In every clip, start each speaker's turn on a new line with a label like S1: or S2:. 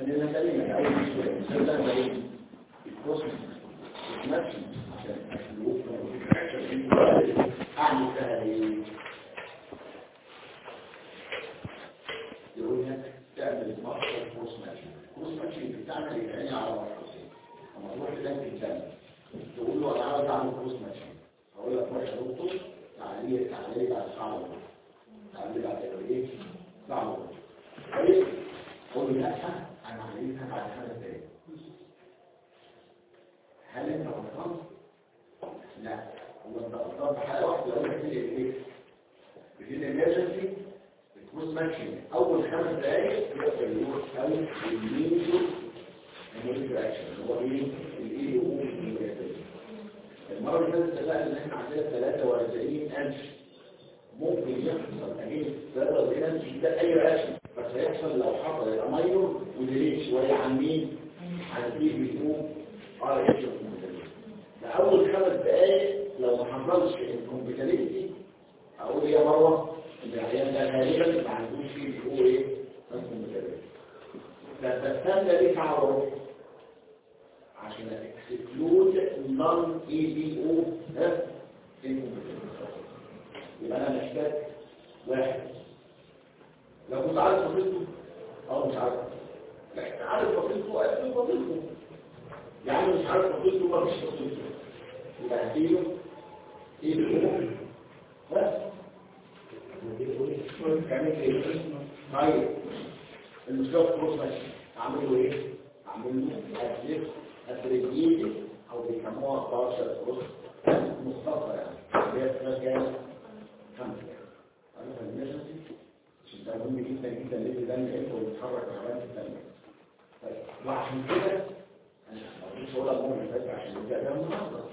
S1: خلينا سليمة أول شيء مثلا زي الكوسمس نفسي عشان الوقت أعمل فيها إيه؟ يقول لك تعمل مصدر كروس ماتشنج كروس ماتشنج بتعمل العين على مركزين لما تروح تلاقي الثاني تقول له انا عاوز اعمل كروس ماتشنج اقول لك روح يا دكتور تعالي تعالي بعد ساعه ونص تعالي بعد ايه ساعه ونص طيب قول له لا انا عايزها بعد خمس دقايق هل انت غلطان؟ لا هو انت غلطان في حاجه واحده لو انت ايه؟ في الامرجنسي الكروس ماتشنج اول خمس دقايق يبقى يروح او الميزو الميزو اكشن هو ايه الاي او المره اللي فاتت اتفقنا ان احنا عندنا 43000 ممكن يحصل اجين 43000 ده اي رياكشن بس هيحصل لو حصل يبقى ماينور وديليت شويه عن مين؟ عن البي بي او ار اتش اول خمس دقايق لو ما حصلش الكومبيتاليتي اقول يا مروه العيان ده غالبا ما عندوش فيه هو ايه رسم متابع لا تستنى ليه تعرف عشان اكسكلود نون اي بي او ها يبقى انا محتاج واحد لو كنت عارف فضيلته او مش عارف لا عارف فضيلته اقفل فضيلته يعني مش عارف فضيلته ما فيش فضيلته يبقى هديله ايه بي او بس طيب المشكله في الكروس ماشي اعمل له ايه اعمل له ادريس ادريجيت او بيسموها بارشل كروس مختصره يعني هي اسمها كام خمسه انا في الامرجنسي عشان ده مهم جدا جدا ليه ده انت وبيتحرك العمليات الثانيه طيب وعشان كده انا مش هقول لك مهم بس عشان ده ده منظم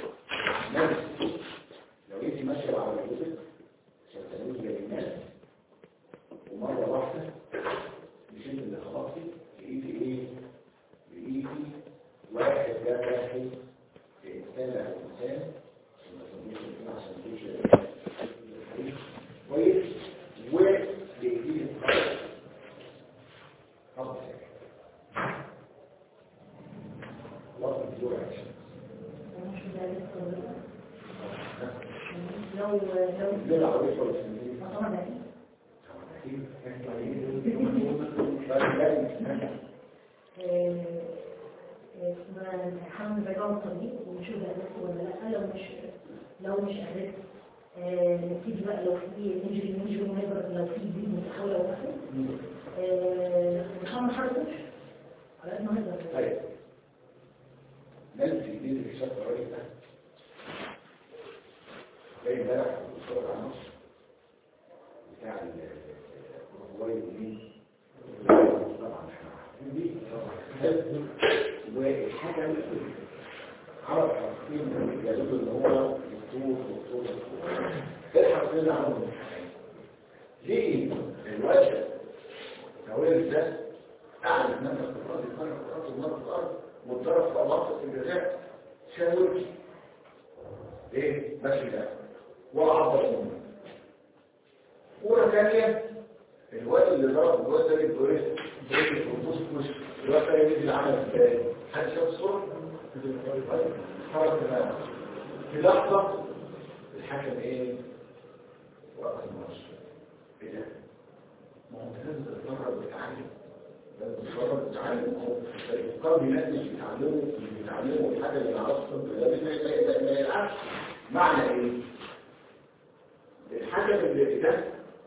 S1: لو انت ماشيه على الجسد شغالين جريمات ومرة واحدة مش انت اللي خلصتي بإيدي ايه؟ بإيدي واحد جاب واحد في إنسان على إنسان عشان ما تسميش الإنسان عشان تمشي كويس وبإيدي خلاص وصل دور عشان
S2: لو لو
S1: دول العربية خالص
S2: طبعا حمل بيضاء الطريق ونشوف هدف ولا لا لو مش لو مش هدف نبتدي بقى لو في نجري نجري ونبرد لو في دي متحولة وقفل نحاول نحركوش على قد ما نقدر
S1: طيب ننسي دي اللي شاف الراجل ده زي امبارح بتفرج على مصر بتاع الهواي دي طبعا احنا عارفين دي والحاجه عرف حرفين يدل ان هو دكتور دكتور دكتور ايه حرفين عنهم ليه الوجه الهوية ده قاعد يتنفس في الارض يتنفس في الارض يتنفس في الارض متضرب في منطقه الجزاء شاوركي ايه ماشي ده ولا عبر منه أولى ثانية الواد اللي ضرب الواد ده الدوريس دوريس الفردوس مش الواد ده يجي العمل ازاي حد شاف الصورة؟ فرق تماما في لحظة الحكم ايه؟ وقت الماتش ايه ده؟ ما هو لازم تتدرب وتتعلم لازم تتدرب وتتعلم هو القلب الناس مش بيتعلموا مش بيتعلموا الحاجة اللي نعرفها ده ما يلعبش معنى ايه؟ الحاجة اللي ده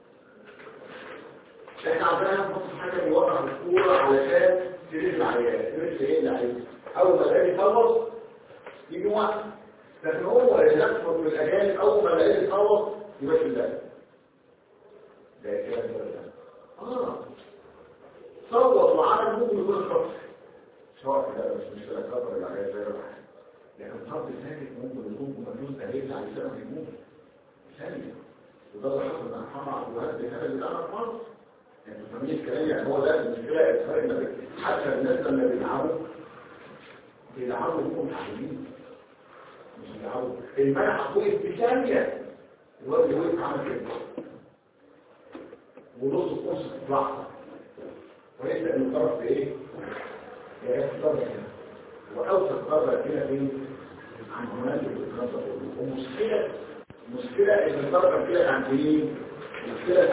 S1: احنا عندنا نحط حاجة بيوقع الكورة علشان تريد العيال تريد ايه العيال اول ما الاقي يخلص يجي وقت لكن هو يلفظ من الاجانب اول ما الاقي يخلص يبقى في الله ده كده ده اه صوت وعمل ممكن يكون الخطر سواء ده مش مش الخطر العيال زي ما لكن خط ثابت ممكن يكون مجوز دليل على سبب الموت ثانية وده اللي حصل مع محمد عبد الوهاب بهذا الامر في مصر انتوا فاهمين الكلام يعني هو ده المشكله الفرق ما بين حتى الناس لما بيلعبوا بيلعبوا هم متعلمين مش بيلعبوا الملعب وقف بثانيه الواد اللي وقف عمل كده ونص نص في لحظه وليس ان الطرف بايه هي الطرف هنا واوسط قرر هنا فين عن هناك النظر ومشكله مشكله ان الطرف كده عن فين مشكله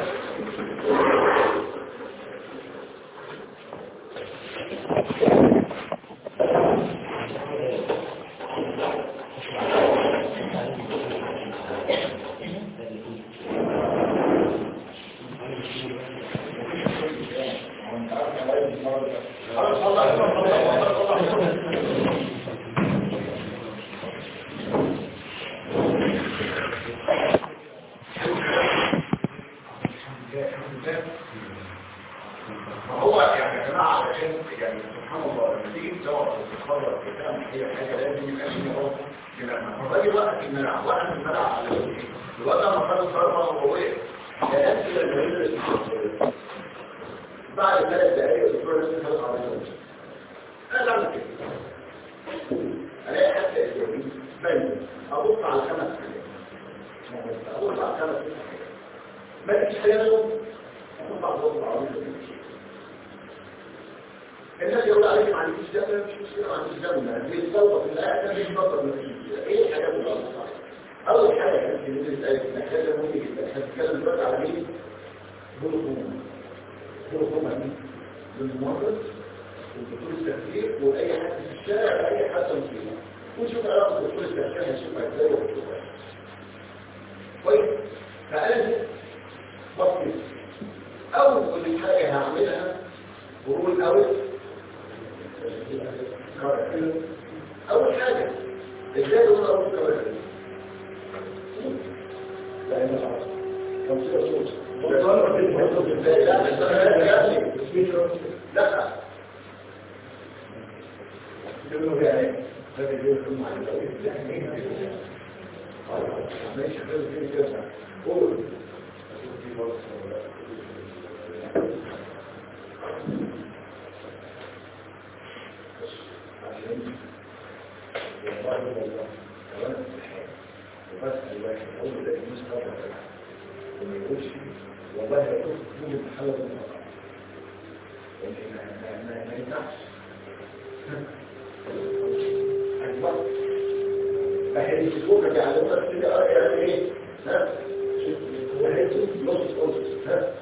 S1: فهو يعني يا جماعه عشان يعني سبحان الله لما تيجي تدور وتتخرج وتعمل اي حاجه لازم يبقى في نظام كده فباجي وقت الملعب وقت الملعب على ايه؟ الوقت لما خد الصرفه هو وقف كان نفس لما يدرس بعد ثلاث دقائق الدكتور لازم يخلص على النوم انا بعمل كده الاقي حتى اسبوعين بين ابص على خمس حاجات ابص على خمس حاجات ما تجيش حاجه منهم ابص على الوضع العربي الناس يقول عليك ما عنديش دم مش مشكله ما عنديش دم ما بيتصور في الاخر مش بطل مش مشكله ايه الحاجات اللي غلط اول حاجه كانت في مدينه ايه محتاجه مهمه جدا احنا بنتكلم دلوقتي على مين جلوكوما جلوكوما مين بالمرض والدكتور التفكير واي حد في الشارع اي حد مصيبه ونشوف علاقه الدكتور التفكير هيشوفها ازاي وهيشوفها كويس فانا بصير اول حاجه هعملها ورول اوت اول حاجه ازاي رول اوت كمان لا انا خلاص كم لا لا يقولوا يعني هذا يقول مع ماشي خلي كده قول والله يقول كل محل ما ما ينفعش ايوه فهي السكوكه دي على وقت كده يعني ايه ها وهي نص نص ها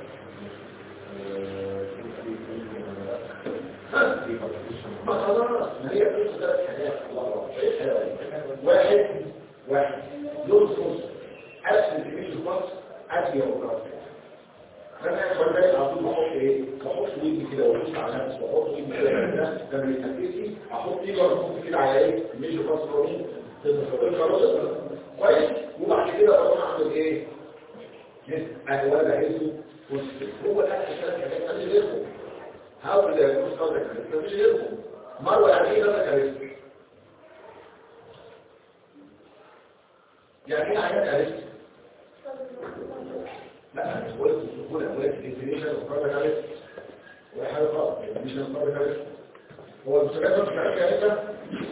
S1: ما خلاص ما هي بس ثلاث حاجات الله واحد واحد نص نص اسم تمشي مصر اسيا وفرنسا فانا اخوان بالي على طول بحط ايه بحط ايدي كده وابص على نفسي واحط ايدي كده ده ده بيتنفسي احط ايدي وابص كده على ايه مش مصر خلاص كويس وبعد كده بروح اعمل ايه انا ولا بحسه هو ده الكلام اللي انا غيرهم هاول ده يكون صادق مفيش غيرهم مروه يعني ايه ده كارثه يعني ايه عيان كارثه لا انا قلت الدخول اولاد الديفينيشن وقرر عليه ولا حاجه غلط مش هنقرر عليه هو المسؤوليات مش كارثه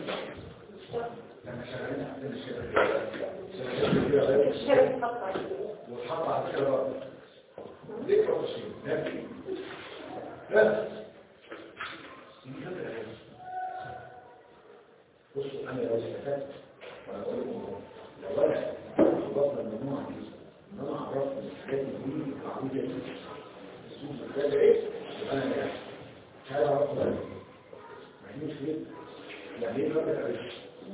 S1: لما شغالين عندنا الشركه وتحط على الشباب ليه تفاصيل نبي لا بصوا انا لو استفدت وانا بقول لكم لو انا خلصنا المجموعه دي ان انا عرفت ان الحاجات دي معقوله دي السوق ده ايه يبقى انا يعني مش عايز اعرف بقى ما عنديش كده يعني ايه فرق العيش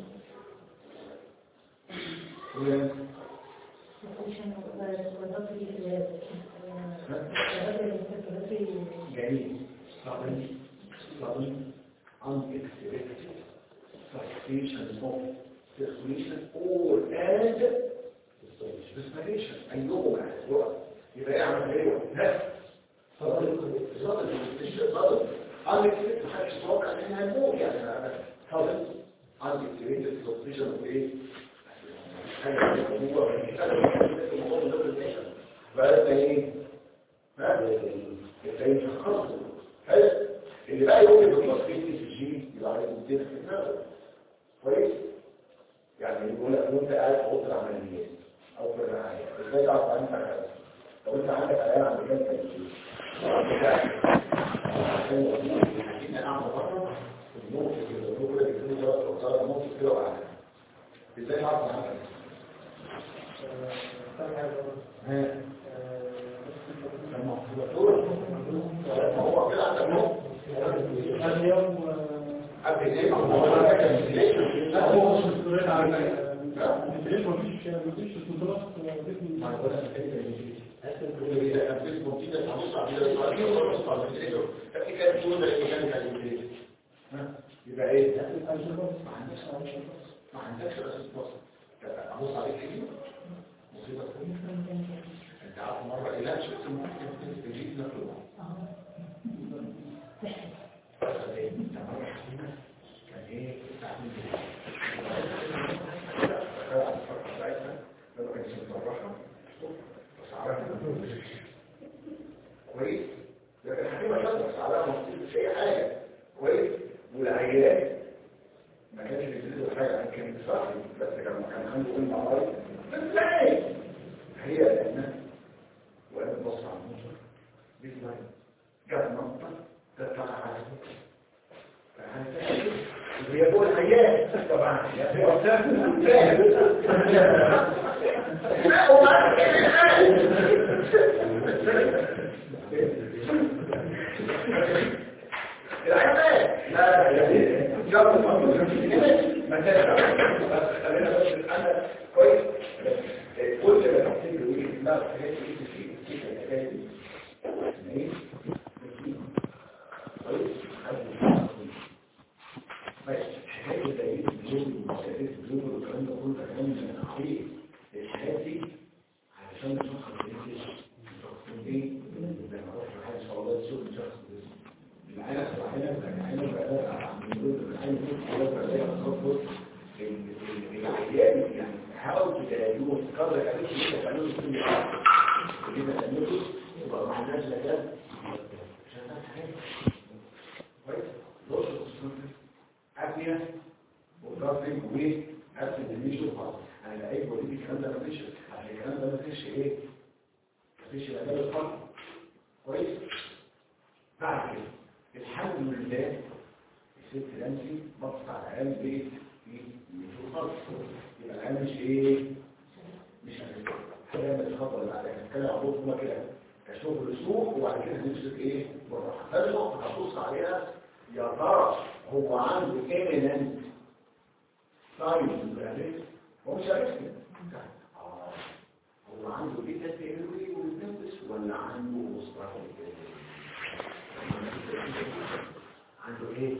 S1: جميل صعبين صعبين unexpected frustration of circulation or and respiration أيهما أسوأ يبقى يعمل ايه ها صدر صدر صدر unexpected محدش يتوقع ان هنموت يعني صدر unexpected frustration of ايه بقى ايه بقى التاريخ الخاص حلو اللي بقى يقول لك التصفيق دي في الجي يبقى عليه مدير في دماغه كويس يعني يقول لك وانت قاعد في اوضه العمليات او في الرعايه ازاي تعرف عنك حاجه لو انت عندك عيان عمليات في الجي عايزين نعمل بره النقطة كده النقطة كده بيكونوا ثلاث أو ثلاث نقط كده وعلى ازاي نعرف نعمل ها لما هو كده عندك نقطة
S3: اليوم
S1: قبل ايه ما هو ده كان ليه
S3: لا هو مش مسؤولين عن ليش مفيش مفيش استدراك باسم
S1: ما هو ده كان إذا أنفس ممكن أن تعمل على الصعيد كان تقول ده كان كان يبقى ايه ما عندكش ما عندكش رأس مصر أبص عليك ايه مصيبة انت عارف مرة إيه لا شفت ممكن تجيب نقل كان ايه تعمل لو كانت مصرحة بس عارفة كويس لكن الحكيمة شاطرة بس عليها مصيبة في أي حاجة كويس والعيال ما كانش بيدرسوا حاجة عن كلمة صاحبي بس كان كان عنده أم عراية بس لا هي لأنها وأنا بص على المنظر بيسمعي جاب نقطة تطلع على هي فوق الحياة طبعا يا العيال لا لا جاب ما بس خلينا بس انا كويس كل ما تحتاج له ايه لا حاجات ايه في في الحاجات دي ايه كويس ماشي حاجات زي الجنون ومسائل الجنون والكلام ده كله كلام من الحقيقي الحاجات دي علشان نشخص ايه نشخص ايه زي ما قلت لحد ان شاء الله تشوف نشخص معانا معانا معانا بقى عم نقول معانا نقول بقى زي ما العيان يعني حاول تدايوه قدر الأمين اللي تعمله كل حاجة اللي تعمله يبقى مع الناس لكان شغال حاجة كويس بص أبنية وضربين وإيه أبنية الميشو خلاص أنا لقيت بقول الكلام ده مفيش عشان الكلام ده مفيش إيه مفيش مجال الفرق كويس بعد كده الحمد لله الست لانسي مقطع العام بيت يبقى العلم مش ايه مش هنعمل الخطوه اللي بعدها نتكلم عن نقطه كده كشغل سوق وبعد كده نمسك ايه بالراحه هذه نقطه هبص عليها يا ترى هو عنده ايمننت ساين هو مش عارفني هو عنده بيتا تيروي والنفس ولا عنده مصطلح عنده ايه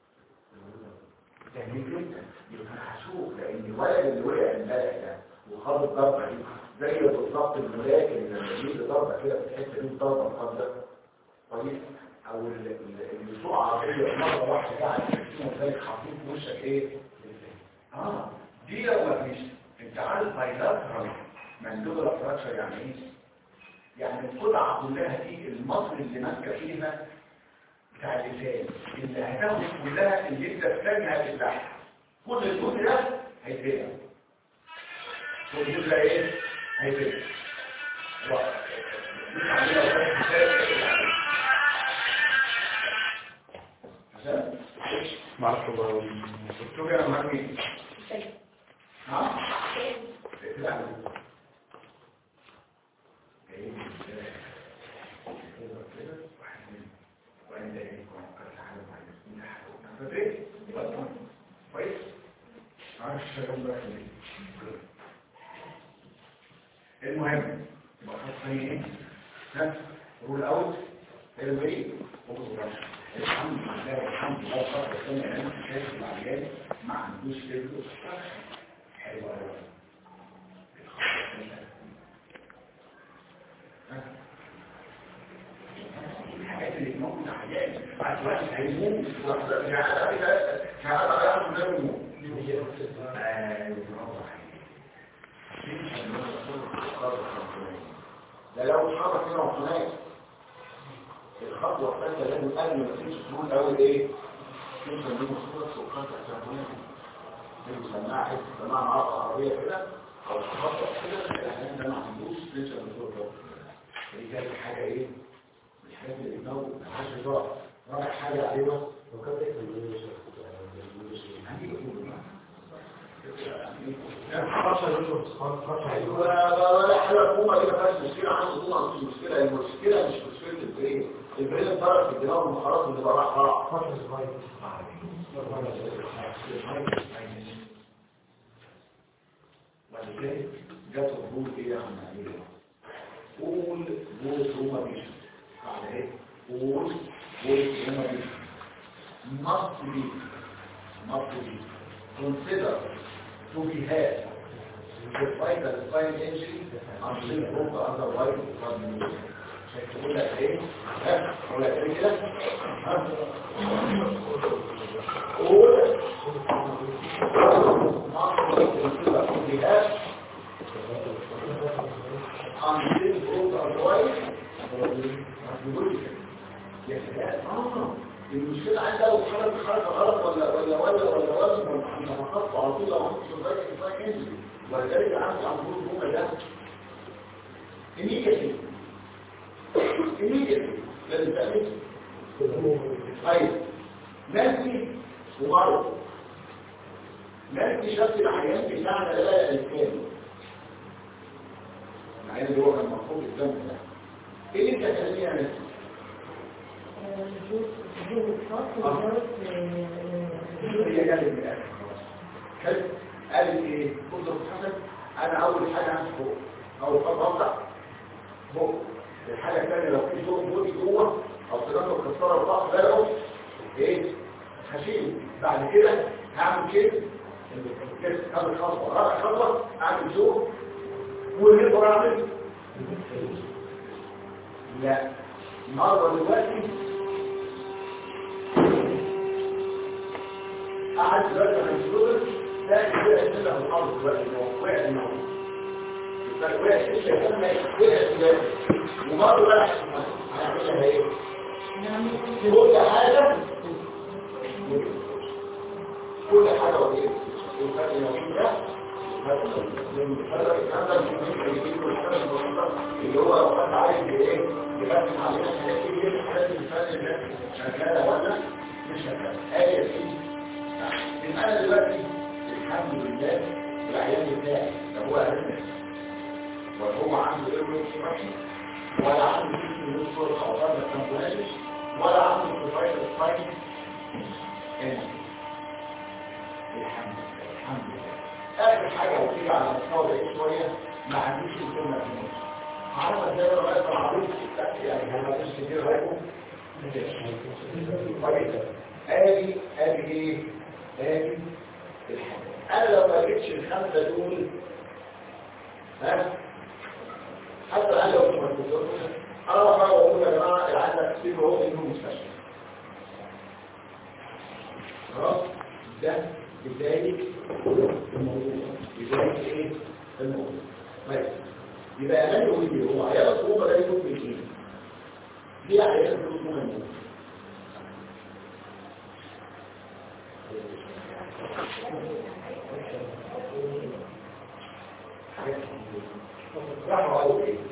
S1: جميل جدا يبقى هشوف لان الولد اللي وقع امبارح ده وخد الضربه دي زي بالظبط الملاكم لما يجي ضربه كده في الحته دي ضربه مقدره طيب او اللي تقع عربيه مره واحده قاعد زي حاطين في وشك ايه اه دي لو ما فيش انت عارف بايلاترال مندوبه فراكشر يعني ايه يعني القطعه كلها دي المصل اللي ماسكه فيها بتاع اللسان اللي هتاخد كلها اللي انت الثانية هتفتحها كل الجزء ده هيتبقى كل الجزء ده ايه هيتبقى
S4: ما اعرفش والله
S1: شوف يا مهمين ها لا كويس عارف الشغل ده المهم يبقى خاصين ايه ها رول اوت الوي الحمد لله الحمد لله خاطر السنه انا شايف العيان ما عندوش فكره حلو قوي الحاجات اللي موجودة عيان بعد وقت هيموت شهادة ياخد من الموت ده لو اتحرك هنا وهناك الخطوة الثالثة لازم قبل ما تمشي تقول الأول إيه؟ تمشي من مصورة سوقات أسامية تمشي سماعة حتة سماعة معاقة عربية كده أو الخطوة كده الأحيان ده ما عندوش تمشي من مصورة دي كانت حاجة إيه؟ كان الإمام عشر ضعف رابع حاجة عليه بس
S4: لو كان ذكر من يوسف
S1: هنيجي نقول بقى.
S4: خلاص
S1: ولا حاجة الحكومة دي ما فيهاش مشكلة عنده طبعا مش مشكلة المشكلة مش مشكلة البرين البرين اتضرب في الدماغ والمخارات اللي بقى راح راح
S4: فترة صغيرة
S1: بعد كده جت الرول ايه يا عم علي قول بوت روما بيش على ايه قول بوت روما بيش must be must be consider to be had despite the spine injury until proved otherwise from تقول لك ايه ها اقول لك ايه كده ها قول must be considered to be had until proved otherwise يقول لك يا سلام اه المشكلة عندها لو حركة حركة غلط ولا ولا ولا ولا ولا انت فقدت على طول لو عملت شباك شباك انزل ولذلك عندي على طول الجملة ده immediately immediately لازم تعمل طيب ناسي ومرض ناسي شخص العيان بتاعنا ده لا الكامل العيان اللي هو كان مفروض الدم ده ايه اللي انت هتخليه يا ناسي؟
S2: وجود الخاص وجود
S1: هي قالت من الاخر خلاص قالت ايه بص يا أستاذ حسن انا اول حاجه عندي فوق اول خطوه ابدا فوق الحاجه الثانيه لو في صوت بودي جوه او سيراميك مكسره الضغط ده لو ايه هشيله بعد كده هعمل كده كده اول خطوه رابع خطوه اعمل شوف والهيبر اعمل لا النهارده دلوقتي قعد دلوقتي على الجدر تاني وقع كده في الارض دلوقتي هو وقع من الارض وقع كده كده وقع دلوقتي ومرة بقى هنعملها ايه؟ كل حاجة كل حاجة وإيه؟ الفرق الوحيد ده اللي هو لو حد عايز ايه يبقى علينا حاجات كتير الحاجات اللي فاتت ده شغاله ولا مش شغاله ايه دي يبقى انا دلوقتي الحمد لله العيان بتاعي ده هو عرفنا وهو عنده ايه ويكسبشن ولا عنده جسم يذكر او فرد كمبلانش ولا عنده سوفايت سباين هنا الحمد لله الحمد لله اخر حاجه وتيجي على مستوى بعيد شويه ما عنديش الكلمه في النص عارف ازاي لو بقى العروض يعني هم مش كتير رايكم كويس ادي ادي ايه ادي الحاجه انا لو ما جبتش الخمسه دول ها حتى الان لو كنت مكتوب انا بقى بقول يا جماعه العيال ده كتير هو انه مستشفى خلاص ده بدايه الموضوع بدايه ايه الموضوع طيب يبقى امان يقول هو عيال الصعوبه ده يكون من ايه ليه عيال الصعوبه من راحوا قالوا ايه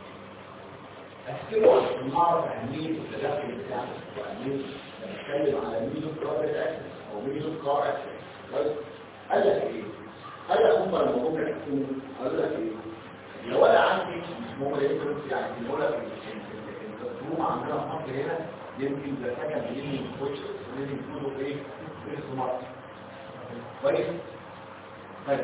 S1: احكموا عشان نعرف اهميه التدخل بتاعنا واهميه نتكلم على ميزو كار اكسس او ميزو كار اكسس كويس قال لك ايه قال لك هم لما ممكن يحكموا قال لك ايه لو انا عندي هم يمكن يعني يقول لك الظروف عندنا في مصر هنا يمكن ده سكن بيجي كويس ولازم يكونوا ايه في السمارت كويس طيب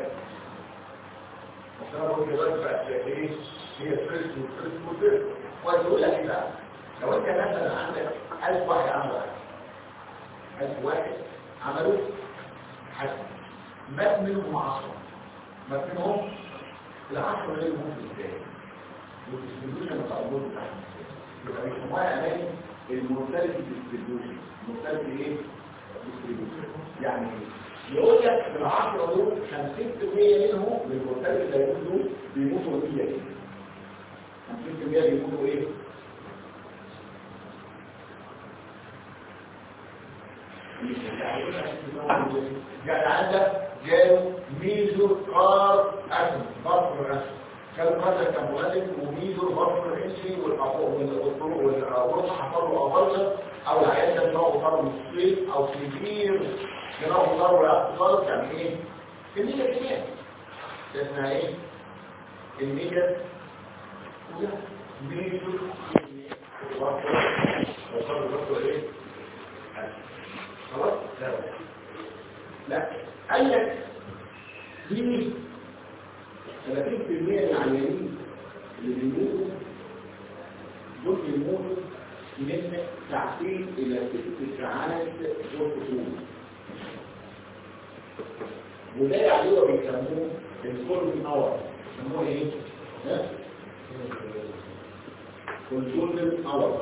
S1: عشان اقول دلوقتي بقى ايه هي فيرست وفيرست وفيرست ويقول لك ايه بقى لو انت مثلا عندك 1000 واحد عملوا حاجه 1000 واحد عملوا حاجه مات منهم 10 مات منهم العشرة غير ممكن ازاي والديستريبيوشن بتاع الجزء بتاعهم يبقى بيسموها امان المورتاليتي ديستريبيوشن المورتاليتي ايه؟ ديستريبيوشن يعني ايه؟ يقول لك من العشرة دول 50% منهم من المورتاليتي اللي هيكون دول بيموتوا نتيجة ايه؟ 50% بيموتوا ايه؟ يعني عندك جاله ميزو قار أسم ضرب الأسم كانوا قادة كمؤلف وميزو البطن الانسي والطرق والروح حصلوا أغلق أو العيان ده نوعه ضرب مصيب أو كبير نوعه ضرب اعتصال يعني إيه؟ كمية كمية اسمها إيه؟ كمية ميزو وصار البطن إيه؟ خلاص؟ لا لا قال لك دي 30% من العيانين اللي بيموتوا دول بيموتوا من ساعتين الى ست ساعات دول طول وده يعني هو بيسموه الكولن اور بيسموه ايه؟ ها؟ كولن اور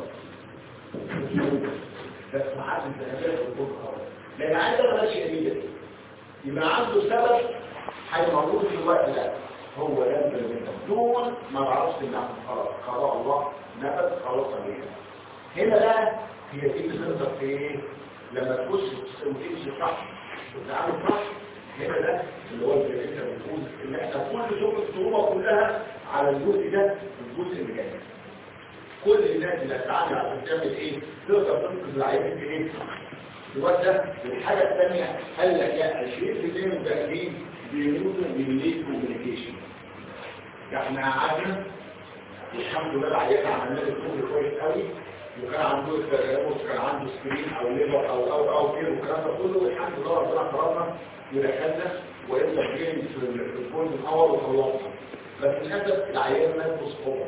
S1: بس ساعات الذهبيه في الكولن اور لان عنده ماشي جديده يبقى عنده سبب هيموت في الوقت ده هو ينزل منه دون ما بعرفش انها خلاص قضاء الله نفذ خلاص عليها هنا بقى هي دي بتظهر في ايه لما تخش وتمشي صح وتتعامل صح هنا ده اللي هو اللي انت بتقول ان احنا كل شغل الصعوبه كلها على الجزء ده والجزء اللي جاي كل الناس اللي هتتعامل عشان تعمل ايه تقدر تنقذ العيان في ايه الوقت ده والحاجه الثانيه قال لك يا 20% من التقديم بيموتوا من ليت كوميونيكيشن احنا قعدنا والحمد لله العيال عملنا له شغل كويس قوي وكان عنده تجاوز كان عنده سكرين او ليفر او او او كده والكلام ده كله والحمد لله ربنا كرمنا ودخلنا وقلنا جيم في الجول الاول وخلصنا بس للاسف العيال مات بصعوبه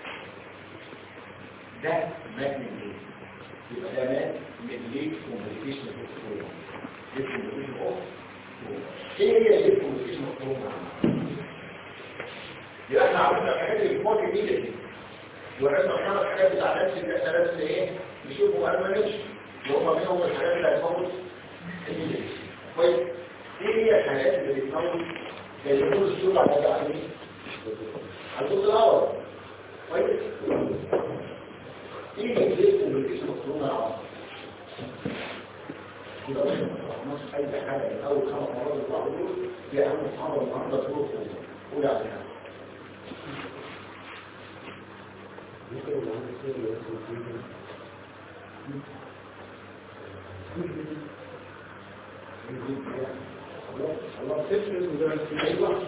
S1: ده مات من ايه؟ يبقى ده مات من ليت كوميونيكيشن في ليت كوميونيكيشن اوف ايه هي الليت كوميونيكيشن اوف يبقى احنا عرفنا الحاجات اللي فوق دي دي وعرفنا الخمس حاجات بتاع نفس الاسئله اللي ايه نشوفوا ما نمشي وهم منهم الحاجات اللي هتموت الجيش كويس ايه هي الحاجات اللي بتموت زي ما يقول السورة على ده على مين؟ على الجزء الاول كويس ايه اللي بيكون بالاسم الصوره العظيم يبقى واحنا ما عرفناش اي حاجه من اول خمس مرات اللي بعضهم في اهم محاضره النهارده تروح قول عليها الله تفرز مدرسين ايوه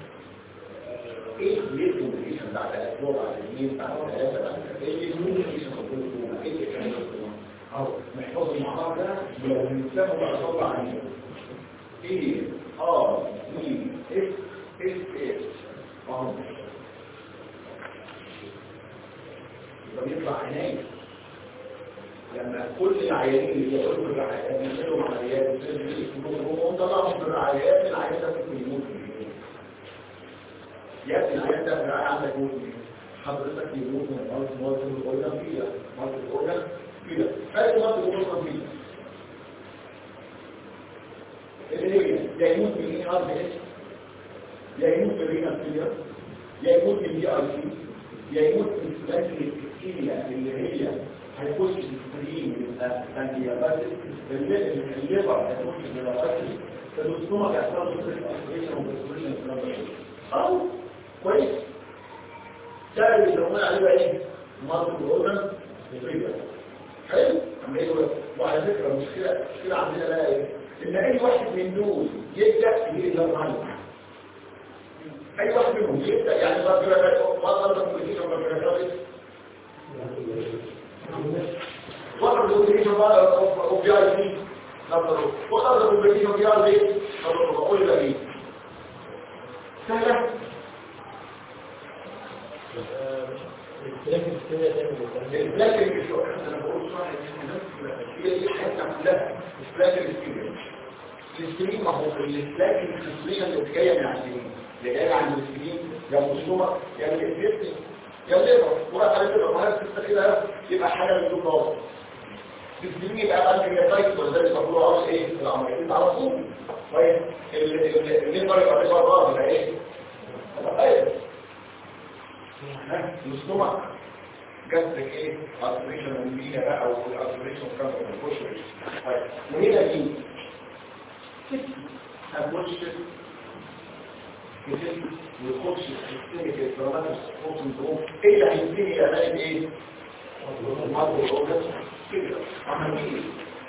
S1: ايه ليه الكوميونيكيشن بعد اسبوع بعد يومين بعد ثلاثه بعد ايه اللي الكوميونيكيشن مطلوب ايه اللي كان مطلوب او محفوظ المحاضر ده لو بنسمه بقى طلع عنه ايه ار اي اس اس اس اه يبقى بيطلع عناية لما كل العيانين اللي يقولوا بالرعايات يعملوا عمليات ويقولوا طلعهم بالرعايات العيان ده ممكن يموت يا ابني العيان ده الرعاية عندك يموت حضرتك يموت من مرض مرض الأورجان فيها مرض الأورجان فيها أي مرض الأورجان فيها اللي هي يا يموت من اي ار بي اس يا يموت من رينال فيلير يا يموت من دي ار سي يا يموت من سلاسل الكيمياء اللي هي هيخش في السكرين يبقى انتياباتيك الليفر هيخش في الاباتيك فالدكتور هيحصل له سيرفيشن وبرسبريشن او كويس ده اللي بيسموه عليه بقى ايه؟ مالتي اورجان ريفير حلو اما يقول وعلى فكره المشكله المشكله عندنا بقى ايه؟ ان اي واحد من دول يبدا يقدر عنه اي واحد منهم يبدا يعني ما ما قدر الكوميونيكيشن ما بيرجعش وقدر الكوميونيكيشن بقى او بي اي بي نظروا وقدر الكوميونيكيشن بي اي بي نظروا بقول لك ايه سهله البلاك اللي شو انا بقول صح هي دي حته كلها البلاك اللي السكرين ما هو البلاك الخصوصيه اللي جايه من عندنا اللي جايه عند السكرين يا مصومه يا الاسبتي يا ليبر وراح على كده ما هي كده يبقى حاجه من دول خالص السكرين يبقى بعد كده تايت ولا زي ما بيقولوا عاوز ايه العمليات على طول طيب الليبر يبقى ليبر راضي يبقى ايه طيب مصومه جذب ايه الاسبريشن والمينا بقى او الاسبريشن كان الكوشري طيب وهنا دي هتخش كتير ويخش في السيستميك الكرامات سندروم ايه اللي هيبتدي يعمل ايه؟ المرض الأوجس كده عملية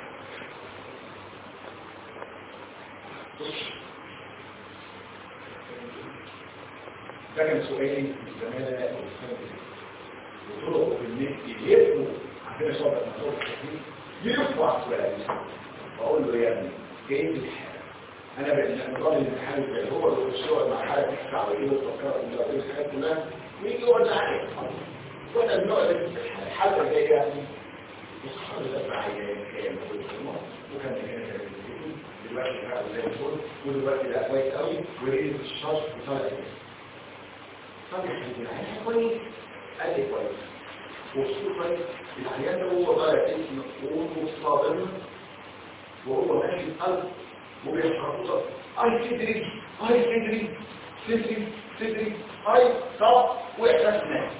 S1: ده كان سؤالي في الزمالة وطرق في النت يلفوا عندنا شعب المنصور الكثير يلفوا على السؤال بقول له يا ابني ايه الحال انا بقى نظام الامتحان اللي هو اللي الشغل مع حالة الشعب ايه والتفكير والمدرسة الحاجات كلها ويجي يوزع عليه وانا بنقعد الحلقة اللي هي يصحر الأفعية كام وكان هنا دلوقتي بقى زي الفل ودلوقتي بقى كويس قوي ولقيت الشخص وطالع كويس طب يا حبيبي العيان كويس قال لي كويس وصول كويس العيان ده هو طالع اسمه وصادم وهو ماشي القلب وبيحرقه اي صدري اي صدري صدري صدري اي صعب واحساس ناس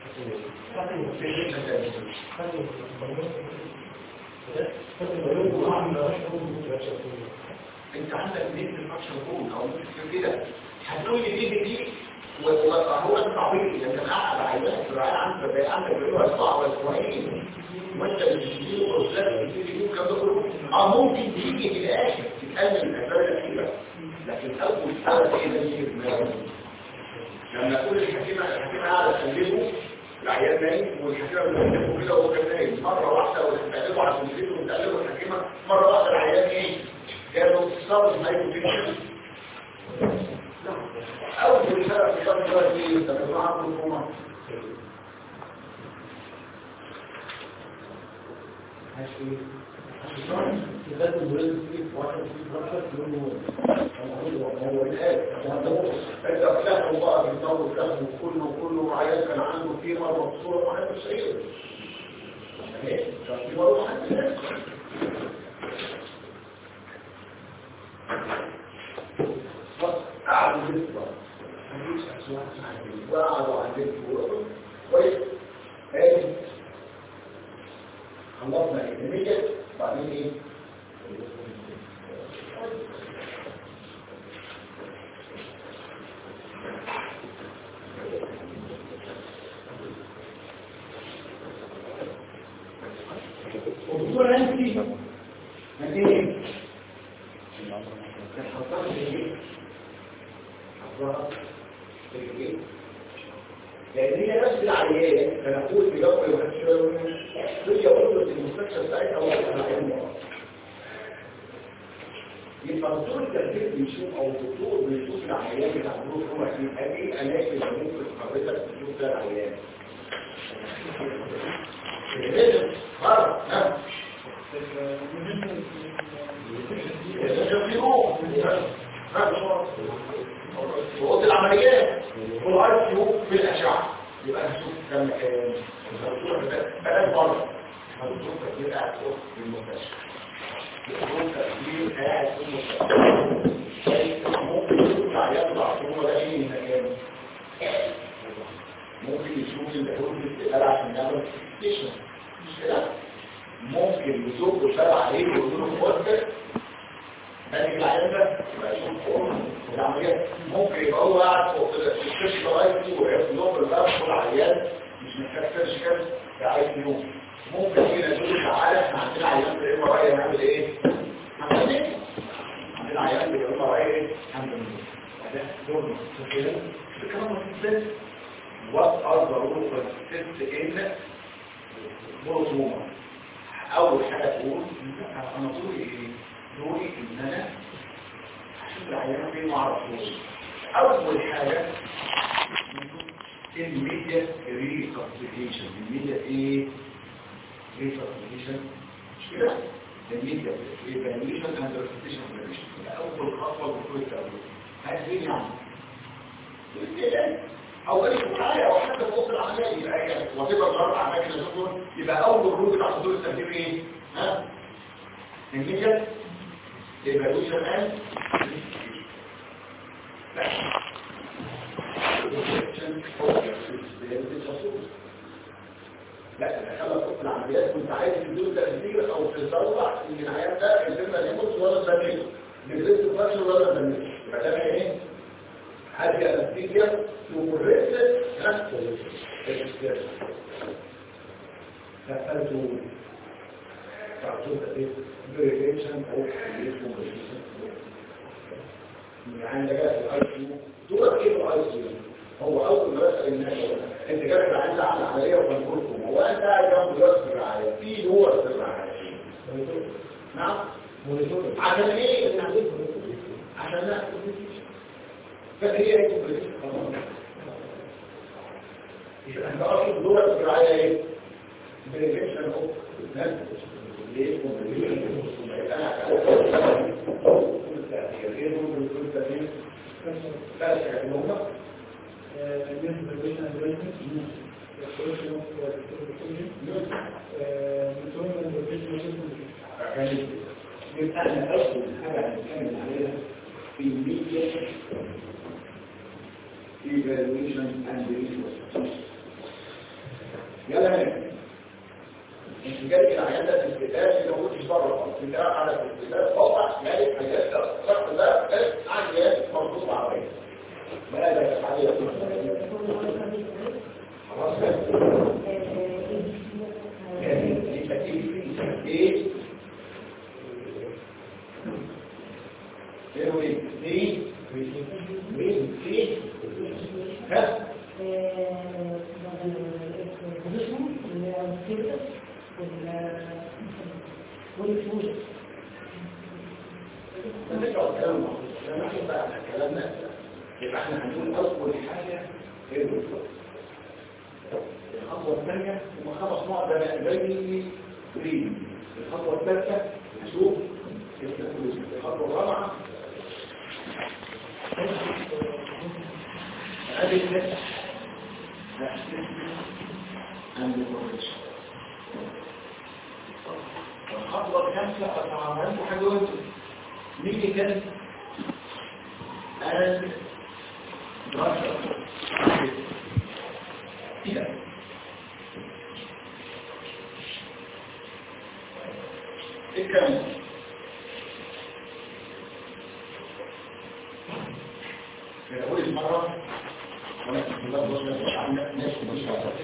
S1: انت عندك نيت الاكشن كون او نيت كده هتقول لي دي دي وهو ده طبيعي لان انا قاعد عايزك تراعي عندك بقى عندك بيقولوا صعب اسبوعين وانت بتجيبه وزاد بتجيبه كده كله اه ممكن تيجي في الاخر تتقلل الاسباب الاخيره لكن اول سبب ايه ده يجي في دماغك لما اقول الحكيمه الحكيمه قاعده تقلبه العيال نايم والحكيمه بتقلبه كده وهو كان نايم مره واحده وتقلبه على الكمبيوتر وتقلبه الحكيمه مره واحده العيال ايه كانوا صار نايم كده اول سبب في صار دلوقتي ايه انت بتسمعها كل ماشي
S3: إذا الولد فيه واحد فيه رشة يقول
S1: هو الآن انت فتحت الله بالنور وفتحه كله كله عيال كان عنده في مرة بصورة واحد الشعير كان في مرة واحد قعدوا جدا مفيش أسواق عندي وقعدوا عندي كويس هادي خلصنا الإنمية بعدين إيه وبتقول انت مدين الحضارة ايه حضارة ايه لان هي نفس العيان فنقول في جوة وهتشوية هي قدرة المستشفى بتاعتها وقت العيان يبقى دكتور التركيز بيشوف او الدكتور بيشوف العيان بتاع الظروف هو اكيد ايه الاماكن اللي ممكن حضرتك تشوف فيها العيان لازم مرة ها وقت العمليات والعرض يوم في الأشعة يبقى نشوف كم بلد مرة هنشوف كثير قاعد في المستشفى يقول كثير قاعد في المستشفى ممكن يشوف العيان ضعفهم ولا ايه مكان ممكن يشوف الحروف الاستقبال عشان يعمل ستيشن مش كده ممكن يزوج وشاب عليه ويقول له مؤثر مالك العيان ده يبقى يشوف فوق العمليات ممكن يبقى هو قاعد فوق الستيشن رايتي ويقف يوم الباب فوق العيان مش محتاج سيرجيكال عايز يوم ممكن يجي نقول تعالى احنا عندنا عيان في الام ار اي هنعمل ايه؟ هنعمل ايه؟ عندنا عيان في الام ار اي هنعمل ايه؟ ده دور كده الكلام ما فيش what are the rules of test in بروتوما اول حاجه تقول انا دوري ايه دوري ان انا اشوف العيان فين ما اعرفوش اول حاجه immediate resuscitation immediate ايه resuscitation مش كده immediate evaluation and resuscitation operation اول خطوه بتقول التأويل هتجيب يعني او غير الحالة او حتى في وسط العملية يبقى يعني وتبقى الاربع اماكن اللي يبقى اول الروج بتاع صدور التهدير ايه ها نتيجة evaluation and لا تتخلى فوق العمليات كنت عايز تدور تهدير او تطلع ان العيان ده الزمن يموت ولا تنميه نزلت فاشل ولا تنميه يبقى ده ايه هذه النتيجة تمرسل نفس الاستاذ فأنتوا تعطوك ايه بريفيشن او حديثكم يعني ده جاء في الاي سي دول ايه في الاي سي هو اول ما بسال الناس انت جاي عايز اعمل عمليه وبنقولكم هو انت قاعد جنب دلوقتي في الرعايه في دول في الرعايه نعم عشان ايه عشان لا فهي ايه يبقى انت اصلا دول في الرعايه ايه بريفيشن اوف ليه يبقى احنا اول حاجه هنتكلم عليها في الميديا evaluation and resources يلا هنا انت جاي العيادة في الكتاب اللي هو مش بره خالص انت قاعد على الكتاب طبعا مالك حاجات الشخص ده بس عيان مربوط عربية ماذا تفعل خلاص يبقى ايه ايه ايه وين ايه مين ايه ها
S2: والفلوس
S1: نرجع الكلام لما نحن بقى على كلامنا يبقى احنا هنقول اول حاجه هي الدكتور الخطوه الثانيه هم خمس نقط بني فري الخطوه الثالثه نشوف الفلوس الخطوه الرابعه هذه الناس عند الكورنيش الخطوة الخامسة أتعاملت حاجة مين كان أنا دراسة كده الكلام أول مرة وأنا كنت بقول عندنا ناس مش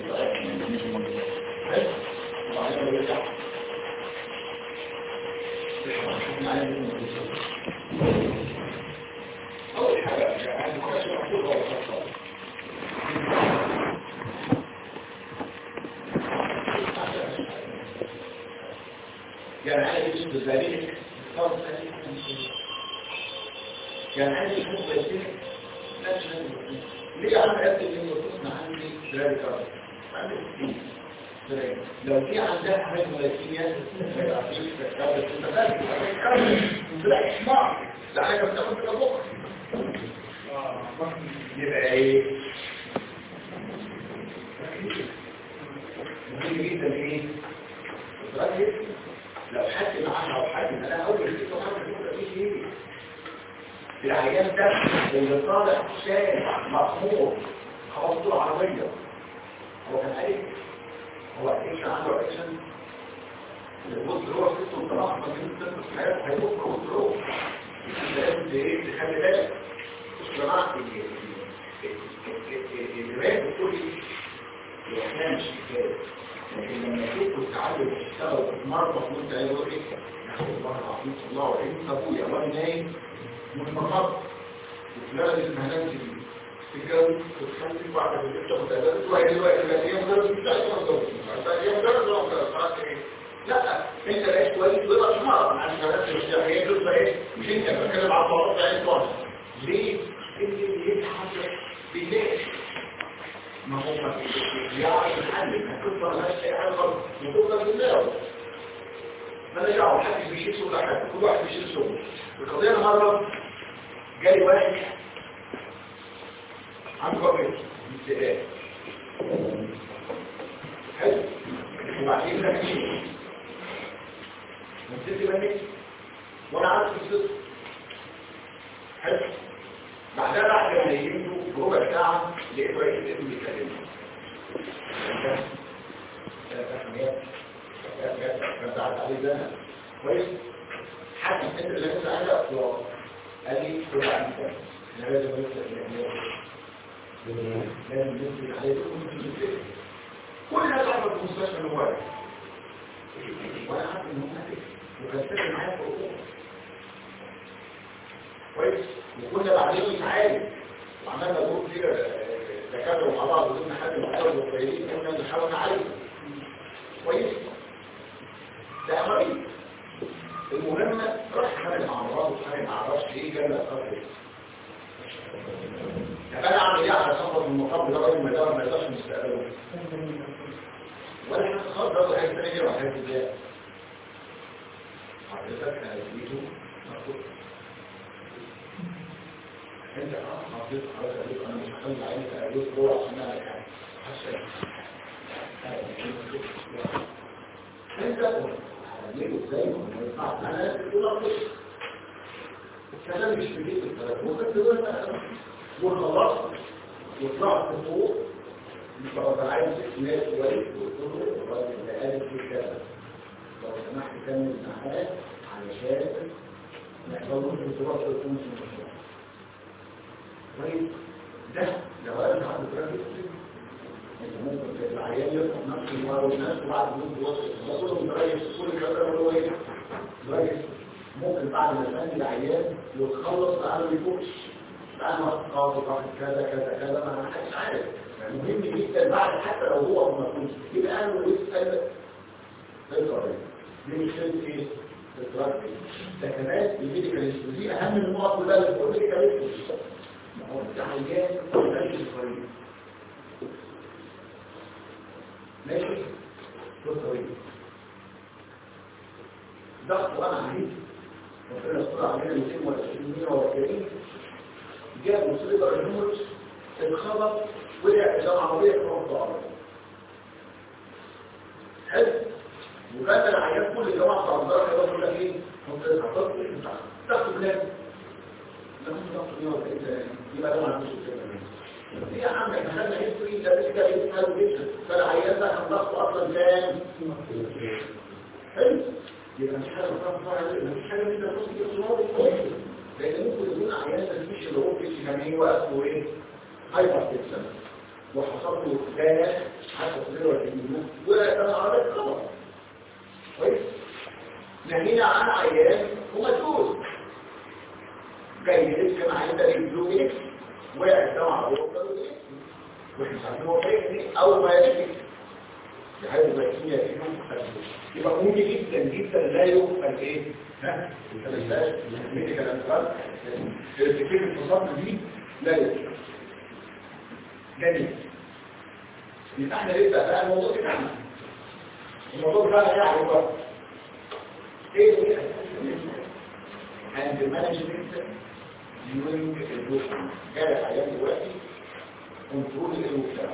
S1: عارفة أول حاجة يعني كويس محفوظ ولا خطأ يعني عايز يشوف ذلك يعني عايز يشوف ذلك ليه عم أكتب إنه تصنع عندي ذلك عندي ستين لو في عندها حاجة ملاكية ما يعطيش تتكبر تتكبر تتكبر لا اسمع ده حاجة بتاخد من بكرة يبقى ايه مهم جدا ايه تركز لو حد معاها او حد انا اول شيء طبعا هتبقى فيه ايه العيان ده اللي طالع شارع مخمور خلاص طول عربية هو كان قايل هو اكشن عنده اكشن البص هو سيستم الطلاق ما بين السيستم في حياته هيبص كنترول لازم ايه تخلي بالك مش جماعه الروايات بتقول احنا مش كفايه لكن لما تشوفوا التعلم وتشتغل وتتمرمط وانت هيقول ايه نحن الله العظيم الله وعين ابويا وانا نايم مش مرمط وفلان اسمها نانسي تتجوز وتخلف واحدة في البيت تاخد أجازة وهي دلوقتي لا هي مدرس مش عايزة مدرس هي مدرس ولا مدرس ايه؟ لا انت بقيت كويس ويبقى شمارة عشان بس مش هي قصة ايه؟ مش انت بتكلم على الطلاق بتاع انت ليه؟ اللي بيتحدث بيلاقي ما هو يعرف الحل هتفضل ماشي اي حاجه غلط وتفضل بالله مالناش دعوه محدش بيشيل صوت حد كل واحد بيشيل صوت القضيه مره جاي واحد عنده قضيه استئذان حلو وبعدين تكليم نسيت منك وانا عارف الصدق حلو بعدها بعد ما يجيبه ربع ساعة لقيت رئيس الاسم بيكلمه كانت عليه ده كويس حتى انت اللي انت عايزه اطلاق قال لي ربع ساعة احنا لازم نبدا لازم نثبت عليه كل الناس عارفه في المستشفى انه واقف وانا عارف ان هم وكان معايا في الأمور. كويس وكنا بعدين نتعالج وعملنا دور كده دكاتره مع بعض وقلنا حد محاول وقيلين كنا بنحاول نعالج كويس ده مريض المهم راح حاجه مع مراته حاجه ما اعرفش ايه جاب لك خطر طب انا اعمل ايه على سفر من المقابل ده راجل ما يقدر ما يقدرش مستقبله ولا حتى خالص ده حاجه ثانيه غير حاجه ازاي حضرتك هديته مكتوب انت اه حطيت حضرتك قالت انا مش هخلي عينك ادوس جوه عشان اعمل حاجه حاسس انت هتعمله ازاي ما ينفعش انا تقول لك الكلام مش في بيت الكلام ممكن تقول لك وخلاص وطلعت فوق يبقى عايز ناس كويس وتقول له الراجل ده قال في كذا لو سمحت كمل معاه علشان نحضر له الدكتوراه تكون في المشروع طيب ده لو انا عند الراجل انت ممكن تبقى عيان يرفع نفسه مره والناس وبعد ما يوصل ده كله متريس كل الكلام ده هو ايه؟ كويس ممكن بعد ما يسالني العيان يتخلص تعالى ما يفوقش تعالى ما تقاطع واحد كذا كذا كذا ما حدش عارف مهم جدا بعد حتى لو هو ما يكونش يبقى انا ويسال القضيه دي مش ايه؟ التراكي ده كمان الميديكال دي اهم من النقط كلها اللي بقول لك عليها ما هو بتاع عيان ماشي طريق ماشي في الطريق ضغط انا عليه ربنا يستر علينا 220 140 جاب مصيبه الهومرس اتخبط وقع قدام عربيه في رفض عربيه حلو وكان العيان كل جماعه بتاع الدرجه يقول لك ايه ممكن تحطط تاخد بلاد لما تاخد 140 يبقى ده ما عندوش الفكره دي يا عم احنا خدنا هيستوري ده مش ده يسال جدا فالعيان ده كان ضغطه اصلا كام حلو يبقى مش حاجه فرق مش حاجه انت تبص في الصور كويس لان ممكن يكون عيان ده مش اللي هو في يعني هو اسمه ايه هايبر تنشن وحصل له داش حتى صغيره في الجنوب ولا انا عملت خبر كويس نهينا عن عيان ومسؤول جاي يلف مع عيان ده رجله وقع قدام عربيه واحنا عارفين هو فين او ما يلف بحيث ما يكون يبقى مهم جدا جدا لا يغفل ايه ها الثلاثات الميديكال انفراد الارتكاب الفصل دي لا يغفل جميل يبقى احنا نبدا بقى الموضوع بتاعنا الموضوع بتاعنا يعني هو ايه and the management during evolution جاي حياتي دلوقتي كنترول الايوكلاب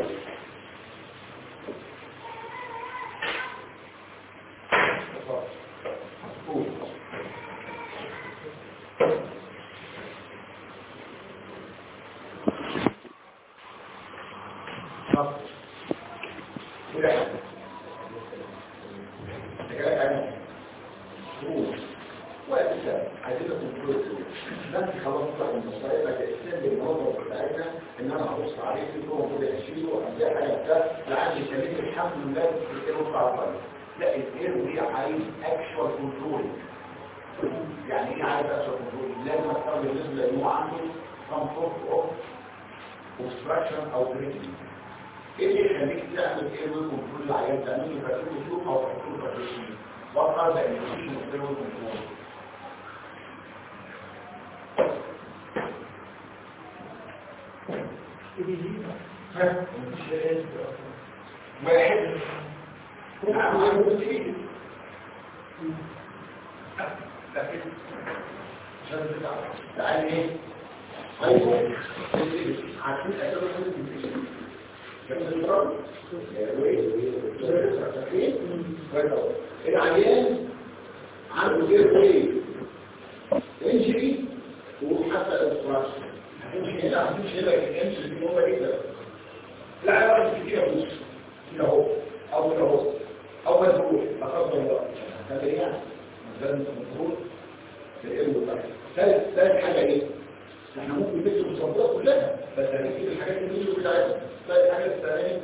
S1: العيان عنده غير ايه انجري وحتى الاستراكشن هتمشي هنا هتمشي هنا الانجري دي هو ايه ده لا يعرف كتير بص كده اهو او كده اهو او مجروح اخذ الله هذا يعني مثلا المفروض في العلم بتاعي ثالث ثالث حاجه ايه احنا ممكن نكتب الصفات كلها بس هنكتب الحاجات اللي مش بتاعتها لا الحاجات الثانيه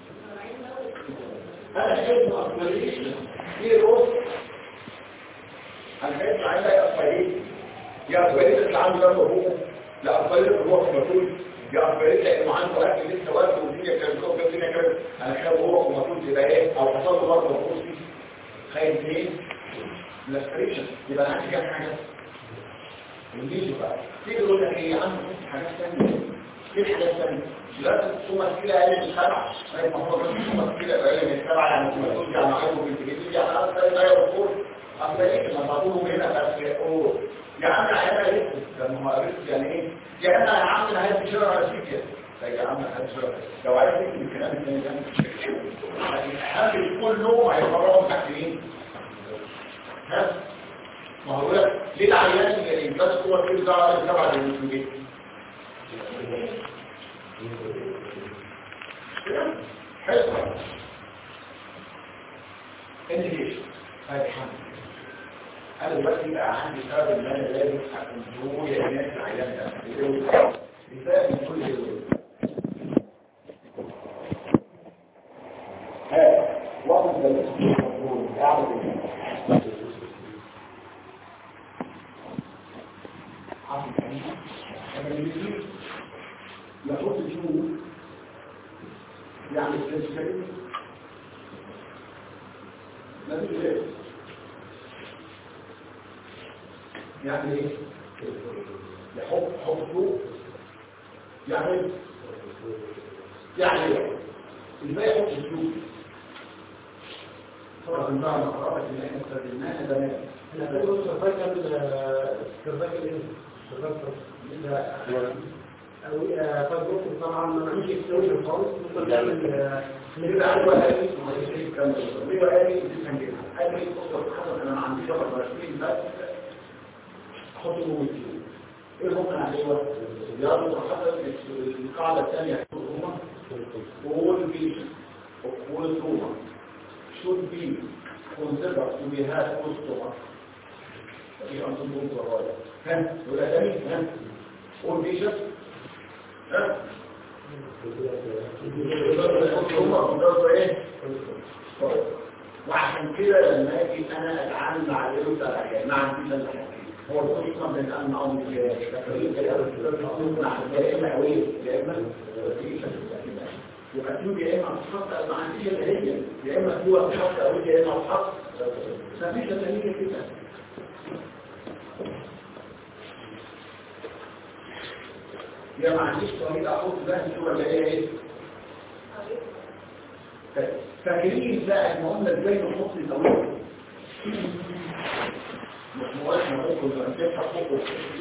S1: انا شايف اصليشن في روح انا شايف عندها يا اصليشن يا اصليشن اللي عنده ده هو لا اصليشن الروح مفروض يا اصليشن لانه عنده اكل لسه واقف والدنيا كانت فوق الدنيا كانت انا خايف هو ومفروض يبقى ايه او حصل له برضه مفروض خايف ايه الاستريشن يبقى عندي كام حاجه ونجيش بقى تيجي تقول لك ايه يا عم حاجات ثانيه ايه الحاجات الثانيه لازم تصوم كده اقل من سبعه طيب ما هو لازم تصوم كده اقل من سبعه يعني ما تقولش على عيبه بنت جديد يعني اصل لا يقول اصل ايه لما بقولهم هنا بس يقول يا عم عيالها لسه لما هو قريت يعني ايه يا عم يا عم انا عايز اشتغل على سيكه طيب يا عم انا عايز اشتغل لو عايز تكتب الكلام الثاني ده اهم كله هيفرغوا تحت مين ها ما هو ليه العيان اللي بس هو كده ده تبع المسلمين حلو انديكيشن هاي الحمد انا دلوقتي بقى عندي سبب ان انا لازم اكون جوه يا ناس العيان ده بسبب من كل دول ها واحد ده المفروض يعمل ايه يحط شنو يعني التسفير ما فيش غير يعني ايه يحط حطه يعني يعني ازاي يحط الفلوس طبعا من بعد مقرأة اللي احنا استخدمناها زمان
S3: احنا بنقول سيرفايكال سيرفايكال ايه او فايبروك طبعا ما عنديش اكسبلوجن خالص ممكن نعمل
S1: اللي بقى هو قال لي ما يصير الكلام ده ليه بقى قال لي دي كان كده قال لي بص حصل انا ما عنديش رقم 20 بس احط له 200 ايه ممكن عليه رياضه حصل القاعده الثانيه هما all patients of all trauma should be considered to be had post trauma في أنتم دون صغيرة ها ولا تاني ها all patients ها وعشان كده لما اجي انا اتعامل مع الفيروس ده ما عنديش الا هو القصه من ان امر مع يا اما هويه يا اما يبقى تيجي يا اما تحط ما عنديش الا هي يا اما هو تحط او يا اما تحط مفيش تاني كده يا ما عنديش طريقه احط بقى الصوره اللي هي ايه فاكرين بقى ما قلنا ازاي نحط الطريقه مش موافق ممكن نفتح حقوق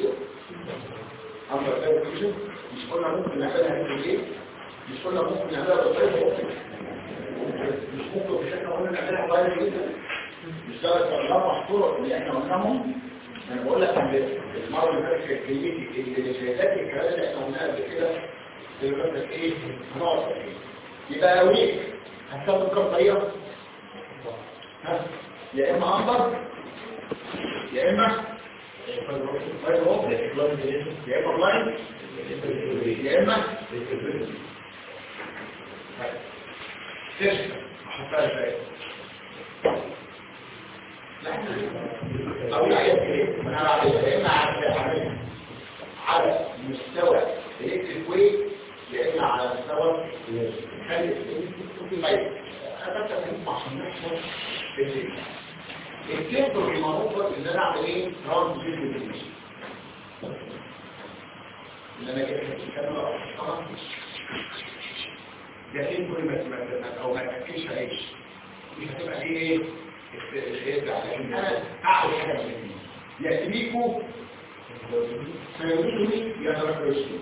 S1: امر الفيريفيكيشن مش قلنا ممكن نعملها في ايه مش قلنا ممكن نعملها بطريقه مش ممكن بشكل قلنا نعملها غير جدا مش ده الاربع طرق اللي احنا قلناهم انا بقول لك المره اللي فاتت كلمتي اللي شايفاك الكلام اللي احنا قلناه قبل كده دلوقتي ايه هنقعد فيه يبقى ويك هتاخد كام طريقه ها يا اما انظر يا اما فايبروب يا اما بلايند يا اما تشفى احطها ازاي أو يعني من على إما على على مستوى الإلكتريك ويف يا إما على مستوى خلي طيب أنا تفهم عشان نحصل التمبر المعروفة إن أنا أعمل إيه؟ راوند فيزيبيليشن إن أنا جاي الكاميرا ده تمبر ما أو ما تأكلش عيش مش هتبقى دي إيه؟ انا اعمل حاجه يأتيكوا فيقولوا يتركزوا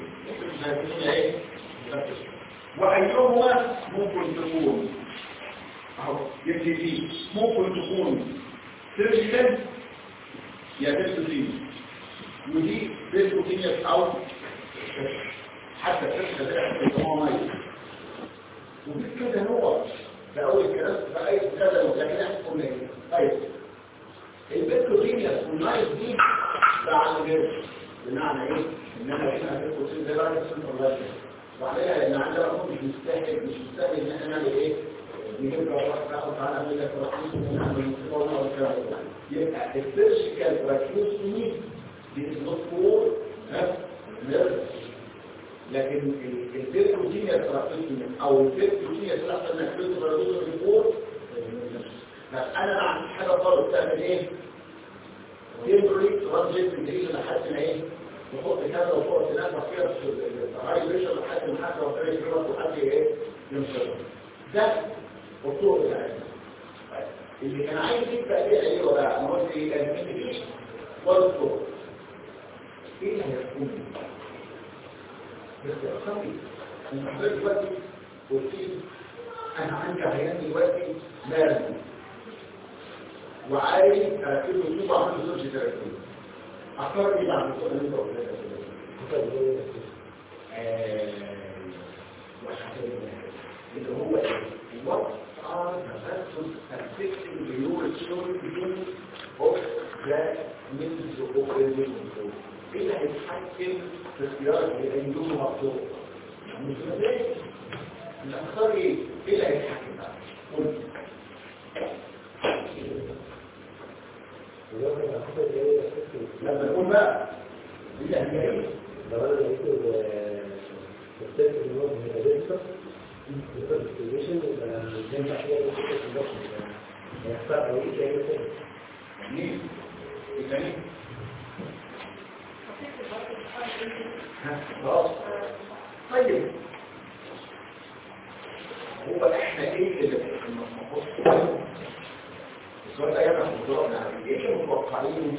S1: وايهما ممكن تكون اهو يبتدي ممكن تكون سيرجيكال يا بيستوتين ودي بيستوتين او حتى السيرجيكال ده بيسموها ميه ودي كده نوع ده اول كلام بقى كذا وكذا قلنا طيب البيتروكيميا والنايس دي ده على الجيرش بمعنى ايه ان انا هنا هتبقى سن ده بقى سن الله وعليها ان عندنا رقم مش مستاهل مش مستاهل ان احنا نعمل ايه نجيب رقم تاخد تعالى اعمل لك رقم من عمل المستوى والكلام ده يبقى السيرجيكال براكيوستومي دي از نوت فور ها لكن الفيرتوتينيا براكيوستومي او الفيرتوتينيا تلاقي انك فيرتو براكيوستومي فور انا ما عنديش حاجه خالص تعمل ايه تمبري ترانزيت انجليزي لحد ما ايه نحط كذا وفوق تنفع كده في الهاي بريشر لحد ما حد ربنا يكرمك وحد ايه ينصرك ده الطرق بتاعتنا اللي كان عايز يبقى ايه ايه بقى انا قلت ايه كان في دي والطرق ايه اللي هيكون بس اخوي انا حضرتك دلوقتي قلت لي انا عندي عيان دلوقتي مرمي وعايز اركب له طوبه عامل سيرش تركيب اختار ايه بعد السؤال اللي انت قلته اللي هو what are the factors affecting the urine of the means of operating control ايه اللي هيتحكم في اختيار الانجوم مقصود مش مزاج الاختار ايه ايه اللي هيتحكم بقى قول لما نقول بقى دي اللي هنجايه
S4: لو انا لقيت السيرك اللي هو من الريسك الانفستيجيشن يبقى ينفع فيها الفكره في الوقت هيختار او ايه تاني تاني
S1: مين ايه تاني ها، خلاص طيب هو احنا ايه اللي المفروض السؤال ده يبقى موضوعنا ايه اللي متوقعين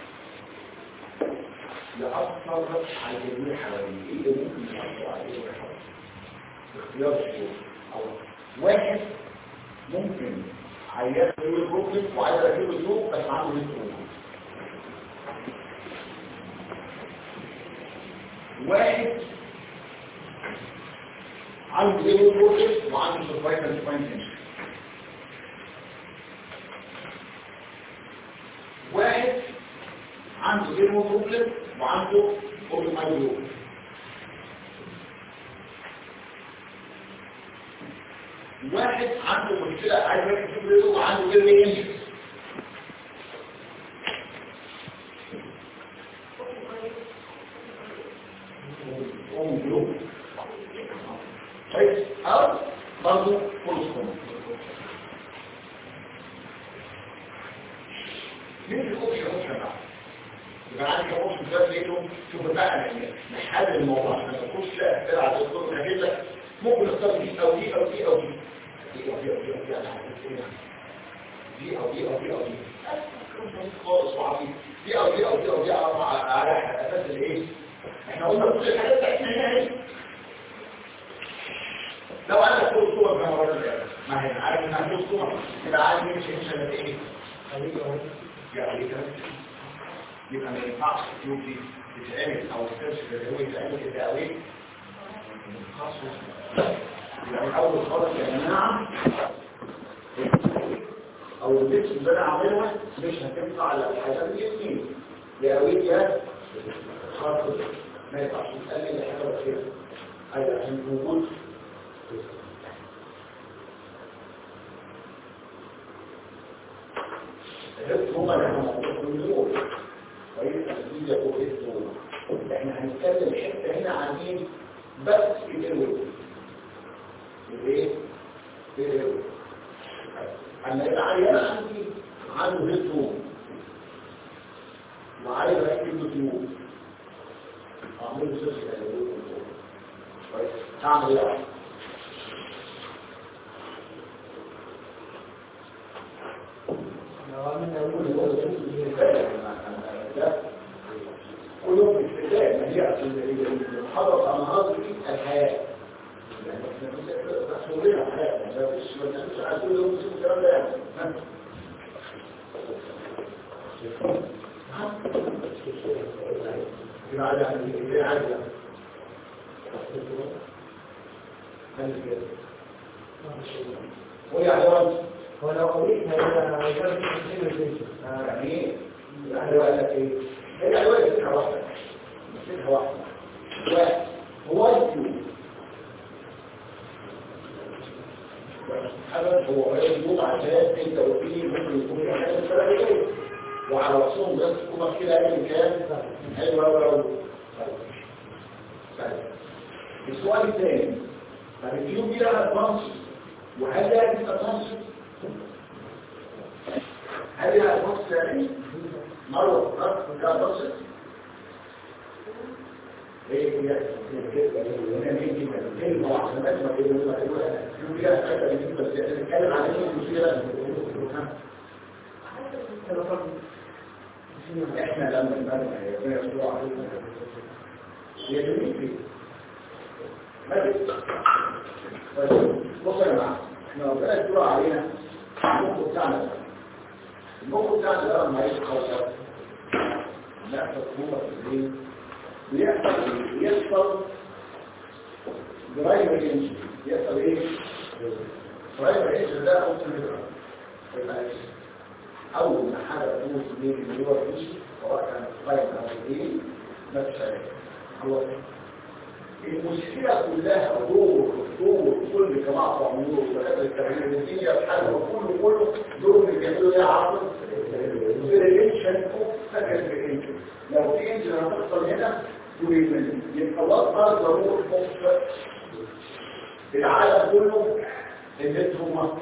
S1: يأثر على الجميع حواليه ايه اللي ممكن يأثر على الجميع حواليه اختيار الشيء او واحد ممكن عيان يقول بروبلم وعايز اركبه سوق بس عنده نت واحد عنده ايه بروبلم وعنده سرفايفل سباين واحد عنده ايه بروبلم وعنده اوبن مايلو واحد عنده مشكلة عايز يركب رجله وعنده غير انجز كويس او برضه فولسكوم مين الاوبشن اوبشن بقى يبقى عندي اوبشن ده لقيته شوف بقى نحل الموضوع ما تخش لا تلعب الدكتور هجيب لك ممكن اختار دي او دي او دي او دي دي او دي او دي او دي على دي او دي او دي او دي خالص وعظيم دي او دي او دي او دي على اساس الايه احنا قلنا كل الحاجات بتاعتنا هنا اهي لو انا كل صور كما ورد ما هي عارف انها كل صور يبقى عارف مين مش مش ايه يعني كده يبقى ما ينفعش التيوب دي تتعمل او السيرش اللي هو يتعمل كده قوي خاصه يعني اول خالص يا جماعه او اللبس اللي انا عاملها مش هتنفع على الحاجات الاثنين يا قوي يا خاصه ما ينفعش تقلل الحاجه بخير ايوه عشان وجود هما اللي احنا موجودين كويس نتيجة وإسمه احنا هنتكلم حتة هنا عن ايه بس في الهوي ايه في الهوي اما يبقى عيان عندي عنده هيدفون وعايز اركب له تيوب اعمل له سيرش كويس هعمل ايه قلوب الفتاة ما هي المحاضرة عن هذه الحياة يعني احنا تصورنا الحياة ما فيش ما نعملش على كل يوم نشوف الكلام ده يعني كده عايز يعني ايه عايز هل كده ويا حيوان
S4: ولو قريت هيبقى هيبقى في
S1: يعني ايه؟ يعني قال لك ايه؟ هي الوقت فكرة واحدة عشان انت وفيه ممكن يكون في حاجه ثلاثه وعلى راسهم بس تكون كده اي كام حلو قوي قوي السؤال الثاني طب الكيو دي لها ادفانس وهل لها دي ادفانس هل لها ادفانس ثاني مره فقط لها ادفانس ايه هي كلمه واحده بس ما تقولها كيو دي لها حاجه بس نتكلم عن ايه المشكله احنا لما نبنى هي يسوع علينا هي جميل فيه بص يا جماعه احنا ربنا يستر علينا المخ بتاعنا ده المخ بتاعنا ده لما يتخلص نحصل خطوبه في الليل ويحصل يحصل برايمر انجري يحصل ايه؟ برايمر انجري ده اوت يبقى اول ما حاجه تموت من اللي هو الفيش سواء كان برايمر او ايه ما تشتغل هو المشكلة كلها دور دور كل جماعة تعملوه ودكاترة التغيير الدنيا بحاجة كله كله دور اللي بيعملوا ايه عقل بريليشن اوف سكند لو في انجن هتحصل هنا يبقى وضع ضروري اوف العالم كله اللي هم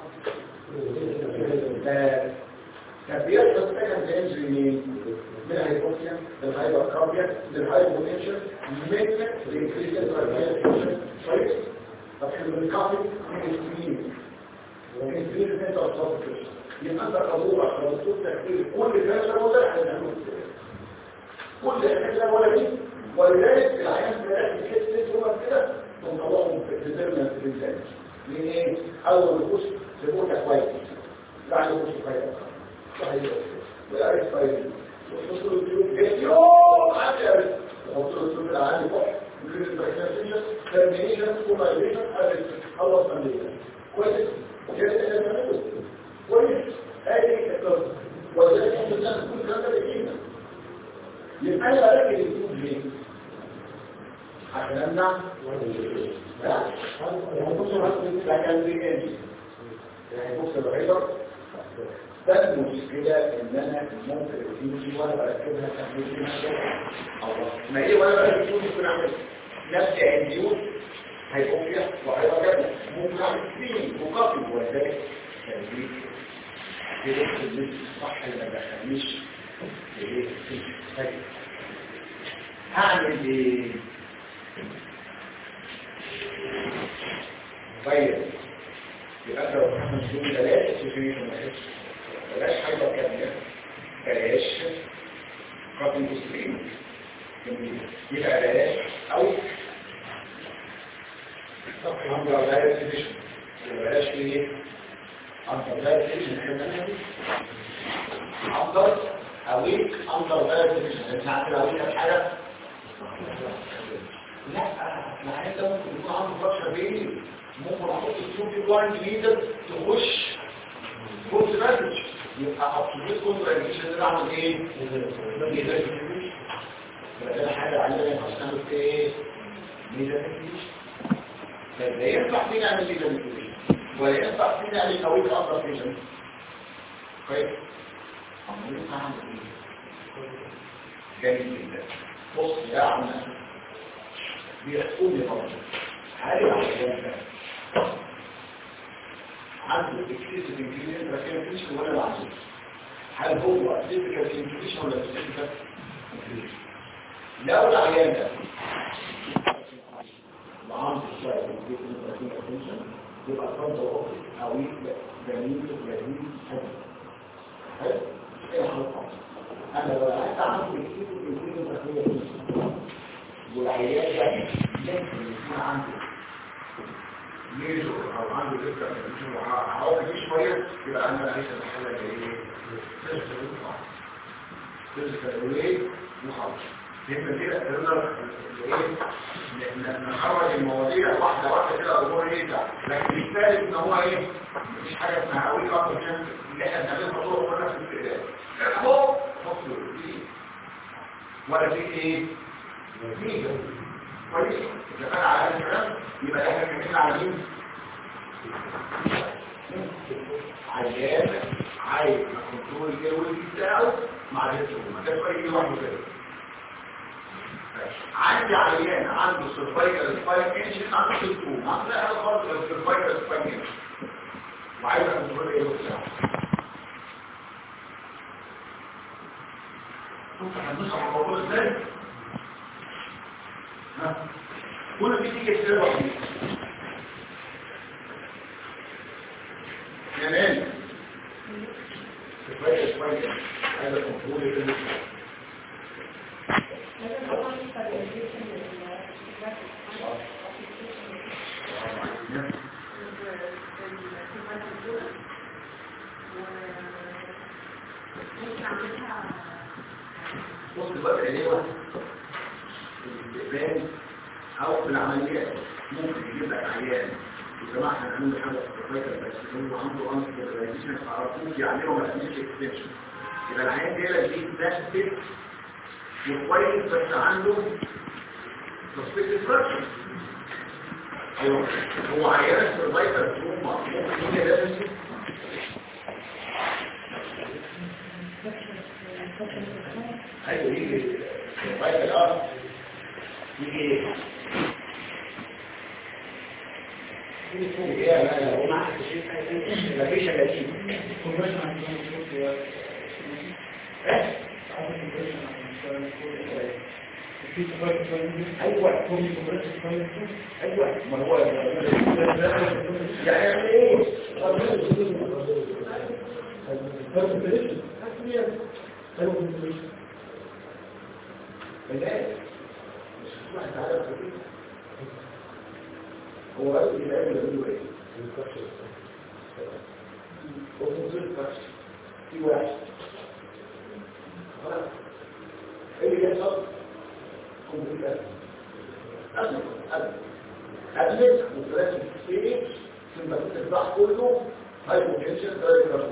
S1: كان بيحصل سكند انجن منين؟ من الهيبوكسيا للهايبركاربيا للهايبوتنشن من الانكريز الراديال طيب طب احنا بنكافي من السنين ومن السنين انت اصلا يبقى انت قبول عشان الدكتور تكتير كل كذا ولا احنا بنعمله كل كذا ولا دي ولذلك العيان بيلاقي كيس ست هو كده ونطلعهم في الديترمنت بالذات من ايه؟ اول يخش سيبوتا كويس بعد يخش كويس صحيح ويعرف كويس ويحط له الجيوب جاي يوم عشر يحط له الجيوب العالي فوق يجيب البريكنسيشن ترمينيشن كومايليشن خلص تمرين كويس كده احنا بنعمله كويس ادي القصه ولذلك احنا بنعمل كل الكلام ده بايدينا يبقى انا براكب الجيوب ليه؟ عشان امنع لا ده كان بيجي يعني بص الغير ده المشكلة ان انا ممكن الفيوزي وانا بركبها تحميل الله ما ايه وانا بركب الفيوزي يكون عامل نفس الفيوز هيبقى فيها وهيبقى جبل ممكن اعمل فيه مقابل ولذلك تنزيل كده التنزيل الصح اللي ما دخلنيش في ايه في هعمل ايه طيب يبقى انت لو تحمل فيوزي بلاش تشوفيه في المحيط بلاش حاجة كاملة بلاش قاتل مسلم يبقى بلاش او عند غير السيديشن بلاش ايه عند غير السيديشن افضل اويك عند غير السيديشن انت عارف اويك الحاجة لا انا عايز ممكن يكون عنده فرشة بيني ممكن احط السوبي بلايند ليدر تخش فوق مسج يبقى ابسوليت كونتراكشن اللي اعمل ايه ميزه ده حاجه عندنا عشان ايه ميزه طيب ينفع فينا نعمل ميزه ولا ينفع فينا نعمل قوي اكتر فيشن كويس عمالين نعمل ايه جميل جدا بص يا عم بيحكوا لي برضه هل العيان ده عنده اكسسيف انكريشن بس ما فيش ولا العزيز هل هو فيزيكال انكريشن ولا فيزيكال انكريشن لو العيان ده وعنده شويه انكريشن يبقى فرض اوفي او جميل جميل حلو ايه الحلقه انا لو عايز عنده اكسسيف انكريشن والعيان ده ممكن يكون عنده ميزو او عنده لسه هقعد فيه شويه يبقى انا ليس الحاله ايه فيزيكال ايه وخلاص يبقى كده نقدر ايه نخرج المواضيع واحده واحده كده الامور ايه ده لكن الثالث ان هو ايه مفيش حاجه اسمها قوي اكتر من اللي احنا بنعملها طول كلنا في الاستقلال اهو فصل ولا في ايه ميزه كويس اذا كان على هذا الكلام يبقى احنا بنتكلم على مين عيان عايز كنترول الجوي بتاعه مع الهيستو ما كانش بقى يجي لوحده كده عندي عيان عنده سيرفايكال سباين انشن عنده سيستوم عنده حاجه خالص غير سيرفايكال سباين انشن وعايز كنترول الجوي بتاعه شوف هنشرح الموضوع ازاي ها كل دي تيجي كتير بسيط كمان شوية شوية عايز كنترول الجوي بص بقى ايه واحد الاستقبال او في العمليات ممكن يجيب لك عيان يا جماعه احنا هنعمل حاجه في الفايتر بس هو عنده انس كوبريشن تعرفوش يعملوا ما تعملش اكستنشن يبقى العيان جاي لك دي بلاستيك وكويس بس عنده سسبكت فراكشن ايوه هو عيان السرفايفر تروما ممكن يجي لازم ايوه يجي السرفايفر اه يجي يجي ايه انا لو معك شيء مفيش غريب
S3: كونفرشن عن الكلام
S1: ايه
S3: في سفايت شوية
S1: ايوه
S3: كومي كونفرشن شوية
S1: ايوه ما هو يعني ايه بلاش مش واحد عارف كده هو قال لي لا يقول ايه وتنزل فرش في واحد خلاص ايه اللي يحصل كمبيوتر أدنى أدنى أدنى وثلاثة ستيج ثم الضغط كله هايبوتنشن درجة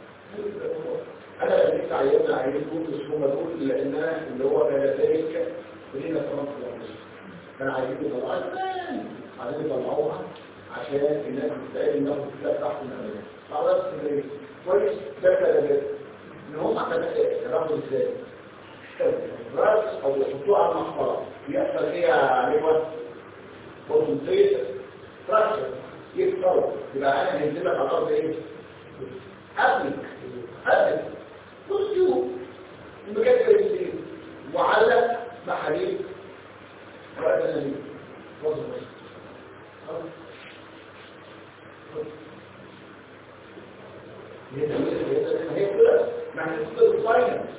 S1: أنا لقيت عيان عيان كل هم دول لأن أنا اللي هو كان ذلك ولينا كمان في الأرض كان عايزين يطلعوها زمان عايزين يطلعوها عشان الناس تستقل الناس تلاقي تحت الأمريكا خلاص كده كويس ده كده ده إن هم كانوا ازاي راس او يحطوها على المحفظه يحصل ايه يا عليوه كونسنتريت فراكشر يكسر يبقى انا هنزل لك على الارض ايه ابنك ابنك بص شوف المكان ده يصير وعلق محاليل وقت النبي بص بص هي كده معنى كده الفاينل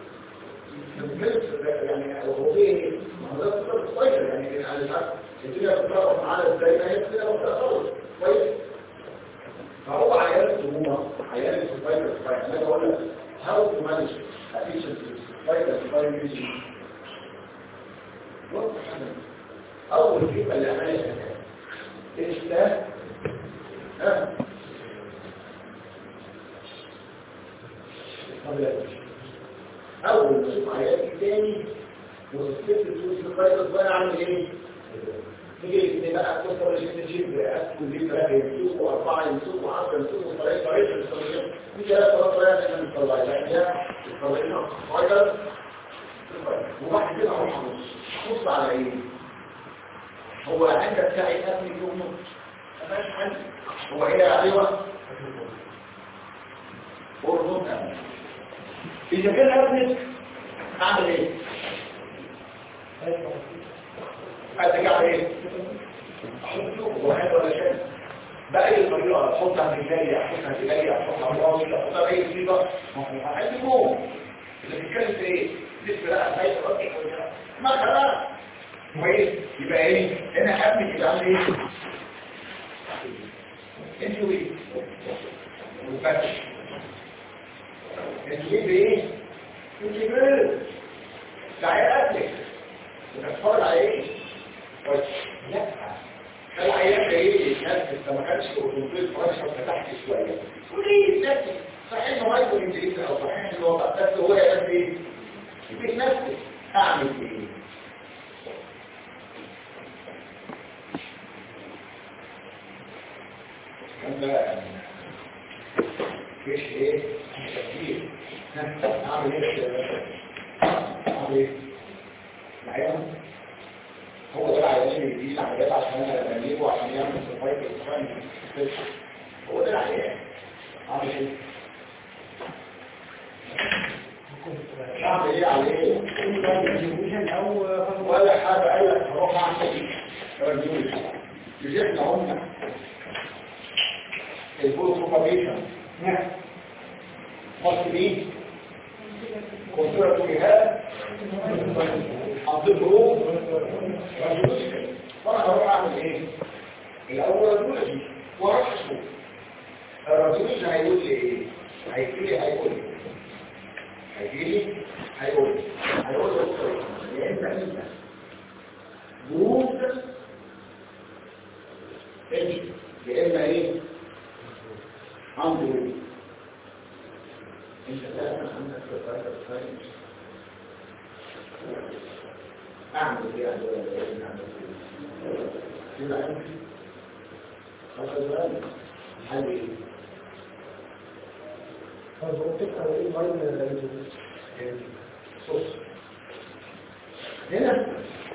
S1: يعني هو ايه محاضرات كتاب صغير يعني على الحق الدنيا بتتعرف معانا ازاي ما هي كده وبتتطور كويس فهو عيال السمومه عيال السبايكر سبايكر انا بقول لك هاو تو مانج efficiency سبايكر سبايكر اول كلمه اللي عملها ايش ده ها اول ما اشوف عيالي تاني والست تقول في الفايروس وانا اعمل ايه تيجي ان بقى كسر الشيب اسكن دي ثلاثه يمسكوا اربعه يمسكوا 10 يمسكوا طريقه طريقه في ثلاثه طريقه احنا بنطلع يعني ده طريقه فايروس وواحد كده اروح ابص ابص على ايه هو عندك ساعه اكل يوم ما فيهاش حل هو ايه يا ايوه هرمون امن إذا كان ابنك أعمل إيه؟ أتجع إيه؟ أحطه واحد ولا شيء بأي طريقة أحطها في جاية أحطها في جاية أحطها في راسي أحطها في أي صيغة عندي موم إذا بتتكلم في إيه؟ لسه لا خايف أوكي ما خلاص كويس يبقى إيه؟ هنا ابنك يبقى عامل إيه؟ انتوا إيه؟ وفتش تجيب ايه تجيب ايه تعالى قبلك وتتفرج على ايه بس لا العيان ده ايه الناس انت ما كانش اوتومبيل فرشه وفتحت شويه وليه الناس صحيح انه ما يكون انجليزي او صحيح انه هو بس هو يا ناس ايه يبقى نفسي اعمل ايه كان بقى اعمل ايه اعمل ايه معايا هو ده العيان اللي بيجي العمليات عشان انا بجيبه عشان يعمل سرفايف اكسباند هو ده العيان اعمل ايه اعمل ايه عليه ولا حاجه قال لك هروح اعمل راديولوجي يجيبنا هم البول بروباجيشن مصر ايه كونسيرة جهاز عبد الروم راديولوجي فانا هروح اعمل ايه الاول راديولوجي واروح اشوف الراديولوجي هيقول لي ايه هيجي لي هيقول لي هيجي لي هيقول لي هيقول لي يا اما انت جروب ايش يا اما ايه عنده انت لازم عندك تفكر فاهم اعمل ايه على الولد اعمل ايه كده امشي خلاص بقى حل ايه صوص هنا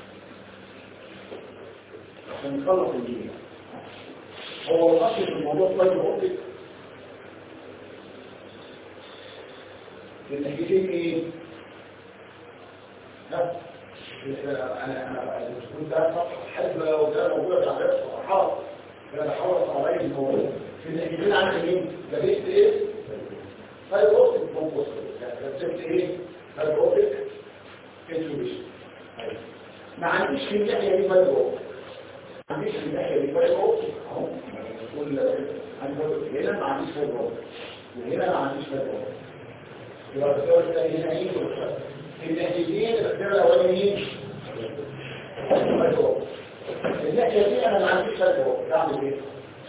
S1: عشان نخلص الدنيا هو الاصل في الموضوع طيب اوبتيك النتيجتين ايه ها انا انا كنت ده صفحه حلوه وده موجوده في عدد صفحات انا بحاول عليه الموضوع في النتيجتين عندي مين لبست ايه طيب اوبتيك بومبوس لبست ايه طيب اوبتيك انتوبيشن ما عنديش في الناحيه دي طيب اوبتيك ما عنديش في الناحيه دي طيب اوبتيك اهو كل هنا ما عنديش طيب اوبتيك وهنا ما عنديش طيب اوبتيك يبقى الدكتور الثاني هنا ايه الناحيتين الدكتور الاولاني مين الناحيه دي انا ما عنديش فرق اعمل ايه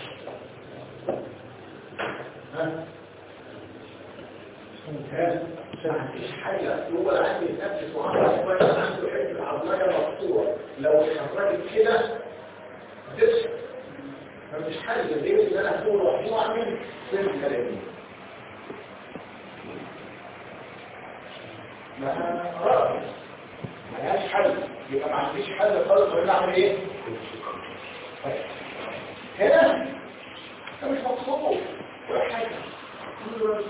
S1: ها ها ما عنديش حاجه هو عندي نفس وعندي شويه عنده حته عضليه مقطوعه لو اتحركت كده هتفشل مفيش حل غير ان انا اكون وحيد واعمل سن كلامي ما خلاص ملهاش حل يبقى ما عنديش حل خالص غير اعمل ايه طيب. هنا انا مش مبسوط ولا حاجه كل ده مش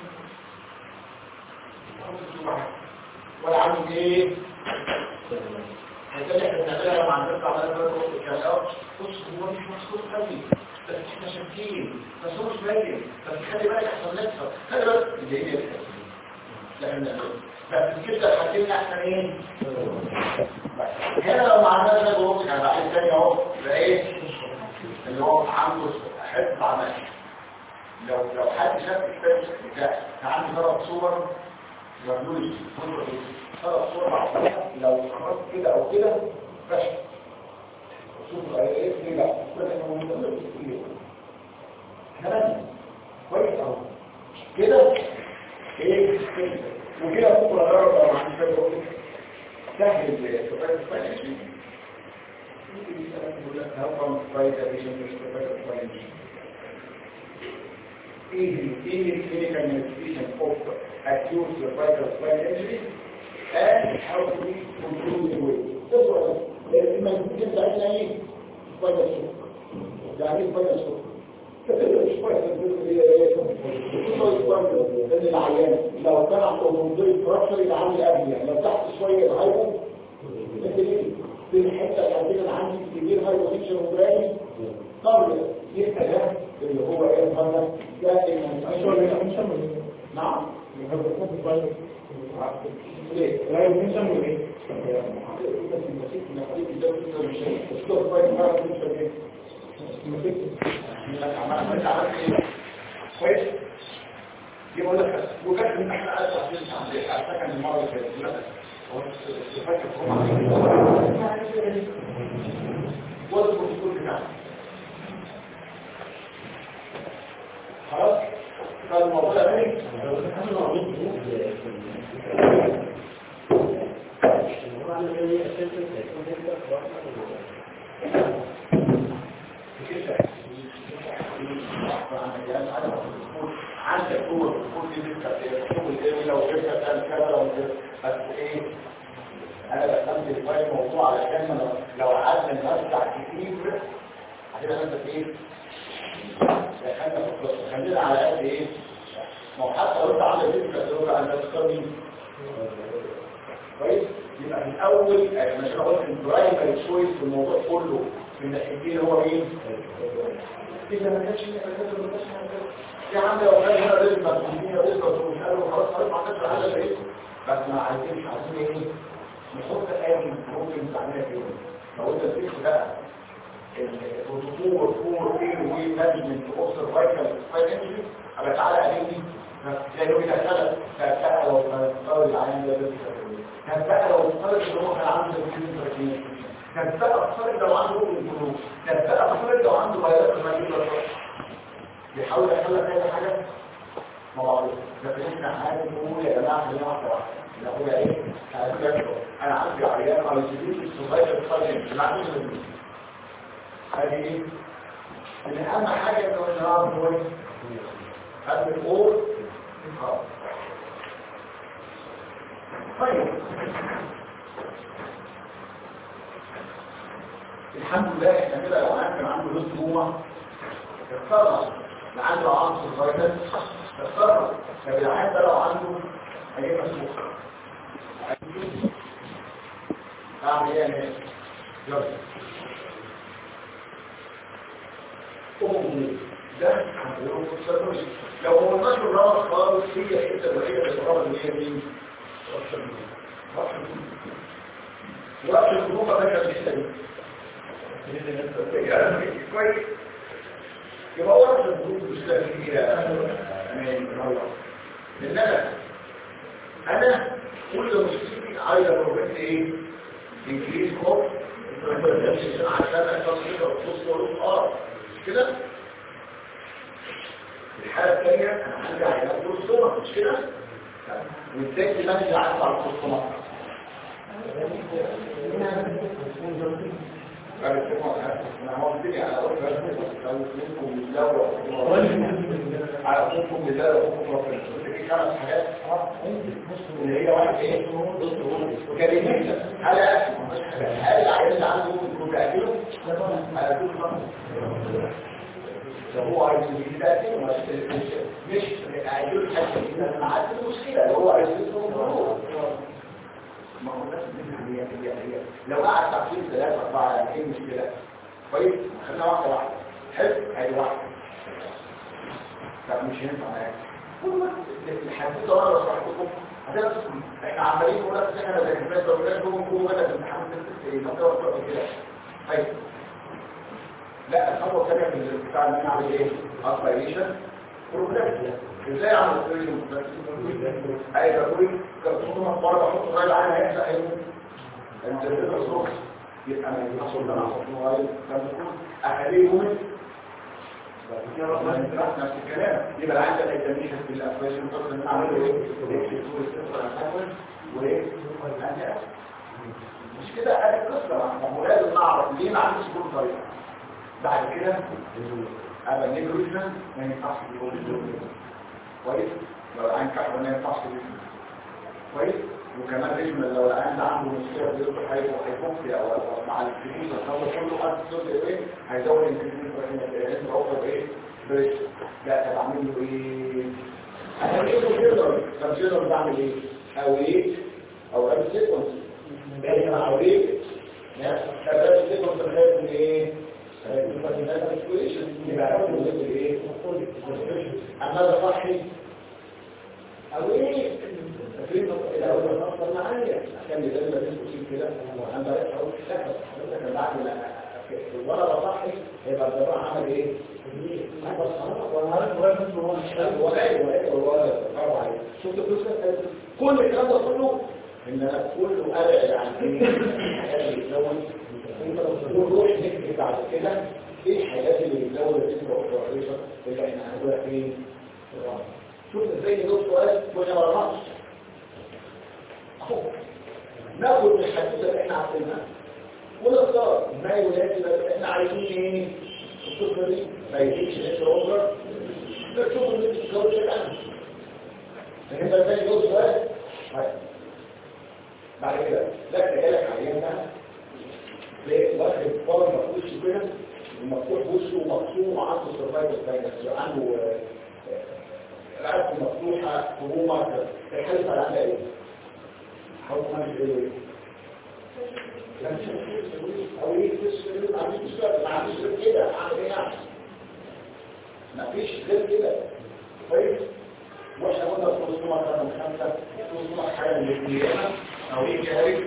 S1: مبسوط ولا عامل ايه هتلاقي احنا بنعملها لما عندنا عمليه برضه الكلام بص هو مش مبسوط قوي بس احنا شاكين بس هو مش باين بس خلي بالك احسن نكسر خلي بالك اللي هي لكن بس كده الحاجتين احسن ايه هنا لو ما عملناش ده جروب كان بعد تاني اهو يبقى ايه اللي هو عنده حفظ عمل لو لو حد شاف الكتاب بتاع كان عنده ثلاث صور مبنوش ثلاث صور بعضها لو خرجت كده او كده فشل شوف ايه ايه لا بس انه مهم كتير احنا كويس اهو كده ايه وكده بكره ضرب او عندي فكره سهل السؤال الفاينانشي ممكن يقول لك هاو كم برايس اديشن مش بروفيسور فاينانشي ايه ايه الكلينيكال مانيفستيشن اوف acute cervical spine injury and how to be controlled the way تقرا المانيفستيشن بتاعتنا ايه؟ فاينل شوك يعني ايه فاينل شوك؟ مش كويس ان العيان لو كان عنده منظر فراكشر يبقى عامل ابنيه لو تحت شويه الهايبو في الحته اللي عندنا عندي كبير هايبو فيكشن وبراي طب يبقى ده اللي هو ايه هذا ده اللي نعم ليه؟ لا يمكن ايه؟ كويس يقول لك وجدت ان احنا اسف عشان سكن المره اللي فاتت لا هو فاكر هو البروتوكول بتاعه خلاص فالموضوع ده ايه كده عندك قوه الدخول دي لسه تقول ايه لو جبت كان كذا لو جبت بس ايه انا بستمتع شويه الموضوع علشان لو لو قعدنا نوسع كتير هتبقى انت ايه خلينا في القصه خلينا على قد ايه ما هو حتى لو انت عامل فكره تقول عن تذكر مين كويس يبقى من اول يعني مش هقول البرايمري تشويس في الموضوع كله في الناحيتين هو مين اذا ما كانش يا عم لو كان هنا رزقك والدنيا رزقك ومش قالوا خلاص خلاص ما عندكش حاجه بعيد بس ما عايزينش عايزين ايه نحط ايه ممكن نستعملها فين لو انت الفكر بقى الدكتور فور ايه ومانجمنت اوف سيرفايكال فاينانشال ابقى تعالى قالي زي لو كده كده بقى لو قال العين ده بس كان بقى لو افترض ان هو كان عنده كيمياء كان بقى افترض لو عنده الجنوب كان بقى افترض لو عنده بيانات الماليه بيحاول يحل اي حاجه ما بعرفش لكن احنا عايزين نقول يا جماعه خلينا واحده واحده لا هو ايه عايز انا عندي عيان على سبيل الصغير القليل اللي عنده هذه ايه ان اهم حاجه انه نعرف هو هذا الامور طيب الحمد لله احنا كده لو كان عنده نص جوه اتصرف اللي عنده عنصر فيتامين اتصرف طب العيان ده لو عنده هيبقى مسموح اعمل ايه يا ناس يلا ده لو هو النشر الرابط خالص هي حته الوحيده اللي الرابط اللي هي مين؟ وقت الخروج ده كان لسه كويس يبقى وقت الخروج مش كبيره امان لان انا انا كل مشكلتي عايز اروح ايه؟ انجليز كوب عشان اتصل بخصوص ورود اه كده الحالة الثانية أنا عندي عينات الصورة مش كده؟ وإزاي تمشي عارف على الصورة؟ أنا هو الدنيا على أول لو منكم لله على أخوكم لله وأخوكم ربنا في خمس حاجات اللي هي واحد إيه؟ كلمة على هل العيال اللي عنده ممكن يكون بيأكله؟ على كل خمس هو عايز يتأكد مش عايزين حاجة كده مع المشكلة اللي هو عايز يسمه ما هو نفس هي هي هي لو قعد ساعتين ثلاثة أربعة ايه المشكلة كويس خلينا واحدة واحدة حلو هذه واحدة طب مش هينفع معاك الحديث ده انا بشرح لكم هتبقى احنا عمالين نقول لك احنا زي الناس لو الناس دول جوه بدأ الامتحان ايه منطقة كده طيب لا الخطوه الثانيه في بتاع ان انا اعمل ايه اسبيريشن بروجرام ازاي اعمل اسبيريشن اي بقول كرتونه مره بحط راجل عليها هيحصل ايه انت بتبقى يبقى ما ينفعش ان انا احط موبايل اخليهم نفس الكلام يبقى عندك اكزاميشن في الاسبيريشن تقدر ان اعمله ايه وايه مش كده ادي القصه ما هو لازم نعرف ليه ما عنديش كل طريقه بعد كده ابقى نيجرويشن ما ينفعش يقول كويس لو العين كحوة ما ينفعش كويس وكمان ريجمال لو العين ده عنده مشكله في يدخل حيث هيفوكسي او مع الكريم هو كله قد تصل ايه هيزود الكريم لازم اوفر ايه بريش لا طب اعمل له ايه انا ايه كده طب كده بعمل ايه او ايه او رابط سيكونس بين او ايه لا رابط سيكونس خايف من ايه أما ده صحي أو إيه تفريد الأول نفسر معايا عشان يزال ما تنسوا كده وعند رأيك أقول لك حضرتك بعد ما الولد صحي يبقى الجراح عمل إيه؟ كل الكلام ده كله ان انا كله ابعد عن ايه الحياه اللي بتزود ونروح نكتب بعد كده ايه الحاجات اللي بتزود الفكره والتوحيشه اللي احنا هنقولها فين شوف ازاي نجاوب سؤال وانا ما رمضش اهو ناخد من الحدوته اللي احنا عارفينها ونختار ما ولادي احنا عايزين ايه الطفل دي ما يجيش الانتر اوفر ده شغل اللي انت بتقول لك عنه لكن انت ازاي تقول سؤال طيب. بعد كده لا تجالك عيان بقى تلاقي واحد طالب مفتوح كده ومفتوح وشه ومقسوم وعنده سرفايفل ساينس عنده آه، آه، رقبته مفتوحه همومه الحاله على عندها ايه؟ حاول ما ايه؟ لا مش او ايه بس ما عنديش مشكله ما عنديش غير كده اعمل ايه يعني؟ ما فيش غير كده كويس واحنا قلنا الخصومه رقم خمسه الخصومه حاجه من الاثنين او ايه جاري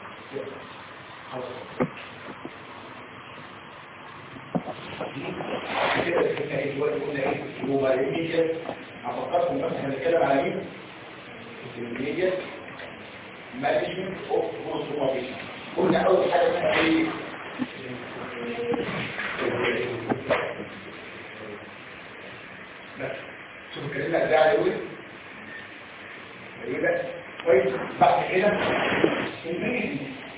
S1: كده الحكايه ايه دلوقتي قلنا ايه مباركين افكركم بس احنا بنتكلم على مين؟ الميديا مانجمنت اوف كونسوميشن قلنا اول حاجه اسمها ايه؟ بس شوف الكلمه ده على ايه؟ ايه كويس بعد كده الميديا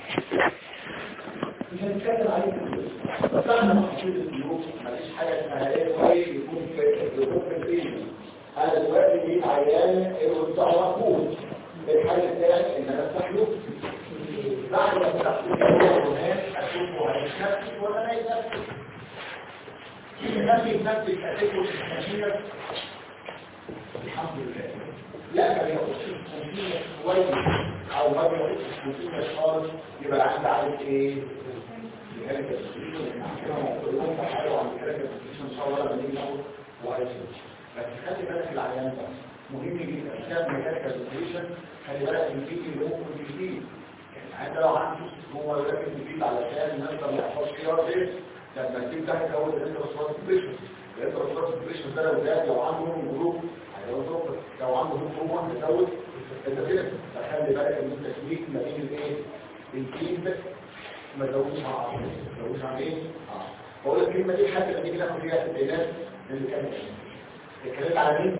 S1: مش هنتكلم عليه بس احنا محطوط الفلوس مفيش حاجه اسمها ايه كويس يكون في يكون في الفيلم انا دلوقتي جيت عيان الوسع مقبول الحل الثاني ان انا افتح له بعد ما افتح له هناك اشوفه هيتنفس ولا لا يتنفس يتنفس يتنفس اشوفه التنفيذ الحمد لله لا ما بياخدش الكونتينوس كويس او ما بياخدش الكونتينوس خالص يبقى العند عارف ايه لذلك السيشن عندنا موضوعين بحاولوا عن ذلك السيشن ان شاء الله لما نيجي ناخد وعايز بس خلي بالك العيان ده مهم جدا عشان ميكانيكال سيشن خلي بالك من الفيديو اللي ممكن تجيب يعني لو عنده هو يركز الفيد علشان نقدر نحفظ كيار بيس لما الفيد ده هيكون الانترسوات بريشن الانترسوات بريشن ده لو زاد لو عنده جروب هيزود لو عنده هرمون هيزود التدريب فخلي بالك من التشويق ما بين الايه الفيد ما تزودش مع بعض ما تزودش عن ايه اه بقول لك الكلمه دي حاجه نيجي ناخد فيها في البيانات اللي كانت اتكلمت على مين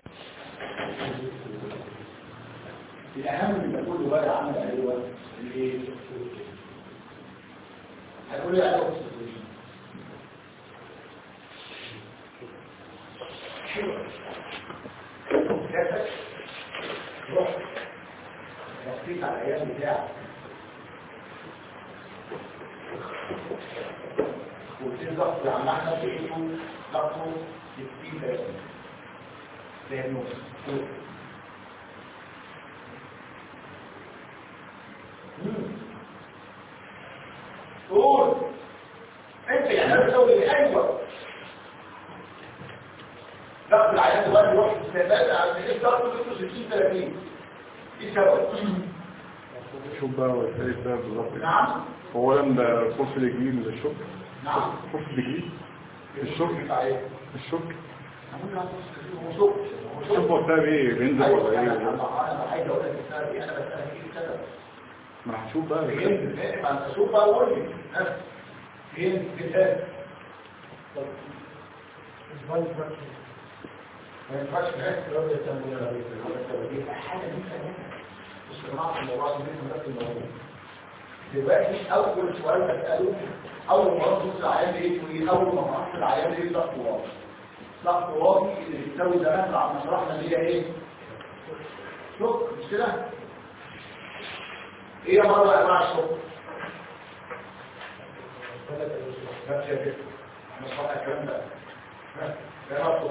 S1: الاهم من كل بقى عمل ايوه الايه هتقول لي انا كيفك روح بصيت على الايام بتاعك وبتين ضغط عم احنا بقيته ضغطه 60 30 لانه قول انت يعني انا بسوي ايوه ضغط العيان دلوقتي يروح استقبال على ايه ضغط 60 30 ايه سبب
S5: شوف بقى والثالث ده بالظبط
S1: نعم
S5: اولا فرصة الجديد من الشك
S1: نعم
S5: فرصة الجديد الشك
S1: بتاع ايه
S5: الشك
S1: شوف
S5: الشك هو بسبب ايه بينزل
S1: ايوه
S5: ولا
S1: انا
S5: ايه
S1: انا عايز اقول لك السبب ايه انا بسالك ايه السبب
S5: ما هنشوف بقى
S1: فين ما انت شوف بقى قول لي ها فين فين ما ينفعش نحس لو ده تنبيه حاجه دي فاهمها مش جماعه الموضوع ده لسه بس الموضوع دلوقتي اول سؤال بساله اول ما تبص العيان لقيته ايه اول ما معرفش العيان لقيت ضغط واطي ضغط واطي اللي بيساوي زمان على مشرحنا اللي هي ايه شوف مش كده ايه مرة انواع الشوك نفس يا بيت مش هبقى الكلام ده ها ده نفسه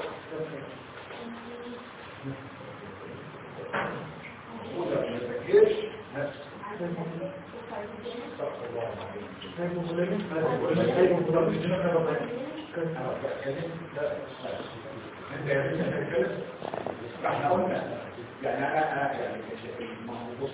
S1: موجودة ما تذكرش نفس استغفر الله احنا قلنا يعني انا انا يعني ما هو بص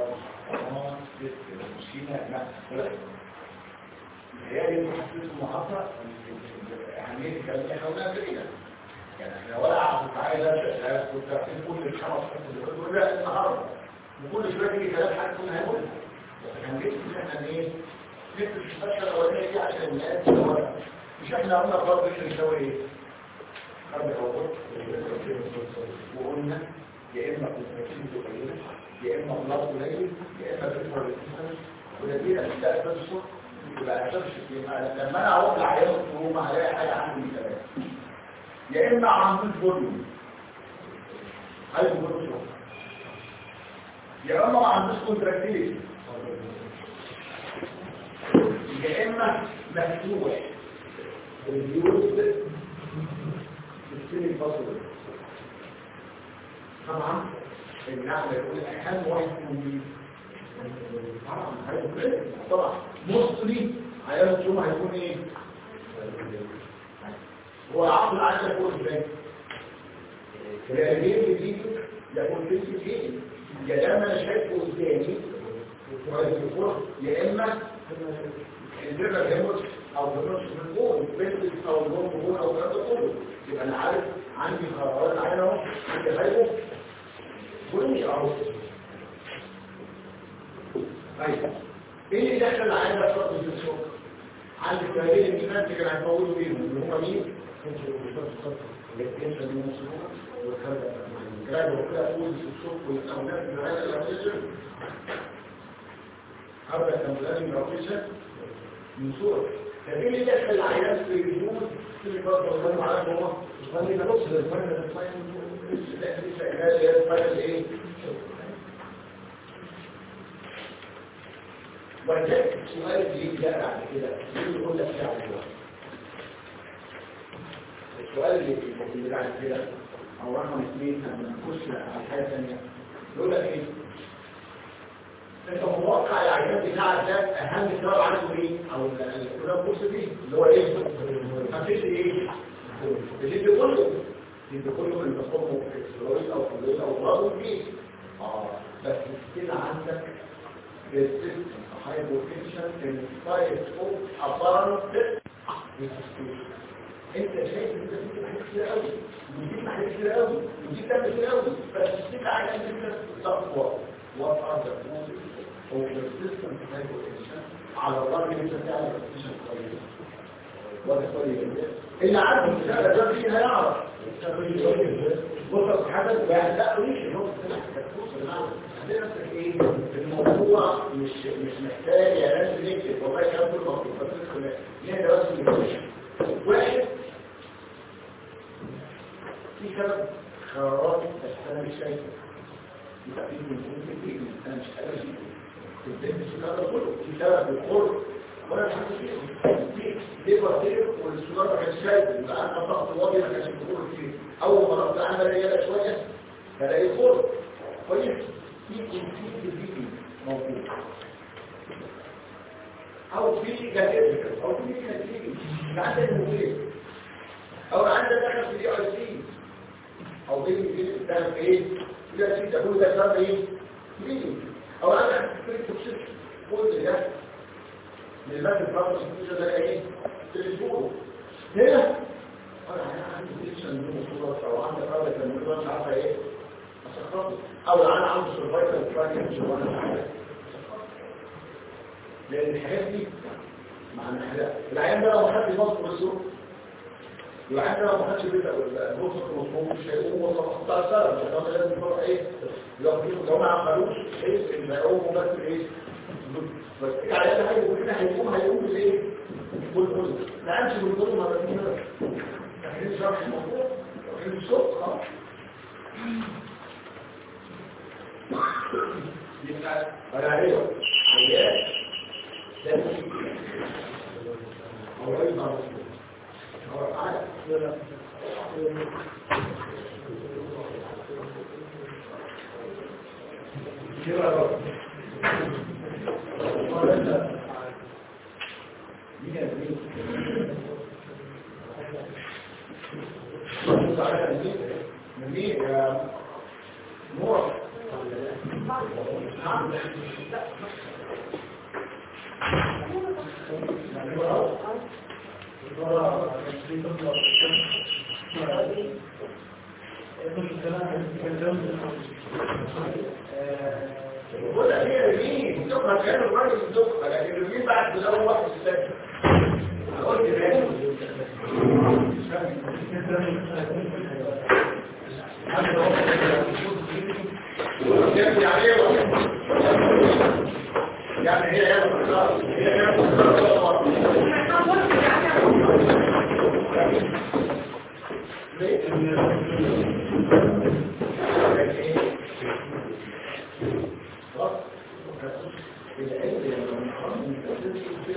S1: المشكله لا هي دي محسسه المحطه اهميه الكلام اللي احنا قلناها قبل كده يعني احنا ولا عارف عايز كنت عارفين كل الخمس حاجات اللي بتقول لا النهارده وكل شويه تيجي كلام حد كنا هيقولها بس كان جيت ان احنا ايه نكتب الشبكه الاولانيه دي عشان الناس تدور مش احنا قلنا برضه احنا نسوي ايه؟ خدنا الروبوت وقلنا يا اما كونسنتريشن قليله يا اما بلاد قليل يا اما بريفر ونتيجه للتأثير الصوت يبقى اساس يبقى لما انا اروح لعيان الطرومه هلاقي حاجه عندي ثلاثه يا اما عندي فوليوم هايبوبروشن يا اما ما عندوش كونتراكتيليتي يا اما مفتوح ريديوز السيمي فاصل طبعا النعمة يقول اهم واحد من طبعا هيكون طبعا مصري عيال الجمعة هيكون ايه هو عقل عايز يكون ازاي يا جيب دي يكون فيسي ايه يا اما انا شايفه قدامي كويس الفرق يا اما الجبل هيموت او بنص من فوق بنت او الجون فوق او الكلام ده كله يبقى انا عارف عندي قرارات عينه اهو عندي خايفه كلهم يقعوا طيب ايه اللي دخل العيان ده فرق في السوق عندي كلامين الناس كانوا هيفوتوا بيهم اللي هم مين الاثنين اللي مسلوقه والخارجه الكلام ده كده فوز في السوق والاولاد من هذا الابليكيشن هذا كان لازم يعطيشه من صور لكن اللي دخل العيان في الجنود في الفتره اللي معاه هو قال لي بص الفن ده لسه لسه لسه الفن ايه ولذلك السؤال اللي جاء بعد كده اللي يقول لك يعني هو السؤال اللي اللي بعد كده او رقم اثنين لما نخش على حاجه ثانيه يقول لك ايه انت متوقع العينات بتاعك ده اهم سبب عنده ايه او الكلام بص دي اللي هو ايه مفيش ايه اللي كله اللي كله من تصمم اكسلوري او فلويد او برضه فيه اه بس كده عندك resistance hypotension in spite of apparent انت شايف ان انت بتجيب حاجات كتير قوي بتجيب حاجات كتير قوي بتجيب تعمل كتير قوي بس تفتكر على ان انت تقوى what are the causes of resistance hypotension على الرغم ان انت تعمل resistance كويس وده كويس اللي عارف الرساله ده فيه هيعرف بص حاجه لا ليش هو عندنا ايه الموضوع مش مش محتاج يا ناس نكتب والله كلام كله مكتوب بس هنا بس واحد في سبب قرارات بس انا مش شايفه يبقى في من كتير انا مش قادر اشوفه البنت السكر كله في سبب القرب وانا مش عارف فيه ليه بطير والسكر ما كانش شايفه يبقى انا ضغط الوضع ما كانش بيقول كتير اول ما ضغط اعمل رياضه شويه بلاقي قرب كويس في كونفليكت بيبي موجود او في جاهزة او في نتيجة عندك مدير او عندك دخل في دي اي سي او بيبي في دخل في ايه دي اي سي تقول ده صار ايه بيبي او عندك توكسيك كل ده من المادة الفرق السبيشة ده ايه تليفون هنا انا عندي ديكشن من الصورة او عندك قبل كان مش عارفة ايه او انا عنده سرفايفل تراكنج وانا حاجه لان الحاجات دي معنى حاجه العيان ده لو ما خدش مصر بالسوق العيان ده لو ما خدش بيت البوصه المصروف مش هيقوم وصل 15 سنه مش هيقوم لازم يفرق ايه لو لو ما عملوش ايه اللي هيقوم بس ايه بس العيان ده هيقوم كده هيقوم هيقوم بالايه بالكل لا امشي بالكل ما بقى لكن شرح الموضوع لكن الصوت خلاص يبقى ولا عليه عيال ده هو يبقى هو تعالى مين يا نور ولا هي رجيم تقرا كان الراجل تقرا لكن الرجيم بعد ده هو واحد الثاني قلت يعني يعني هي هي هي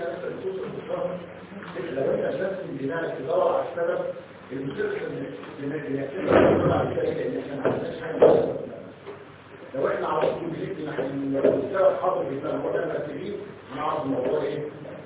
S1: انت بتوصل للشهر لو انت بس دماغك تدور على السبب المشكله ان ان يحتاج على الشيء ان احنا ما عندناش حاجه لو احنا على طول بنجيب ان احنا لو السبب حاضر في السنه وده مرتبين هنعرف الموضوع ايه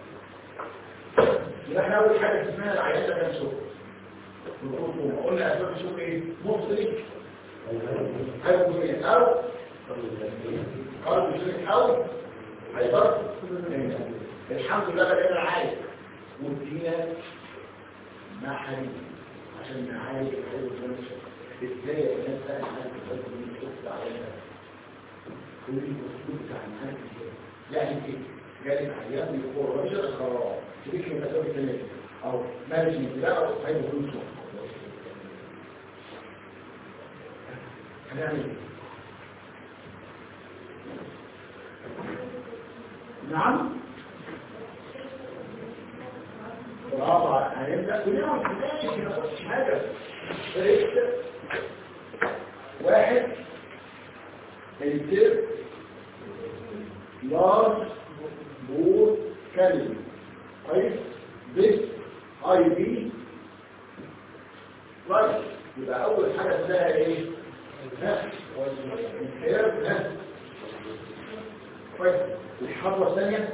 S1: يبقى احنا اول حاجه اسمها العيان ده كان شوك قلنا اسباب الشوك ايه مفصلي هايبوكليميا او قلب الشوك او هيبر الحمد لله بقينا عايز ودينا مع حبيبي عشان نعالج الحلو المنشأ ازاي الناس بقى عارف الحلو من الشخص عليها كل الاسلوب بتاع الناس يعني ايه جالس عيان يقول رجل القرار تلك المسؤول الثانية او مالش انتباه او صحيح بدون شوق هنعمل ايه نعم رابع هنبدأ كلنا مش ما ناخدش حاجة لسه واحد التر لارج بور كلمة كويس بس اي بي كويس يبقى اول حاجة اسمها ايه؟ ها الكير ها كويس الخطوة الثانية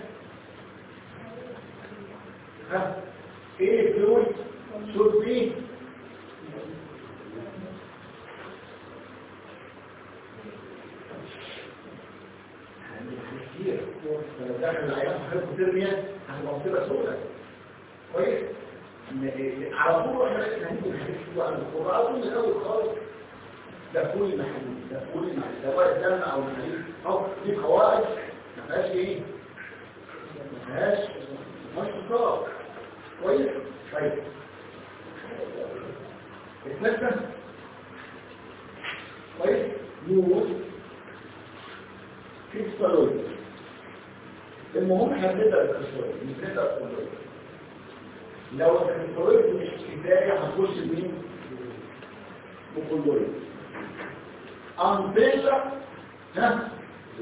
S1: ها ايه فلويد should be كتير لو داخل العيان في الترمية هتبقى مصيبة سودة كويس ن- على طول احنا هنيجي نحكي بقى القراءات من الاول خالص ده كل محلول ده كل محلول سواء الدم او المحلول او دي قواعد ما فيهاش ايه ما فيهاش مشتقات كويس طيب الثالثة كويس نور كريستالويد المهم احنا بنبدا بالكريستالويد مش بنبدا بالكريستالويد لو الكريستالويد مش كفايه هنخش بمين؟ بكلويد امبيلا ها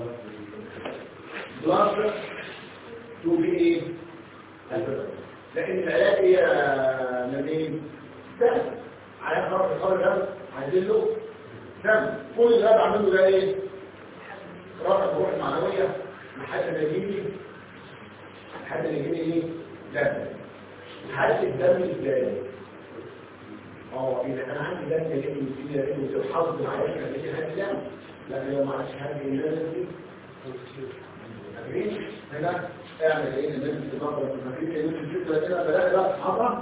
S1: بلاسر تو بي ايه؟ لكن العلاج ايه يا نبيل؟ دم على خرط الخرط ده عايزين له دم كل اللي انا بعمله ده ايه؟ قراءة الروح المعنوية لحد ما يجيلي لحد ما يجيلي ايه؟ دم لحد الدم ازاي؟ اه اذا كان عندي دم يجيلي فيه يجيلي في الحظ العيش خليتي هادي دم لكن لو ما عادش هادي لازم دي تمرين هنا اعمل ايه الناس تفكر في المكان اللي انت الفكره كده بلاقي بقى اصحابها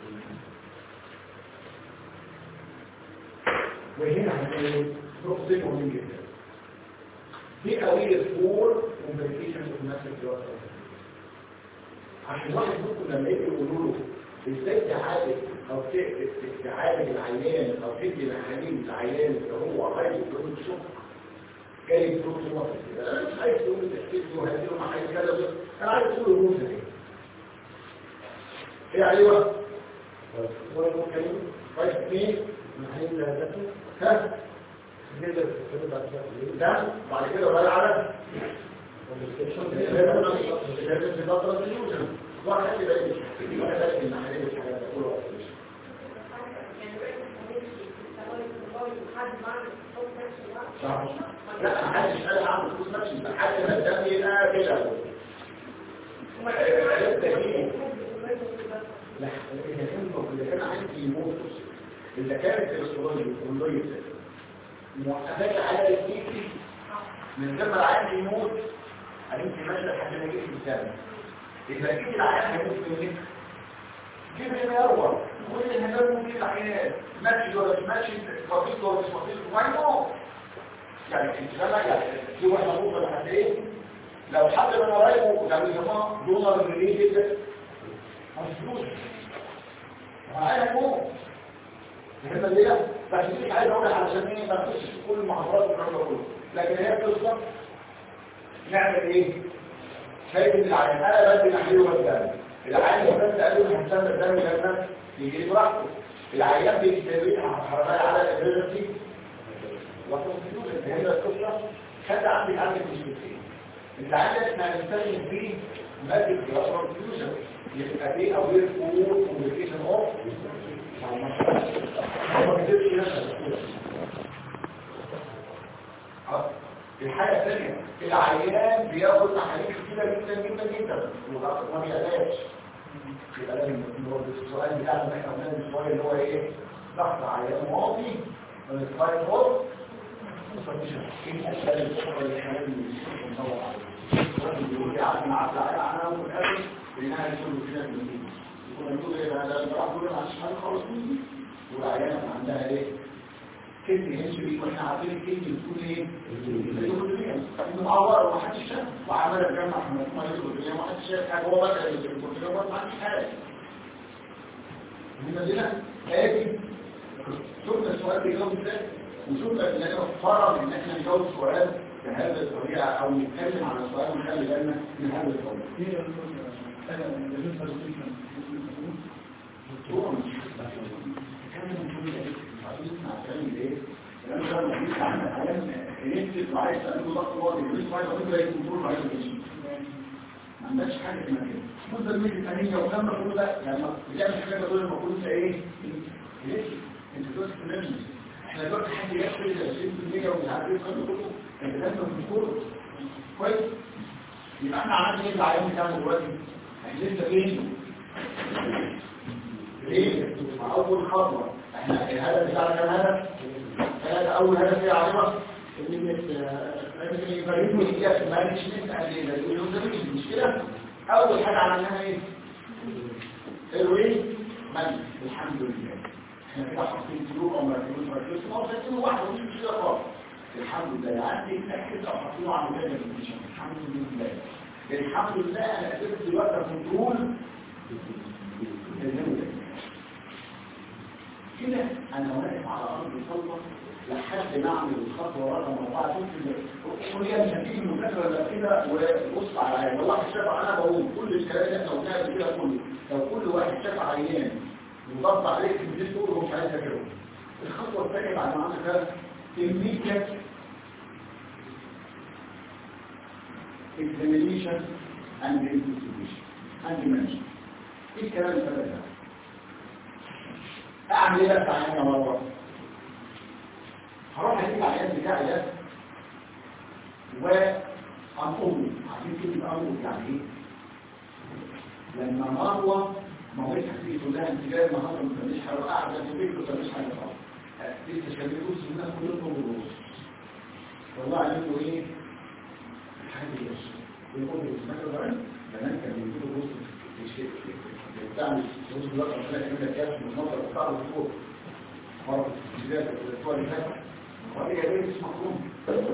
S1: وهنا هنعمل بروسيس مهم جدا في قوية فور كومبليكيشن اوف ماسك عشان واحد منكم لما يجي يقولوا له ازاي تعالج او ت- ت- تعالج العيان او تدي محاليل العيان اللي هو عايز يقول الشغل جاي بروح مصر كده انا مش عايز تقول تحكيز وهديله محاليل كذا وكذا. انا عايز تقول له موسى كده ايه ايوه هو المكلم كويس اثنين
S4: محل هدفه
S1: ها
S4: نقدر نستفيد بعد كده
S1: ده بعد كده بقى على
S4: والديسكريبشن
S1: لازم تبطل اليوزن واحد يبقى يمشي واحد يبقى المحاليل الحاجات ده كله وقت. صح لا محدش قال اعمل فلوس نفسي حتى ما الدم يبقى كده لا اذا كان اذا كان عندي موتوس اذا كانت الاسترولوجي والكلوية موقفات على الكيكي من غير ما العيان يموت هنمشي ماشي لحد ما يجي الانسان اذا جيت العيان هيموت من هنا جيب لي يروى كل الهدف ممكن العيان ماشي ولا مش ماشي بسيط ولا مش بسيط واي نو يعني انت فاهم يعني في واحد موصل لحد ايه لو حد من قرايبه يعني يا جماعه دولار مليون جدا مفلوس معايا فوق فهمت ليه؟ بس مش عايز اقول علشان ايه ما تخش في كل المحاضرات والكلام ده كله لكن هي قصه نعمل ايه؟ شايف ان العيان انا بدي نحليه والدم العيان بس قال له هنسمى الدم لما يجي لي براحته العيان بيستوي حرامات على الامرجنسي وتنفيذ هنا القصه خد عندي عندي مشكلتين العيان احنا هنستخدم فيه مادة بيوصل فيوجن يبقى دي او غير فور كومبليكيشن اوف ما كتبش نفسه الحاجة الثانية العيان بياخد تحاليل كتيرة جدا جدا جدا وما بيقلاش يبقى لازم نقول السؤال بتاعنا اللي احنا قلناه من شويه اللي هو ايه ضغط عيان واطي من السلايد فوق ايه الاشياء الاخرى اللي احنا لازم ندور عليها الراجل بيقول لي عارف انا عارف انا وفي الاخر بينها يقول كده من يقول يقول ايه ده ده راح يقول ما عنديش حاجه خالص مني والعيانه عندها ايه كلمة هنشري واحنا عارفين الكلمة بتقول ايه؟ انه معور ومحدش شاف وعمال اتجمع في مجموعة الكلية ومحدش شاف حاجة هو بدأ الكلية وما عنديش حاجة من هنا ادي شفنا السؤال بيجاوب ازاي وشفنا ان احنا فرض ان احنا نجاوب سؤال بهذه الطريقة او نتكلم على السؤال ونخلي بالنا من هذا الطريقة
S3: هي انا بالنسبه للفكره
S1: دكتور مش كان من كل عشان ايه لأنه كان محيط عن الحياة يكتب وعايز تقلبه ضغط واضح يقول فايدة ويبدأ يكون عايز يمشي ما عندكش حاجة اسمها كده مدة الميت الثانية وكم كل ده يعني بتعمل حاجة دول المفروض انت ايه؟ ليه؟ انت دلوقتي تنمي احنا دلوقتي حد يكتب 20% ومش عارف ايه الكلام ده كله انت لازم تذكره كويس؟ يبقى احنا عملنا ايه العيان بتاعنا دلوقتي؟ احنا لسه فين؟ ليه؟ مع اول خطوة احنا الهدف بتاعنا كام هدف؟ هذا اول هدف هي عارفه مش كده اول حاجه عملناها ايه الوين من الحمد لله احنا كده حاطين فلوس او مركبين مركبين ما هو ساكنين واحد مش مشكله خالص الحمد لله عندي تاكد او حاطينه على مكان الحمد لله الحمد لله انا قدرت دلوقتي كنترول كده انا واقف على ارض الخطوه لحد ما اعمل الخطوه رقم اربعه شوف هي مش هتيجي المذاكره ولا كده وبص على عيان والله شاف انا بقول كل الكلام اللي احنا قلناه قبل كده كله لو كل واحد شاف عيان وضغط عليه في البيت تقول هو مش عايز يذاكره الخطوه الثانيه بعد ما عملت كده immediate examination and investigation and dimension ايه الكلام الثلاثه ده اعمل ايه بقى عيان يا مروه هروح اجيب العيان بتاعي ده وانقضه عارفين كلمه انقض يعني ايه لما مروه موتها تيجي تقول لها انت جايه النهارده ما تعمليش حاجه قاعده في بيتك ما تعمليش حاجه خالص لسه شايفين كل الناس كلكم بالروس والله عليكم ايه حاجه دي يقول لي سمعت زمان زمان كان بيجيبوا روس في شيء بتعمل روس دلوقتي عشان يعمل لك كاس من المنطقه بتاع الفوق مرة في الجزائر الاسبوع اللي فات وقال لي يا بيه اسمع كلهم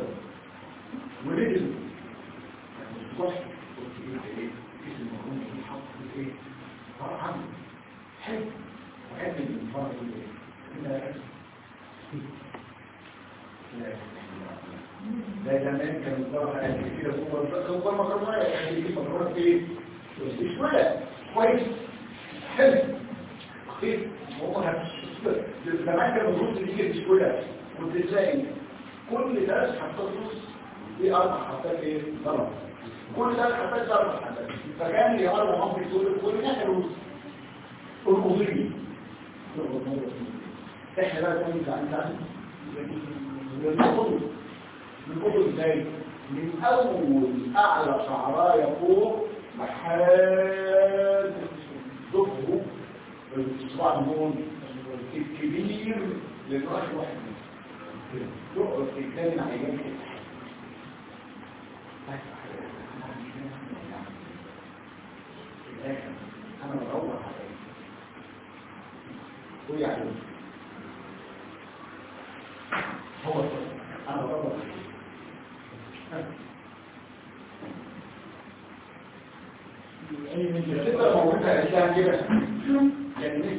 S1: ونزل صح قلت ايه ايه اسم المرون اللي حط في ايه فرح عنه حلو وقال لي من فرق ايه لا لا زمان كان الضرب قد كده هو هو مكرونه يعني يجيب مكرونه ايه مش ولا كويس حلو خير هو زمان كان الرز دي مش ولا كنت تلاقي كل ثلاث حطات رز دي اربع حطات ايه ضرب كل ثلاث حطات اربع حطات فكان لي اربع ممكن تقول كل ناحيه رز الرزين احنا بقى كنا بنتعلم بناخد بناخد ازاي من اول اعلى شعرايه فوق لحد ظهره الصباع النون الكبير للراس واحد تقعد تتكلم عيان انا بدور على ايه يعني هو انا بدور
S3: اي من
S1: الفكره موجوده عشان كده يعني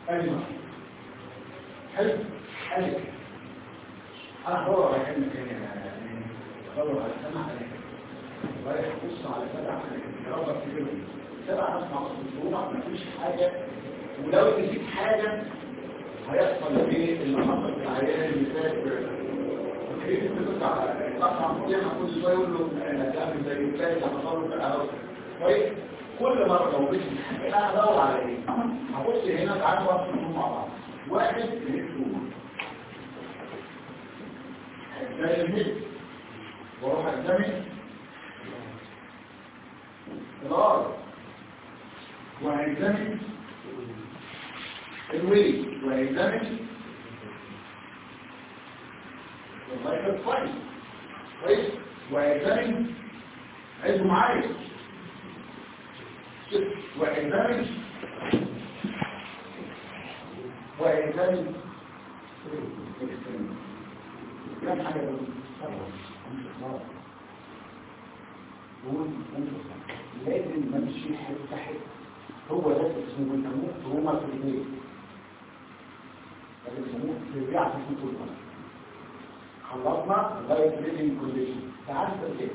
S1: ادي ما حلو حلو انا هدور على كلمه ثانيه بدور على سبع رايح ابص على سبع يا رب افتكرهم سبع ناس مع الصوره مفيش حاجه ولو نسيت حاجه هيحصل ايه اللي حصل في العيان اللي فات فاكرين انت كنت اقطع مصيحه كل شويه يقول له انا هتعمل زي الثاني اللي حصل له في الأول. كويس كل مره لو مش انا هدور على ايه هبص هنا تعالوا نقف مع بعض واحد الكترون ده الهيد واروح اقدمي الارض وهيزمن الويل وهيزمن اللايكر كويس كويس وهيزمن عايزه معايا وهيزمن وهيزمن كم حاجة دول دول لازم نمشي حتة حتة هو ده اسمه الكموت روما في البيت لازم الكموت ترجع في كل مرة خلصنا لغاية ليفنج كونديشن تعال تسجيل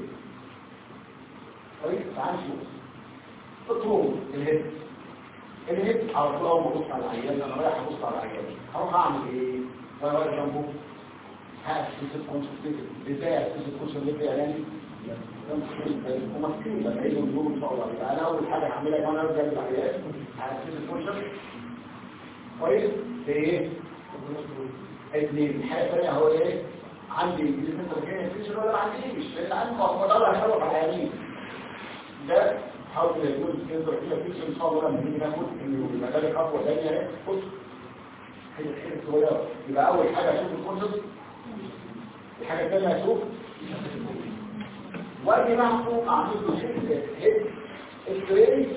S1: طيب تعال شوف اطلب الهيد الهيد على طول اول ما ابص على العيان انا رايح ابص على العيان هروح اعمل ايه؟ وانا واقف جنبه هاسس الكونسبتيف ازاي اسس الكونسبتيف يعني ومسكين لما يجوا يقولوا ان شاء الله يبقى انا اول حاجه هعملها وانا ارجع للعيان هاسس الكونسبتيف كويس في ايه؟ اثنين الحاجه الثانيه هو ايه؟ عندي الجسم كان فيش ولا ما عنديش لان عندي مقدره هشرب على اليمين ده حاول يكون كده كده فيش ان شاء الله لما نيجي ناخد المجال خطوه ثانيه اهي بص حاجه حاجه صغيره يبقى اول حاجه اشوف الكونسبت الحاجه الثانيه اشوف واجي بقى فوق اعمل له هيد هيد ستريس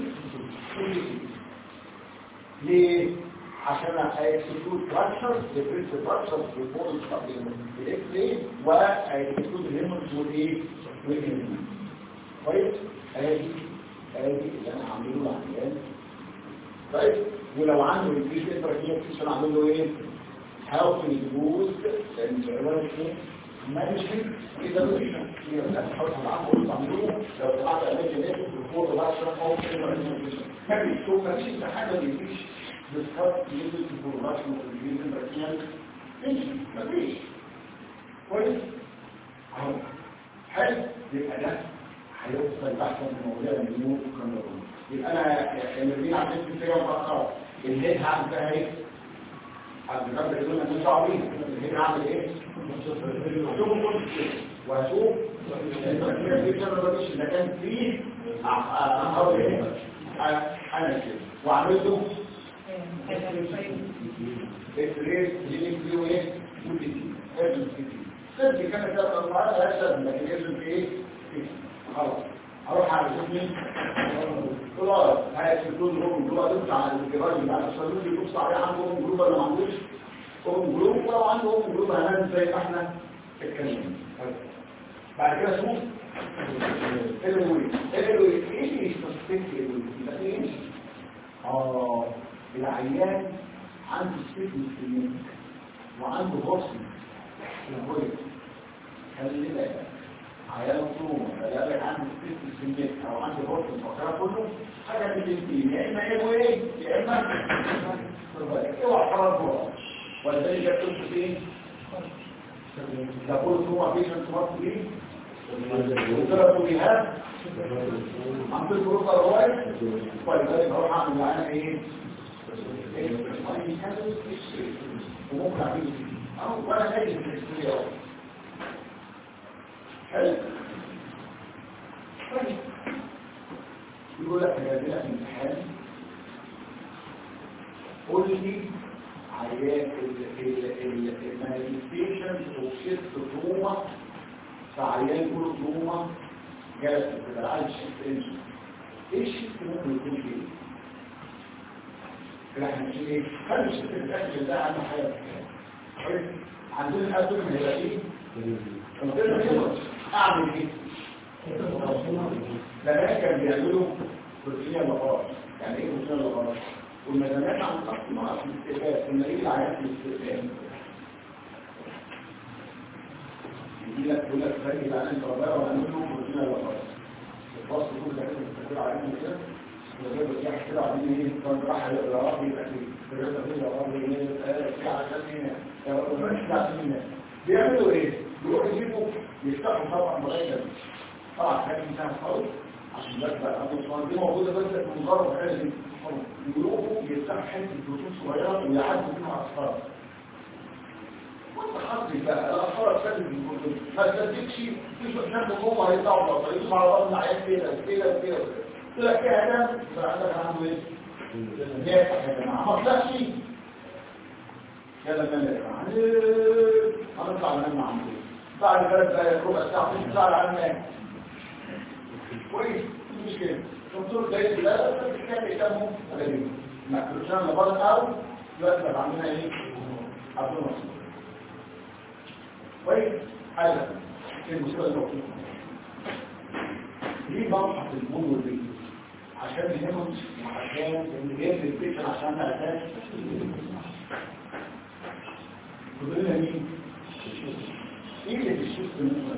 S1: ليه عشان اكسكلود فراكشر ديفرنس فراكشر بيفور الاكس راي واكسكلود الهيموريج والايه والهيموريج كويس ادي ادي اللي انا هعمله له عمليات طيب ولو عنده انكريز انتراكينيك فيشن اعمل له ايه هاو تو يوز الانتراكينيك مانجمنت ايفالويشن هحاول اعمل له لو طلعت اماكن ناس بيفور فراكشر او مفيش شوف مفيش حاجه بيفيش discuss using the production of the human material thinking مفيش كويس اهو حلو يبقى ده هيوصل بحثا من مواضيع المليون كاميرون يبقى انا المدينة عشان فيها مفكرة الهيد هعمل فيها ايه؟ عبد الكبر يقول لنا مش دعوه بيها الهيد هعمل ايه؟ هشوف كل شيء وهشوف الماتيريال دي كده مفيش اذا كان فيه احاول ايه؟ انا كده واعمل له اكسريز جينيك فيو ايه موديتي ارجل كتير سيرجي كان كده الله لا يسد لكن ارجل في ايه خلاص اروح على جسمي خلاص هاي تكون روم جروب تطلع على الجراج بتاع الصالون يبص عليه عنده روم جروب ولا ما عندوش روم جروب ولو عنده روم جروب هنعمل زي ما احنا اتكلمنا بعد كده شوف الوي الوي ايه اللي يستفيد الوي اه العيان عنده ستيتمنت في المنك وعنده غصن في البويت خلي بالك عيان طول خلي بالك عنده ستيتمنت في المنك او عنده غصن فكرة كله حاجة من الاثنين يا اما ايه وايه يا اما اوعى حرام جوه ولذلك يكتب فين تقول هو بيشن سمارت بيه وثلاث بيهات عن في الفروق الرواية ولذلك هروح اعمل معانا ايه وممكن اعمله او وانا ناجي في الاستوديو حلو طيب يقول لك هذا امتحان قول لي عيان المانيفيستيشن وشيفت تروما فعيان كله تروما جالس في العالم شيفت انجن ايه الشيفت ممكن يكون فيه احنا مش ايه خلي الشيفت الاكل ده اهم حاجه في الكلام عندنا الاسم من ايه لما كده يخرج اعمل ايه لما كان بيعملوا بروتين اللغات يعني ايه بروتين اللغات والمدامات عن الأصل مع الاستقبال كنا نيجي العيان في الاستقبال يجي لك يقول لك خلي العيان انت ربنا ونعمل له بروتين ولا خلاص الفصل كله ده كده عليهم كده وغير بتيح كده عاملين ايه كان راح يا رب يبقى في الرزق دي يا رب ايه في عشان هنا يا رب ما مش عشان هنا بيعملوا ايه بيروحوا يجيبوا يفتحوا طبعا مرايه طبعا حاجه انتهى خالص عشان بس بقى ابو صوان دي موجوده بس مجرد حاجه يروحوا يفتحوا حته بروتين صغيره ويعدوا بيها اصفار وانت حظي بقى الاصفار تسلم البروتين ما تصدقش في شويه جوه هيطلعوا بقى يطلعوا على بعض العيال كده كده كده طلع فيها دم فعندك عنده ايه؟ نافع يا جماعه ما طلعش يلا نعمل يا جماعه هنطلع ننام مع عمرو بعد ثلاث دقايق ربع ساعه نص ساعه على النام كويس مش كده دكتور جاي لا لا بس كان يهتموا غريب ما كنتش انا بقول او دلوقتي بقى عندنا ايه؟ عبد الناصر كويس حاجه المشكله اللي ليه بنصح الموضوع دي عشان ناخد عشان اللي جاي البيشن عشان اساس كلنا مين ايه اللي في الشيء بالنسبه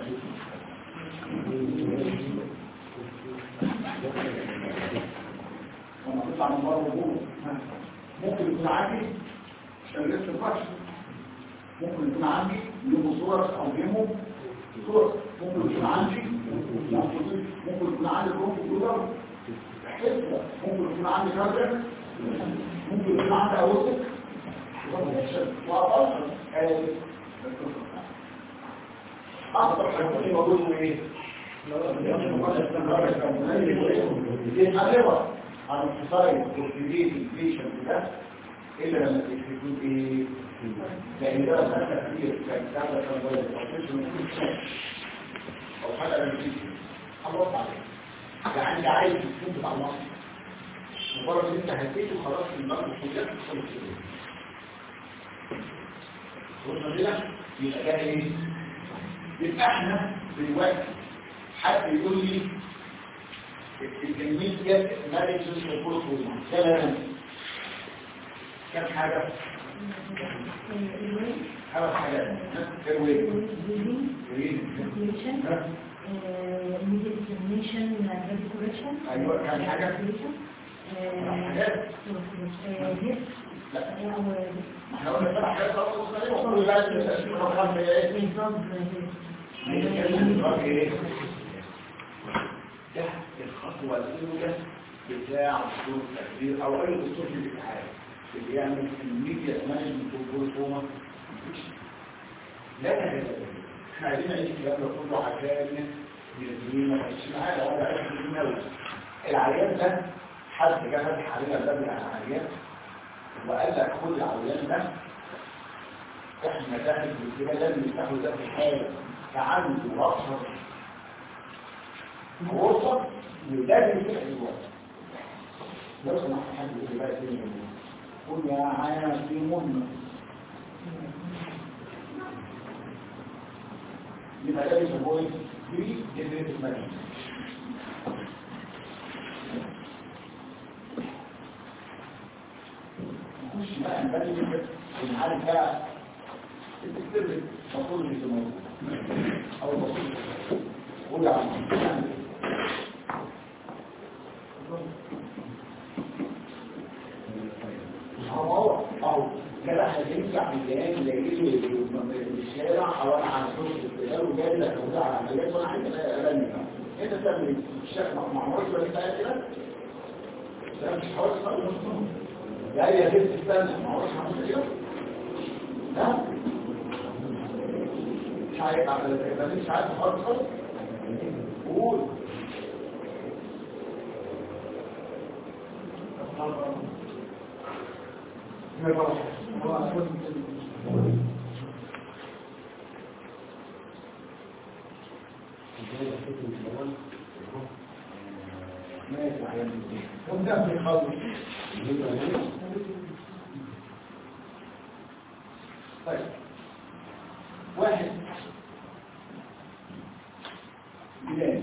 S1: لما تطلع من بره وجوه ممكن يكون عندي عشان لسه الفرش ممكن يكون عندي له صور او جيمه صور ممكن يكون عندي ممكن يكون عندي كمبيوتر حته ممكن يكون عندي كارتر ممكن يكون عندي اوسك واقل اكتر حاجه موجود ايه يتعلمها عن التصايد والفيديو الفيشن ده الا لما تكتبون ايه لان ده مسألة كتير كان كتابة كان ضيق او فيشن ممكن تشاك او حاجة انا نسيت خلاص عليك يعني انت عايز تكون بتاع مصر مجرد ان انت هديته خلاص المرض كلها تدخل في وصلنا كده يبقى ده ايه يبقى احنا دلوقتي حد يقول لي الكمية مانجمنت البروتوكول كلام كم حاجة خمس حاجات ايروي ايوه كم حاجة حاجات احنا قلنا سبع حاجات خلاص وكل بعد نظام ايه ده الخطوة الأولى بتاع دكتور التكبير أو أي دكتور في الاتحاد اللي يعمل الميديا مانجمنت والبروتوما لا لا لا احنا عايزين نعيش الكلام ده كله عشان يرزقنا مش معانا ولا عايز يرزقنا العيان ده حد جه فتح علينا الباب بتاع العيان وقال لك خد العيان ده احنا داخل كده لازم نفتحه ده في حاله فعنده رأسه غرفة ولازم يفتح الوقت لو سمحت حد يقول بقى الدنيا قول يا عاصمون يبقى ده بيسموه ايه؟ في جزيرة المدينة نخش بقى نبني ونعالج بقى الدكتور المفروض اللي يسموه او المفروض قول يا عم هو او كده هتنفع بالجهاز اللي يجي في الشارع او انا على صوت الاستقلال وجاي لك توزيع على عمليات وانا عندي ارني انت تعمل الشيخ مع معمول ولا انت قاعد كده ده مش حوار خالص لا يا بنت استنى ما هوش عامل كده لا مش عارف على ده مش عارف خالص خالص قول طيب واحد بلاد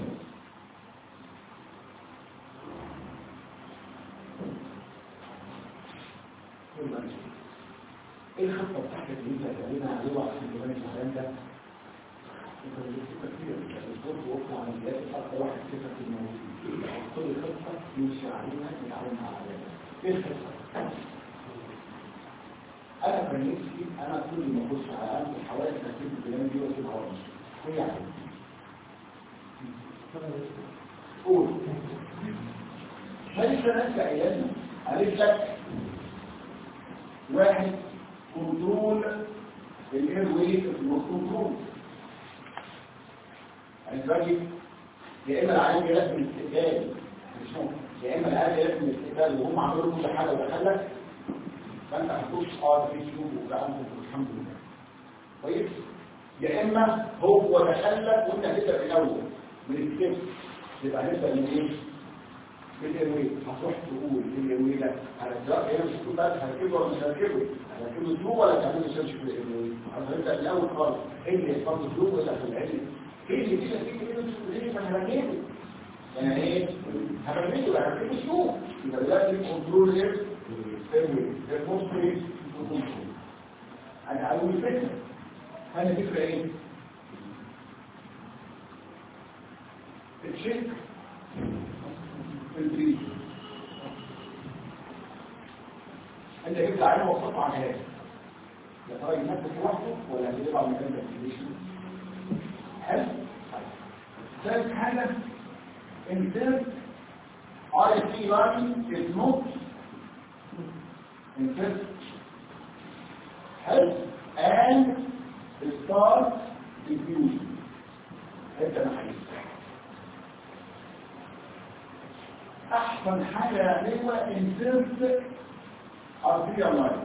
S1: ثم ايه الخطه بتاعتك اللي انت هتعملها عليه عشان تبان الكلام ده انت بتفكر كتير الدكتور وقع على الجهاز حتى واحد كده في الموضوع كل خطه يمشي عليها يتعامل مع عليها ايه الخطه انا كان نفسي انا كل ما اخش على قلب حوالي 30 كلام دي واسيبها وامشي هي عادي قول فليس ناس عيالنا قالت لك واحد كنترول الاير ويت كنترول الراجل يا اما العيال جالك من الاستقبال مش ممكن يا اما العيال جالك من الاستقبال وهم عملوا كل حاجه ودخلك فانت هتخش اه في يوتيوب وبقى الحمد لله كويس يا اما هو دخلك وانت هتبدا في الاول من الكتاب يبقى هنبدا من ايه؟ من الايروي هتروح تقول في الايروي ده هتبدا هي مش هتقول بس هركبه ولا مش هركبه هركبه سلوك ولا تعمله سيرش في الايروي هتبدا من الاول خالص ايه اللي يحفظ سلوك ولا في العلم ايه اللي كده كده كده مش ليه ما هركبه يعني ايه هركبه هركبه سلوك يبقى دلوقتي كنترول ايه؟ الايروي المصري كنترول انا اول فكره انا فكره ايه؟ الشرك في البريد انت جبت عين وصفه عن هذا يا ترى ينفذ لوحده ولا هتبقى على مكان تكتيشن حلو ثالث حاجه insert RFC learning is not insert help and start diffusion انت محيط احسن حاجة هو insert arterial line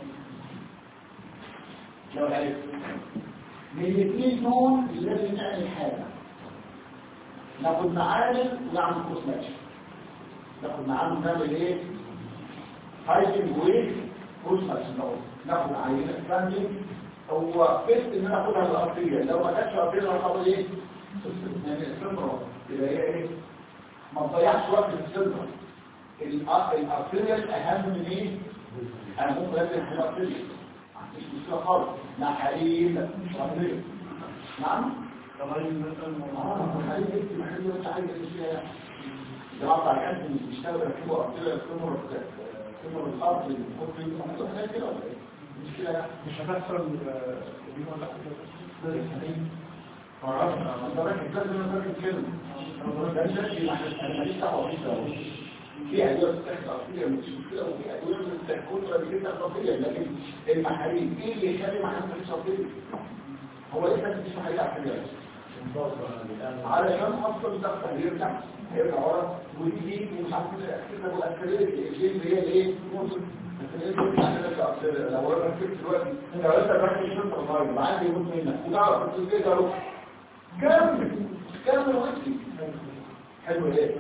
S1: لو عرفت من الاثنين دول لازم نعمل حاجة ناخد معامل ونعمل كروس ماتش ناخد معامل نعمل ايه هايدنج ويت كروس ماتش ناخد عينة ستاندنج هو بس ان انا اخدها الارضيه لو ما كانتش ارضيه هاخد ايه يعني السمره يبقى هي ايه ما تضيعش وقت في السمره الارضيه اهم من ايه انا ممكن لازم احل الارضيه مفيش مشكله خالص مع حريم ارضيه نعم
S3: تمارين مثلا
S1: اه حريم انت محل وانت عايز تمشيها جماعه بتاع الكلب مش بيشتغل يركبوا ارضيه السمره سمره الارض اللي ممكن يعملوا حاجات كده ولا ايه مش كده
S3: مش هتحصل دي ولا حاجه
S1: معرفش انا راكب لازم انا راكب كلمه ده شكلي انا ماليش دعوه بيه ده في ادويه بتتاخد اصليه مش مشكله وفي ادويه بتتاخد بتتاخد اصليه لكن المحاليل ايه اللي يخلي محاليل مش اصليه هو لسه مش محاليل اصليه علشان اصلا الضغط هيرجع هيرجع ورا ودي دي مش عارف كده والاكسلريت الجين هي الايه لو انا ركبت دلوقتي انت لسه راكب شنطه النهارده معاك يموت منك وتعرف تقول كده اهو كمل كمل وانت حلو ايه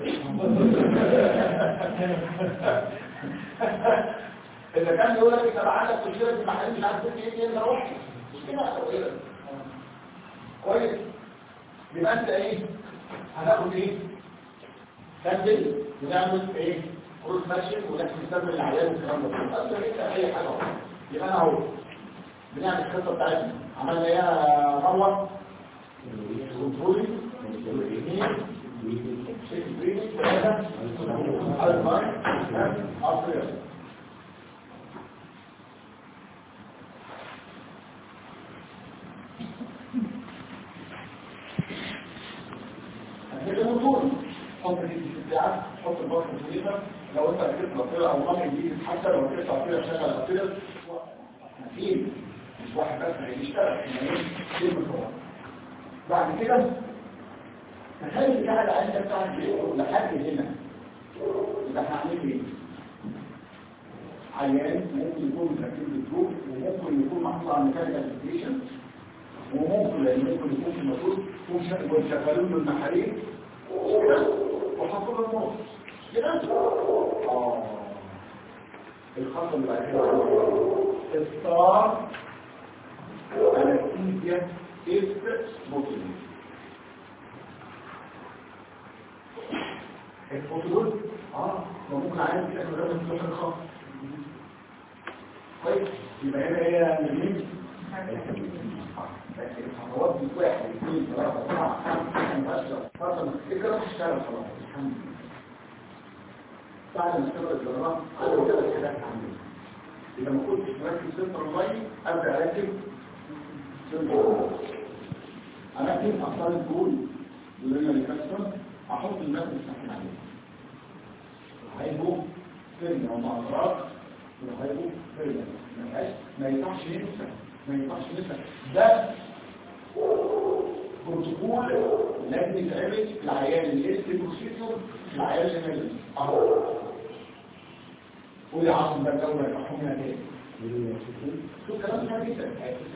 S1: اذا كان يقول لك انت عندك مشكله في المحل مش عارف تقول ايه انت روح مش كده كويس يبقى انت ايه هناخد ايه تنزل ونعمل ايه كروس ماشي ونحن نسمي العيال والكلام ده بس انت اي حاجه اهو يبقى انا اهو بنعمل الخطه بتاعتنا عملنا ايه يا مروه كنترولي حط دي بتاعك حط البطن في لو انت ركبت لطيرة او رمي دي حتى لو ركبت لطيرة شغل لطيرة اكيد مش واحد بس هيشتغل في بعد كده تخيل بتاع العين بتاعك لحد هنا يبقى هعمل ايه؟ عيان ممكن يكون مركب الدروب وممكن يكون محطوط على ميكانيكال ستيشن وممكن لان ممكن يكون في المفروض وشغلوا له المحاريق وحطوا له النص كده اه الخطوه اللي بعد كده ستار انستيزيا اس موتيلين الفوتون اه ممكن عايز تعمل رقم 12 خط كويس يبقى هنا هي مين الخطوات دي واحد اثنين ثلاثة أربعة خمسة عشرة خمسة الفكرة تشتغل خلاص الحمد لله بعد ما اشتغل الجرام أنا كده الحاجات عندي إذا ما كنتش مركز سنتر المي أبدأ أركب سنتر أركب أفضل الجول ولنا الكسر أحط الناس الساكن عليه هيبقوا فيلم ومع أطراف وهيبقوا فيلم ما ينفعش ننسى ما ينفعش ننسى ده بروتوكول لازم يتعمل العيان اللي اسم بروسيسور العيان اللي نازل اهو ودي عاصم ده الدولة يرحمنا تاني شو كلام سهل جدا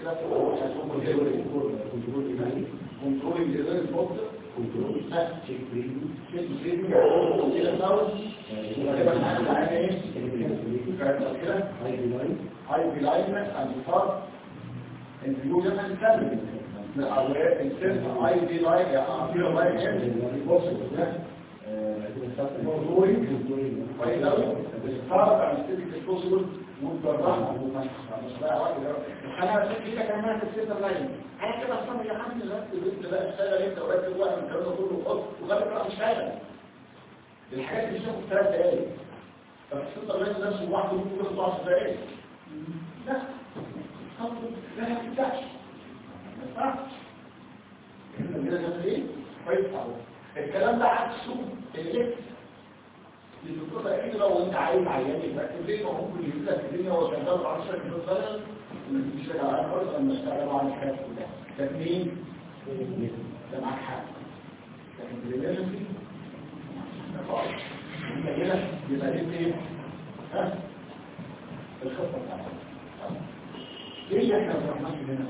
S1: كنترول الجزائر الفوق كنترول تشيك بريدنج تشيك بريدنج كده ساوند كده هنعمل على ايه كده هاي بي لاين هاي بي لاين انتصار انفيوجن انتليجنس الاوراق السيرف اي بي لاين يعني في لاين بص ده موضوعي كويس قوي الستارت عن ستيك الفوسفور وتبرعها مش بقى واحد انا بس كده كمان السيرف لاين انا كده اصلا يا عم الوقت البنت بقى اشتغل انت وركز واحد من الكلام ده كله خد وغالب راح اشتغل الحاجات اللي بتاخد ثلاث دقايق طب السيرف لاين نفسه لوحده ممكن ياخد 10 دقايق لا لا ما تفتحش ما ينفعش كده ده ايه كويس اهو الكلام ده عكسه اللبس الدكتور اكيد لو انت عايز عيان يبقى ليه ما ممكن يجيب لك الدنيا وهو شغال 10 كيلو سنه وما تجيش لك على خالص لما اشتغل على الحاجات كلها ده مين؟ ده معاك حق لكن الامرجنسي خالص انت كده يبقى دي ايه؟ ها؟ الخطه بتاعتك ليه اللي احنا ما رحناش هنا؟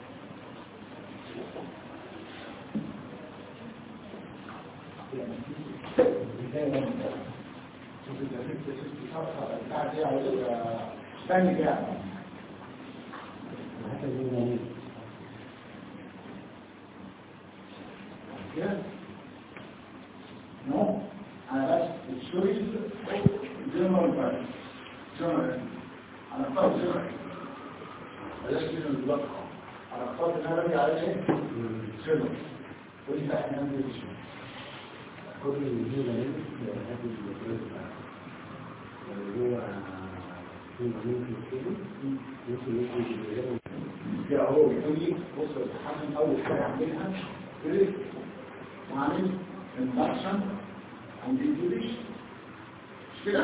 S1: ثاني كده كده نو انا بس الشويز جنرال فايل جنرال انا اختار جنرال بلاش كده البلد انا اخترت ان انا ارجع عليه جنرال ودي بقى احنا نعمل ايه
S4: كل الجيل ده هذه الجزء اللي هو في ممكن كده ممكن يكون
S1: كده هو بيقول لي بص الحسن اول حاجه اعملها كده وعامل اندكشن عند الجيش مش كده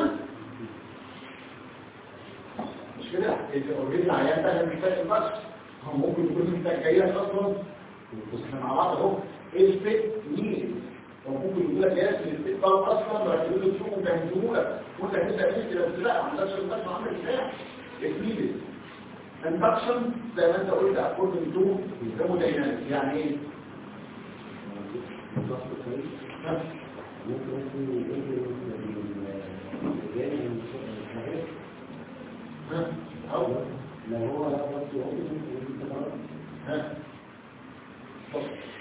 S1: مش كده انت اوريدي العيان ده محتاج اندكشن هو ممكن يكون محتاج جاي لك اصلا بس احنا مع بعض اهو ايه الفيت مين وممكن يقول لك يا اسم الفيت ده اصلا ركبوا له تشوفوا فهمتوه لك وانت هتبدا تمشي بس لا ما عندكش اندكشن عامل ازاي اكيد اندكشن زي ما انت قلت اكورد تو هيموداينامكس يعني ايه
S4: ممكن يكون
S1: ها او
S4: لو هو رفض ممكن يكون
S1: ها بص.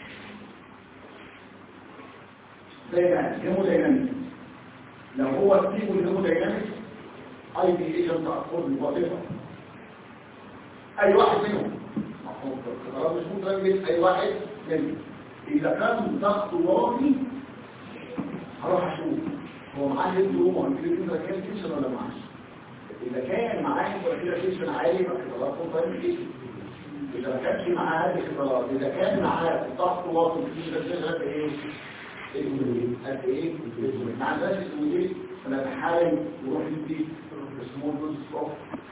S1: زي ما هيموداينامكس لو هو ستيبل هيموداينامكس اي بي ايجنت اكورد الوظيفه اي واحد منهم مفهوم خلاص مش ممكن اي واحد منهم اذا كان ضغط واطي هروح اشوف هو معاه هيد روم ولا كده كان تنشن ولا معاش اذا كان معاه كده تنشن عالي يبقى خلاص هو طيب ايه اذا ما كانش معاه هذه خلاص اذا كان معاه ضغط واطي في كده قد ايه قد ايه ما عندهاش اسمه ايه انا بحاول يروح يدي سمول دوز اوف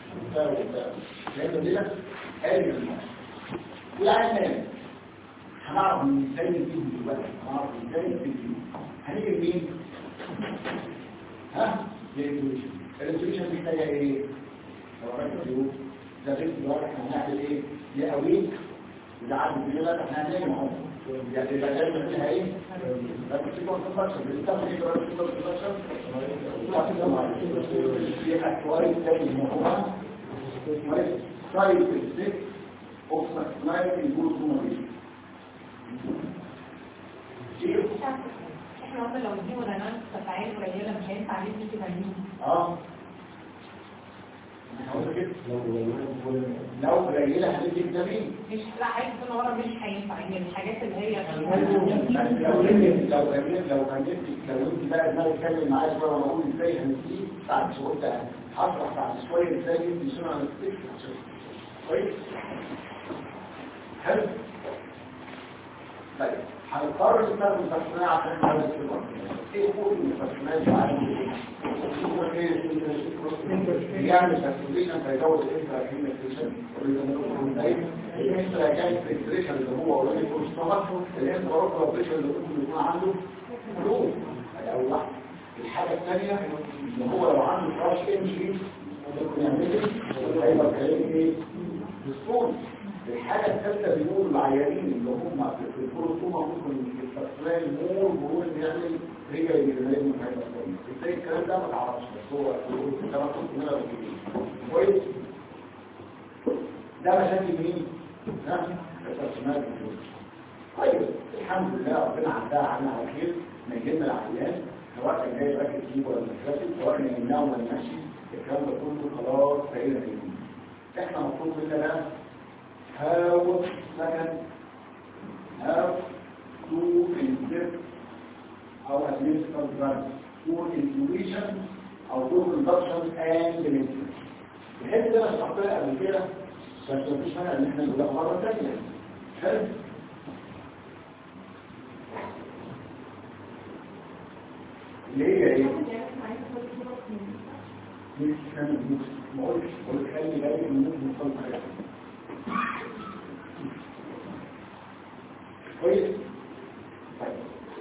S1: لان دي قال الموضوع يعني هنعرف من ازاي نجيبهم دلوقتي هنعرف ازاي نجيبهم هنيجي لمين ها للانتويشن الانتويشن محتاجه ايه لو ركزوا ده غير دلوقتي احنا هنعمل ايه يقويك وده عدد كبير احنا هنعمل اهو يعني يبقى لازم فيها ايه لازم في كونستراكشن بنستخدم ايه بقى في كونستراكشن فيها كويس زي الموضوع كويس سايد ستيك اوف سلايد الجول كومبليت
S6: احنا قلنا لو دي ولا ناس تفاعل قليله مش هينفع نسبه التمرين
S1: اه هقول كده لو قليله هتديك جميل
S6: مش لا عايز ان ورا مش هينفع ان الحاجات اللي هي
S1: لو كملت لو كملت لو كملت لو انت بقى دماغك تتكلم معايا شويه وانا اقول ازاي هنسيب بعد شويه هشرح بعد شويه ازاي انت شنو هنسيب كويس حلو طيب هنضطر نستخدم تصنيع عشان نعمل الصور ايه كل التصنيعات في العالم يعمل ترانسليشن فيزود الانترا كيميكيشن الانترا كيميكيشن اللي هو اوريدي فور ستومك الانترا روكوبريشن اللي ممكن يكون عنده فلو او واحد الحاجه الثانيه ان هو لو عنده كراش انجري ممكن يعمل هيبقى كلام ايه بسطول الحاجة الثالثة بيقولوا العيانين اللي هم في البروتوما ممكن يستثناء المور بيقول ان يعمل رجع يجرمين من هذا الصوم ازاي الكلام ده ما تعرفش بس هو بيقول كلام كنت منها بكتير كويس ده مشاكل مين؟ ها؟ استثناء الفلوس طيب الحمد لله ربنا عداها عنا على خير نجينا العيان سواء كان جاي راكب فيه ولا مش راكب سواء كان يمنعه ولا ماشي الكلام ده كله خلاص بقينا نجيب احنا مطلوب منا بقى how second how to insert our administrative drugs for intuition او for conduction and delivery الحته دي انا شرحتها قبل كده بس مفيش مانع ان احنا نقولها مره ثانيه حلو اللي هي ايه؟ مش كان ما قلتش قلت خلي بالك من ممكن يحصل حاجه كويس طيب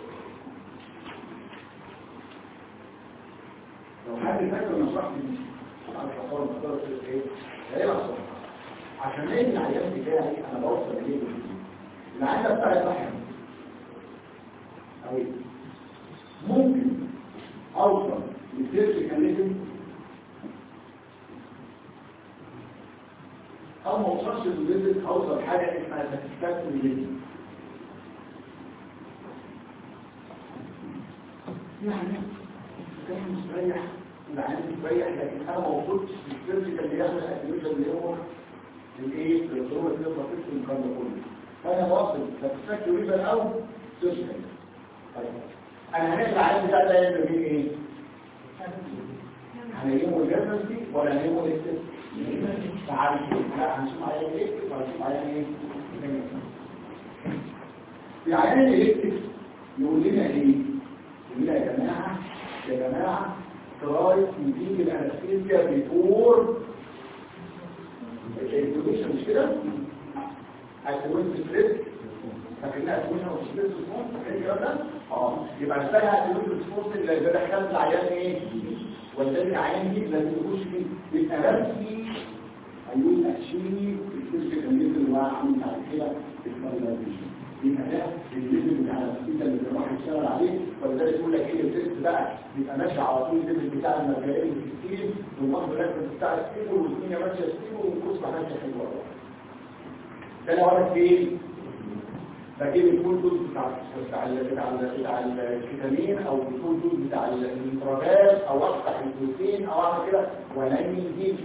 S1: لو حد فاكر نصحت دي على الحصار مقدار ايه هي نصح عشان ايه العيان بتاعي انا بوصل ليه العيان ده بتاعي رحم قوي ممكن اوصل للسيرجيكال ليفل او ما اوصلش للليفل اوصل حاجه اسمها ساتسفاكتوري ليفل يعني كان مستريح العين مستريح لكن انا ما وصلتش للسيرجيكال اللي يعمل اكتيفيشن اللي هو الايه الضروره اللي بتطلع في المكان ده كله فانا واصل ساتسفاكتوري ليفل او سيرجيكال طيب انا هنقل العين بتاع ده يعمل فيه ايه؟ هنجيبه الجرنسي ولا هنجيبه الاستيك؟ تعالى لا هنشوف عيان ايه وهنشوف عيان ايه في عيان الالكتريك يقول لنا ايه يقول لنا يا جماعه يا جماعه تراي نجيب الانستيزيا بيفور الانتوبيشن مش كده هتكون ستريس فاكرين هتكون ستريس ريسبونس فاكرين الكلام ده اه يبقى اشتغل هتكون ريسبونس اللي دخلت العيان ايه والذي عيان دي لازم يخش فيه يبقى رمزي هيقول اشيل الفيزيكال الليفل اللي هو عامل بعد كده الفايناليزيشن يبقى ده الليفل بتاع السيتا اللي بنروح نشتغل عليه ولذلك يقول لك ايه التست بقى يبقى ماشي على طول الليفل بتاع المرجعيه الكتير والمصدر الاكتر بتاع الستيبل والدنيا ماشيه ستيبل والكوسه ماشيه حلوه ده لو انا فين بجيب الفول دوز بتاع بتاع بتاع بتاع الكتامين او الفول دوز بتاع الانتراجاز او افتح البروتين او اعمل كده وانمي دي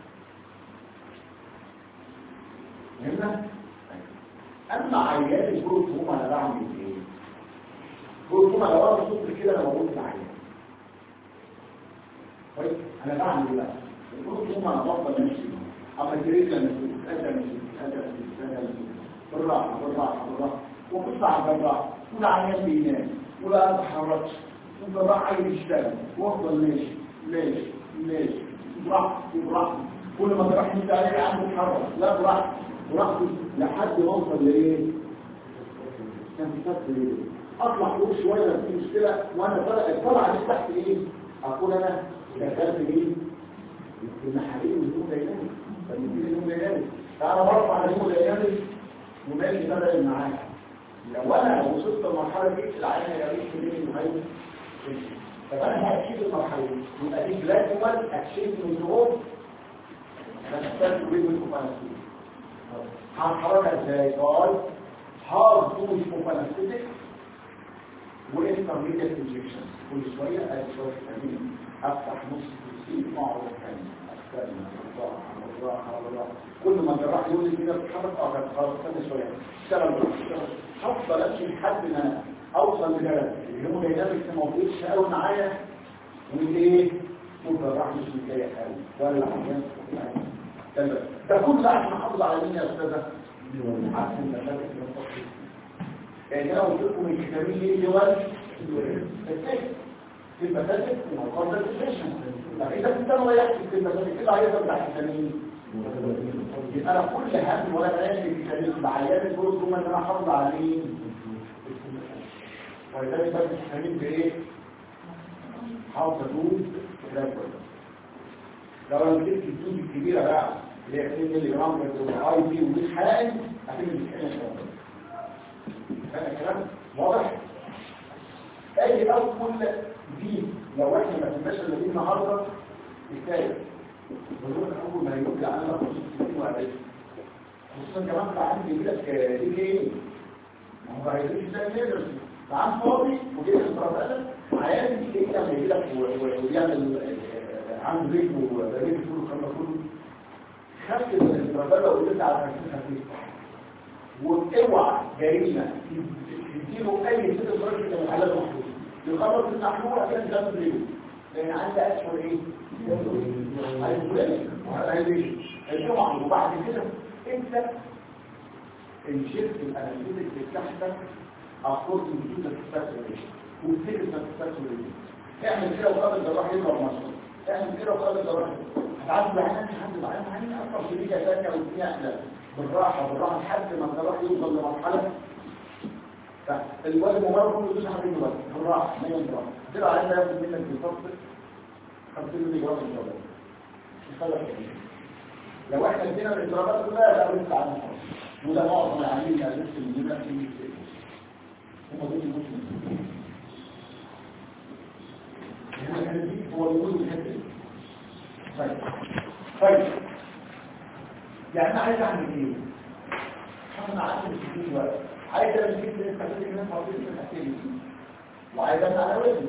S1: فهمنا؟ اما عيان الجروب هم انا بعمل ايه؟ الجروب هم لو انا صوت كده انا موجود في العيان طيب انا بعمل ايه بقى؟ الجروب هم انا بفضل نفسي اما الجريد لما تتقدم تتقدم تتقدم بالراحه بالراحه بالراحه وقص على بالراحه ولا عيان بينام ولا اتحركش وبالراحه عايز يشتغل وافضل ماشي ماشي ماشي براحتي براحتي كل ما تروح انت عليه عنده تحرك لا براحتي براحتي لحد ما اوصل لايه؟ استنفدت ايه؟ اطلع فوق شويه في مشكله وانا طالع طالع دي تحت ايه؟ اقول انا دخلت ايه؟ المحاريق والنوم داينامي فبيجي النوم داينامي فانا برفع النوم داينامي وماشي بدل معاه لو انا وصلت للمرحله دي العين هيعيش في ليه المهيمن طب انا هأكيد المرحله دي يبقى دي جلاتومال اكشن كنترول هنحتاج بيه بالكوبانستيك هنحركها ازاي؟ قال هارد دوز كوبانستيك وانترميديت انجكشن كل شويه ادي شويه تمرين افتح نص السين اقعد ثاني استنى الله الله الله كل ما الجراح يقول لي كده بتحرك اه طب خلاص استنى شويه اشتغل بقى، اشتغل هفضل امشي لحد ما اوصل لجلد الهيموداينامكس ما وصلتش قوي معايا وايه والجراح مش متضايق قوي ولا عشان تمام ده كل عشان احافظ على مين يا استاذه عارف المسافه اللي بتفصل يعني انا قلت لكم الكتابين ايه اللي هو التكست في المساجد ومقارنة الفيشن فإذا كنت أنا ريحت في المساجد كده هيظهر تحت التمرين يبقى أنا كل هم ولا بيان في التمرين بعيان الدور ثم إن أنا أحافظ على مين ولذلك بس التمرين بإيه؟ حافظ أدوز كلام كويس لو أنا مسكت الدوز الكبيرة بقى اللي هي 2 مللي جرام اي بي ومش حائل هتبقى بتتكلم شوية فاهم الكلام؟ واضح؟ اي اول دي لو احنا ما كناش اللي النهارده كفايه ونقول اول ما يرجع على خصوص السنين وقتها خصوصا كمان بقى عندي يجي لك دي ايه ما هو هيجي زي النيرس فعم فاضي وجيت الفرازه عيان دي ايه لما يجي لك ويعمل عنده رجل ورجل كله كله كله خدت الفرازه وقلت على خفيف خفيف واوعى جريمه تديله اي ست درجه من الحالات المحدوده يخلص المحلول كان ده بريو لان عندي اشهر ايه هيقول الجمعه وبعد كده انت الشرك الاناليتيك بتاعتك اخرج من وجود الساتوريشن وتفكر الساتوريشن اعمل كده وقابل الجراح يضرب مصر اعمل كده وقابل الجراح هتعدي بعينك لحد بعينك بعينك اكتر شريكه ثانيه واثنين بالراحه بالراحه لحد ما الجراح يوصل لمرحله فالوزن مجرد يدوس على الوزن بالراحه ما ينفع كده عايز ياخد منك بالظبط 50 مللي جرام ان شاء الله يخلص لو احنا ادينا الاضرابات كلها لا لسه على النص وده معظم العاملين اللي لسه اللي بيبقى في هم دول المسلمين هو الوجود الحته طيب طيب يعني انا عايز اعمل ايه؟ احنا عندنا 60 وقت عايز انا جبت الكاتيجوري اللي انا حطيته في الكاتيجوري وعايز انا على وزن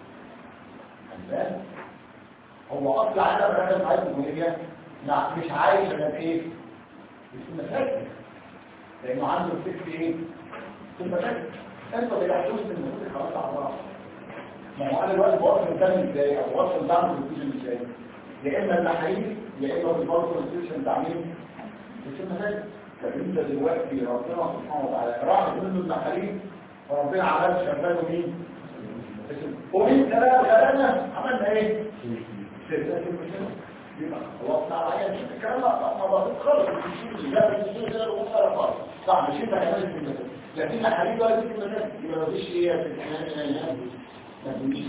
S1: هو اصل عدم الرقم عايز الجمهوريه لا مش عايز انا ايه مش مشاكل لانه عنده الفكر ايه في المشاكل انت بيحدث من المفروض خلاص على بعض ما هو انا دلوقتي بوصل الدم ازاي او بوصل دعم الانفيوجن ازاي يا اما المحاليل يا اما بالبوصل الانفيوجن بتاع مين مش المشاكل فانت دلوقتي ربنا سبحانه وتعالى راح منه المحاليل فربنا عمل شغاله مين ومين كلام كلامنا عملنا ايه يبقى خلاص على الكلام ما بسيط خالص لا بتشيل كده ومصر خالص صح مش انت كمان في المثل لكن الحديد ولا في المثل يبقى ما فيش ايه في الامتحان ما فيش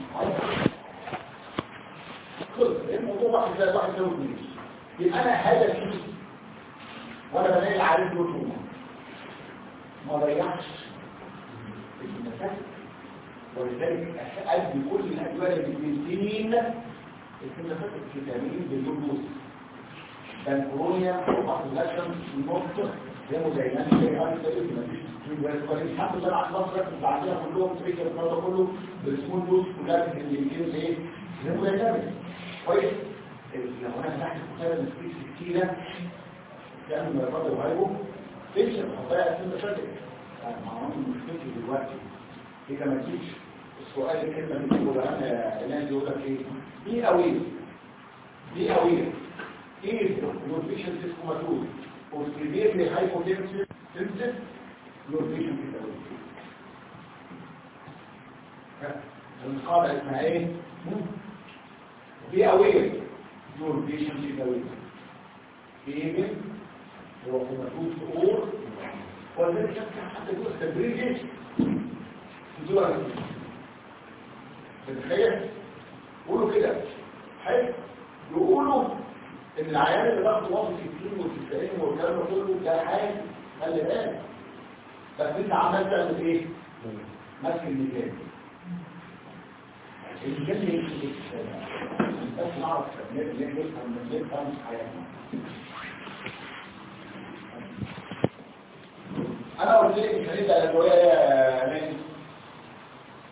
S1: كل الموضوع واحد زي واحد زي اثنين يبقى انا هدفي وانا بلاقي العارف دول ما ضيعش المثل ولذلك أدي كل الأدوية اللي بتنتين الكلمات الفيتامين بالجلوس بانكرونيا وباكولاكشن نقطة زي زي ما زي ما الحمد لله على مصر بعدها كلهم تريكر النهارده كله بالسمول دوز كلها اللي بيجيب ايه زي ما زي كويس لو انا فتحت كتاب السبيس كتيرة كان من الرد وهيبه تمشي الخطايا في المشاكل ما هو مشكلتي دلوقتي إذا ما تجيش السؤال الكلمة اللي بيقولها أنا الناس يقول لك إيه دي أوير دي أوير إيه نورفيشن سيسكوماتوز وسيفيرلي هايبوتنسيف تنسيف نورفيشن سيسكوماتوز القاعدة اسمها إيه؟ دي أوير نورفيشن سيسكوماتوز إيه هو كوماتوز أور ولذلك حتى يقول تدريجي دول بتخيل قولوا كده حلو يقولوا ان العيان اللي ضغط واصل 60 و90 والكلام ده كله ده حاجه خلي بالك بس انت عمال تعمل ايه؟ ماسك الميزان الميزان ليه بس نعرف ليه نفهم ليه نفهم حياتنا انا قلت لك مش هنبدا الادويه يا ناس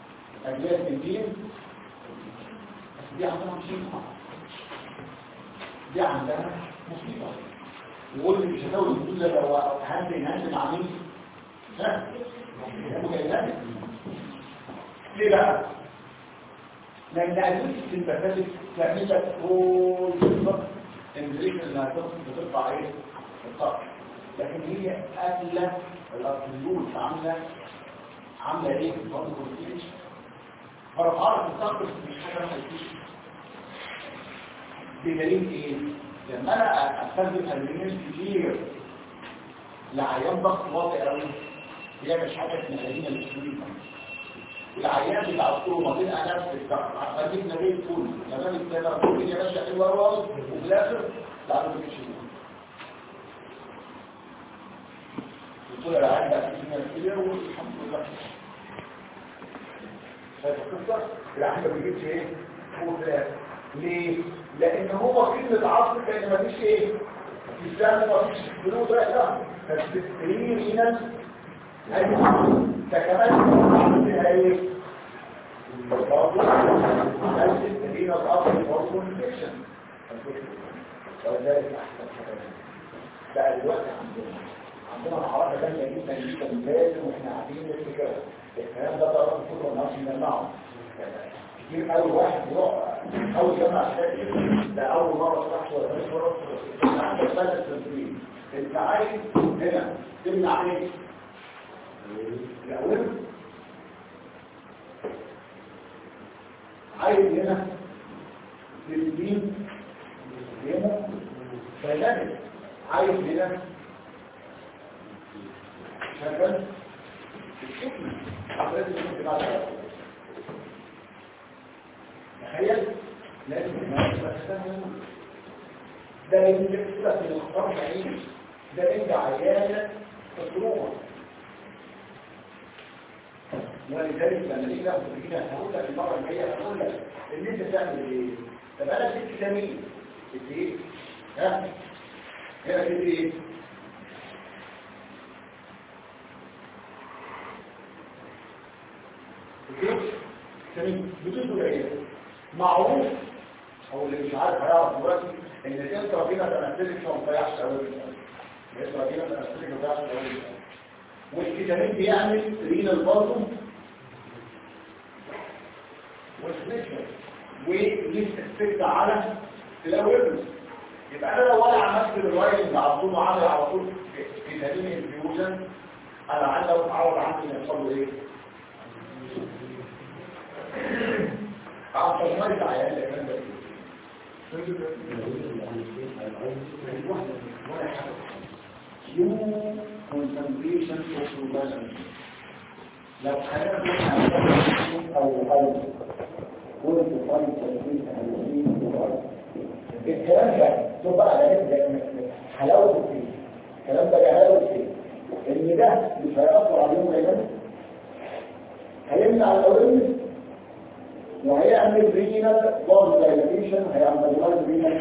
S1: أجزاء الدين بس دي عندهم شيء دي عندها مصيبة وقول مش هتقول الدول لو هندي هندي مع مين ها مجلدات ليه بقى لان ادويه السمباثيك تعمل لك كل بالظبط الامبريشن اللي هتوصل بترفع ايه الطاقه لكن هي قبل الارتيول عامله عامله ايه برضه كونتينش فرفعت الطاقه مش حاجه ما تجيش بدليل ايه لما انا استخدم ادرينال كتير لعيان ضغط واطي قوي هي مش حاجه اسمها ادرينال كتير العيان بتاع الطول ما بين نفس الضغط هتجيب نبيل طول تمام الكاميرا كل يا باشا حلوه قوي وفي الاخر لا ما تجيش الطول العيان ده ادرينال كتير والحمد لله شايف القصه العيان ما بيجيبش ايه فوق ليه؟ لان هو كلمة عصر كان ما فيش ايه الاسلام ما فيش بنود رأسة فالتسرير هنا فكمان عندها ايه برضو نفس التسرير الأصل برضو الفيكشن ولذلك احسن حاجة بقى دلوقتي عندنا عندنا حركة تانية جدا جدا لازم واحنا قاعدين نفتكرها الكلام ده طبعا كله ما نعرفش نجمعه كتير أول واحد يقع أول جمع شاكر ده أول مرة صح ولا مش مرة عندك ثلاث تنظيم أنت عايز هنا تمنع ايه؟ الأول عايز هنا تنظيم تنظيمه فلازم عايز هنا شغل الشكل لازم يكون بعد تخيل لازم ده من جسدك من الخطر بعيد ده من عيانة تطلوع ولذلك لما نيجي ناخد كده هقول لك المره الجايه هقول لك ان انت تعمل ايه طب انا ست سنين ست ايه ها هنا ست ايه سنين بدون ايه معروف او اللي مش عارف هيعرف دلوقتي ان الانترا فينا تنفسك ما بتضيعش اول الانترا فينا تنفسك ما بتضيعش اول والكتابين بيعمل رينال بازم والسنيشن ويستفيد على الاوريدنس يبقى انا لو انا عملت الراينج على طول وعامل على طول كتابين انفيوجن انا عندي اتعود عندي يحصل له ايه عشان ما العيال اللي كان ده يو concentration of production لو خلينا او او كنت طالب تنفيذ الكلام ده تبقى على حلاوته فيه الكلام ده جهاله فيه ان ده مش هيأثر عليهم هيمنع هيمنع الاورينس وهيعمل ريجنال بورد دايليشن هيعمل لايف ريجنال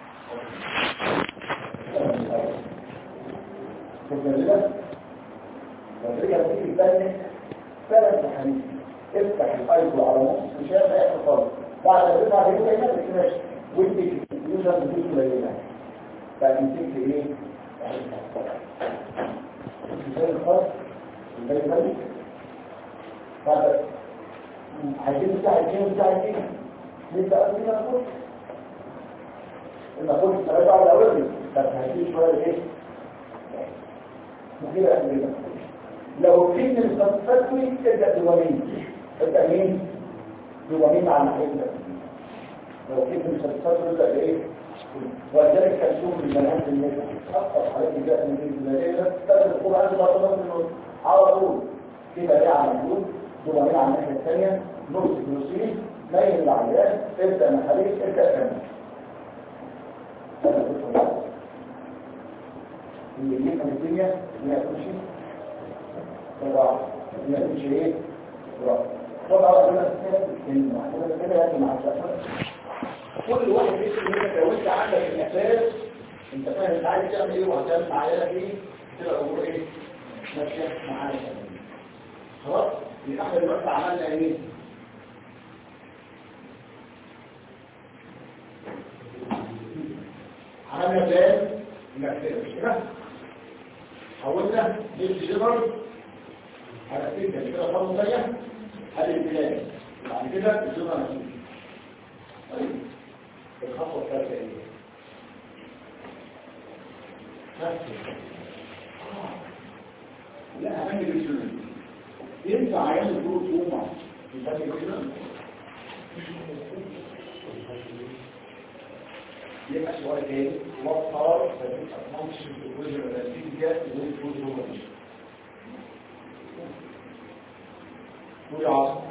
S1: كده والرجل تيجي تاني ثلاث حديث افتح الايض على نص مش هيبقى يحصل خالص بعد ما تطلع هيبقى كلمات الكراش وانت يوزر بديك قليله فتمسك ايه؟ زي الخاص زي ذلك بعد عايزين نساعد ايه ونساعد ايه نبدا اصلا نقول نقول الثلاثه على الاول بس هدي شويه ايه كده أمريكا لو كنت الفلسفي تبدأ دوامين تبدأ مين؟ دوامين على الناحية ده لو كنت الفلسفي تبدأ بإيه؟ ولذلك كان شوف المنهج الناس أكثر حالات جاءت من المدينة تبدأ القرآن ما تنظر منه على طول كده ليه على الوجود دوامين على الناحية الثانية نص جلوسين ميل العيان ابدأ محاليك ابدأ كمان اللي يفهم الدنيا ما يكونش طبعا ما يكونش ايه طبعا انا كده يعني مع كل واحد بيسال منك لو انت عندك الاساس انت فاهم انت عايز تعمل ايه وهتعمل مع عيالك ايه تبقى الامور ايه ماشيه معانا خلاص يبقى احنا دلوقتي عملنا ايه خدنا بلان انك مش كده حولنا ليش جنرال على سكه كده خطوه ثانيه هذه البلان بعد كده الجنرال نتيجه طيب الخطوه الثالثه ايه ها؟ لا هنعمل الجنرال ينفع عيال الدور توما يسمي الجنرال يبقى سؤال تاني وقار فانكشن في الوجه النتيجة والفوز هو مش قول يا عاصم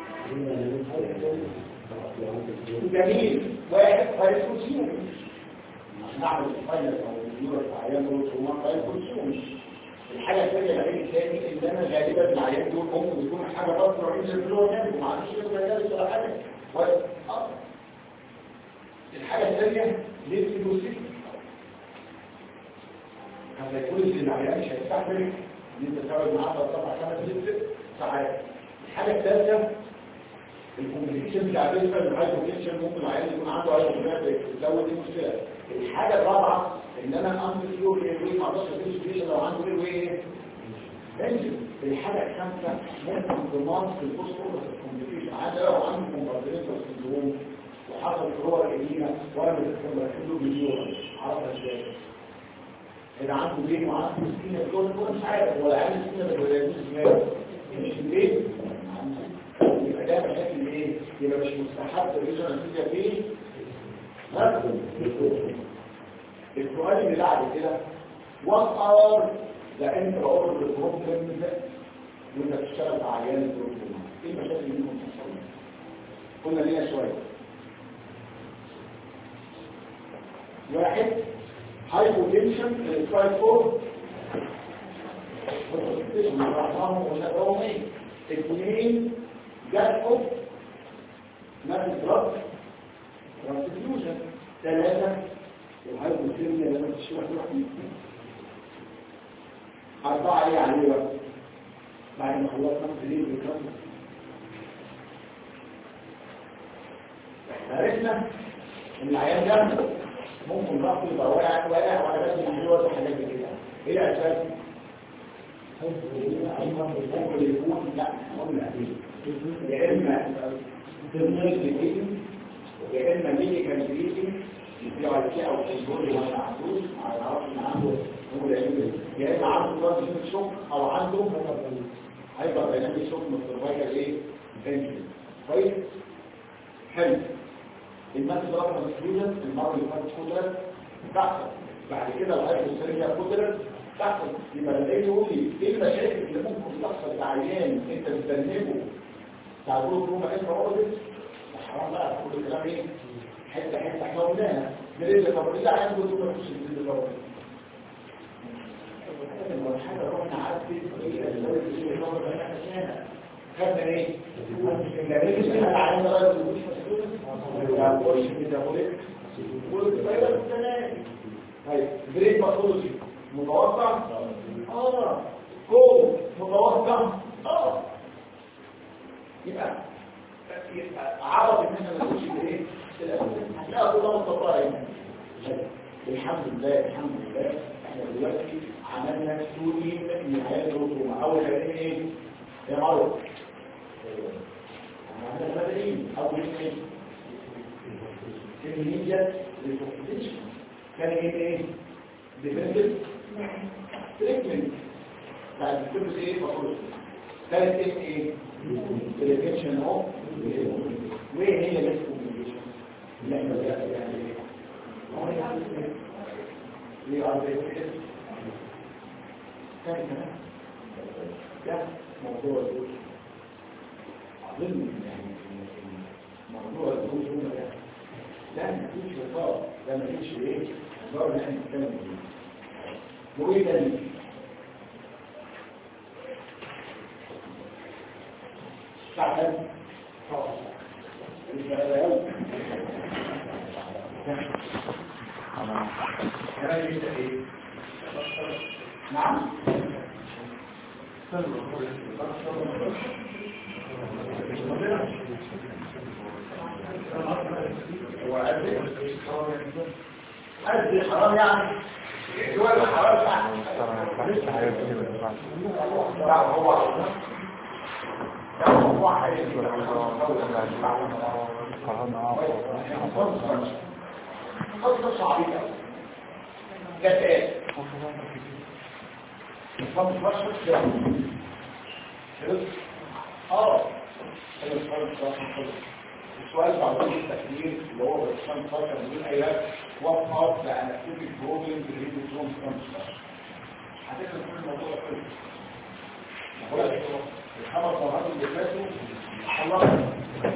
S1: جميل واحد فايل كونسيوم عشان نعمل الفايل او اليورا في عيان دول هو فايل كونسيوم الحاجة الثانية العين الثاني ان انا غالبا العيان دول ممكن يكون حاجة بطل رئيس الفلور نعمل وما عندوش كده جالس ولا حاجة الحاجة الثانية ليه الوسيط هذا يكون العيان مش هيستحمل ان انت تقعد معاه طبعا خمس ست ساعات الحاجة الثالثة الكومبليكيشن بتاع بالنسبه للهايبوتنشن ممكن العيان يكون عنده هايبوتنشن تزود دي مشكله الحاجه الرابعه ان انا امضي فيه ايه ما اقدرش اديله لو عنده ايه وايه انزل الحاجه الخامسه ممكن ضمان في البوست كومبليكيشن عاده لو عنده كومبارتمنتال سندروم وحصل فروع قديمه وانا مركب له مليون عرفها ازاي اذا عنده بين وعنده سكينه دول مش عارف ولا عنده سكينه ولا يجوز مش البيت يبقى ده مشاكل ايه يبقى مش مستحب الريجن نتيجه فيه ها السؤال اللي بعد كده what are the intraoral problems وانت بتشتغل مع عيال البروتين ايه المشاكل اللي ممكن تحصل قلنا ليها شويه واحد هايبوتنشن السلايد 4 اثنين جرحه نفس ضرب ترانسفيوجن ثلاثة الهايبوثيرميا لما تشوف واحد أربعة إيه عليه بقى بعد ما خلصنا سليم بكرم عرفنا إن العيان ده ممكن ضغطه يبقى واقع واقع وعلى بس الحلوة وحاجات كده إيه الأساس؟ ممكن يكون لا قلنا يا اما ضمن الجسم يا اما ميديكال بريدنج في على كده او تشبه ولا عندوش على العرض اللي عنده هو يا اما عنده ضغط شوك او عنده هيبقى دايناميك شوك من السرفايكال ايه انفنشن كويس حلو المادة ضربة مسؤولة المرة اللي فاتت قدرة تحصل بعد كده الهايبوثيرميا قدرة تحصل يبقى لما يجي يقول لي ايه المشاكل اللي ممكن تحصل لعيان انت بتبنبه تعبوه روما انت اوربت حرام بقى كل الكلام ايه حته حته احنا قلناها جريد طب ايه عيان دول ما فيش جريد الاول حاجه رحنا عدت ايه الزواج اللي هو احنا خدنا ايه؟ الجريد اللي العيان ده راجل مش مسؤول ما يقولش ميتابوليك والفيروس الثاني طيب جريد باثولوجي متوقع اه كو متوقع اه يبقى يبقى عرض ان احنا ما نخش بايه هتلاقي كلها متطبقه هنا الحمد لله الحمد لله احنا دلوقتي عملنا ستوري من حياه الرسوم اول حاجه ايه يا معروف عملنا مبادئين اول ايه كمية للفوكسيشن كان ايه ديفنسيف تريتمنت بعد كل ايه بقول ثالث ايه ايه بريفنشن اوف وايه هي الكوميونيكيشن اللي احنا بنعمل يعني ليه ار بي اس كان كمان ده موضوع الدروس اظن يعني موضوع الدروس هو ده لا مفيش خطاب ده مفيش ايه ضرب ان احنا نتكلم فيه وايه تاني تعال نعم قد حرام يعني دول حرام لا هو لا هو قصة صعبة جتات فمش مشهد كده اه السؤال بعد التكبير اللي هو بسام فاكر من ايات وقف لانستيك بروبلم في الهيدروتروم ترانسفير هتفهم كل الموضوع كله بقول لك الخمس مرات اللي فاتوا حلقنا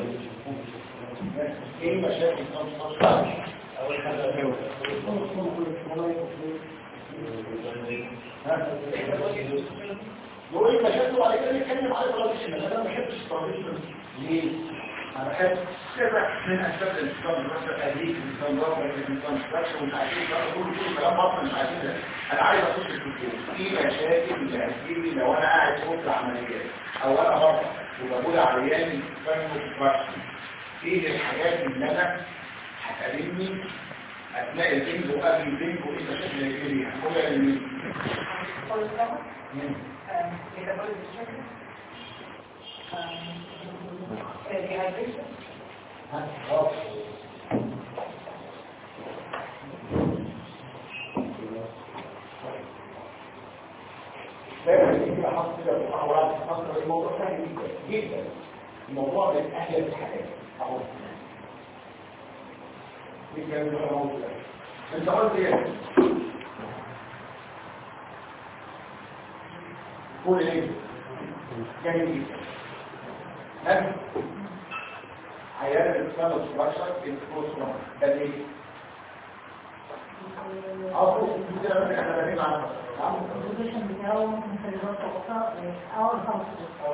S1: ايه مشاكل ترانسفير اول حاجه يقول لي مشاكل وبعد كده نتكلم على الترانزيشن انا ما بحبش الترانزيشن ليه؟ انا بحب سبع من اسباب الانسان مثلا اديك الانسان رابع الانسان ستراكشر مش عايزين بقى كل كل كلام بطل مش عايزين ده. انا عايز اخش في الكتاب في مشاكل بتجيلي لو انا قاعد في اوضه عمليات او انا بره وبقول عياني فاهم ستراكشر ايه الحاجات اللي انا هتقابلني اثناء البنج وقبل البنج وايه المشاكل اللي هيجي لي هقولها لمين؟ مين؟ دايما يجي حط كده في الاحوال مصر الموضوع سهل جدا جدا الموضوع من اهل الحياه اهو دي كانت موضوع انت قلت ايه قول ايه جميل جدا ها عيان الاسلام والسباشر الكروسوم ده ليه أصل كده من احنا بنتكلم عنه
S2: البوزيشن بتاعه ممكن يخلي الوقت أو الخمس أو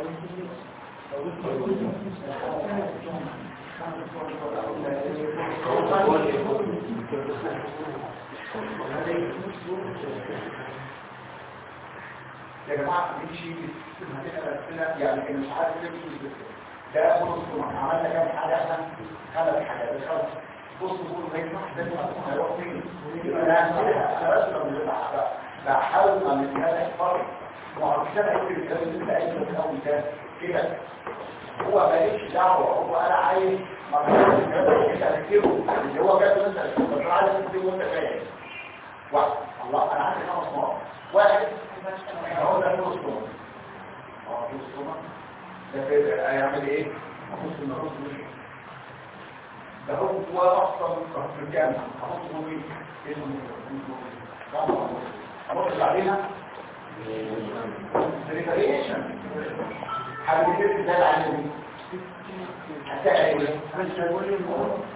S1: يا جماعة دي شيء هتبقى أسئلة يعني كان مش عارف ليه ده أول أسبوع عملنا كام حاجة احنا خمس حاجات خمس بص بص زي ما ده ما هيروح فين يبقى انا أسئلة أنا بس لما بحاول مع الامتحان أحفظ وعلى كده أكتب الكلام اللي أنت قايله في الأول ده كده هو ماليش دعوة هو أنا عايز مرحلة الكلام اللي أنت هتكتبه اللي هو جاته أنت بس عايز تكتبه وأنت فاهم واحد الله أنا عندي خمس نقط واحد هو ده نص نقط اه نص نقط ده كده هيعمل ايه؟ نص النص ده هو اصلا في الجامعه احطه مين؟ اسمه احط بعديها ريفريشن حبيبتي ده العلمي هتعمل ايه؟ مش هقول لي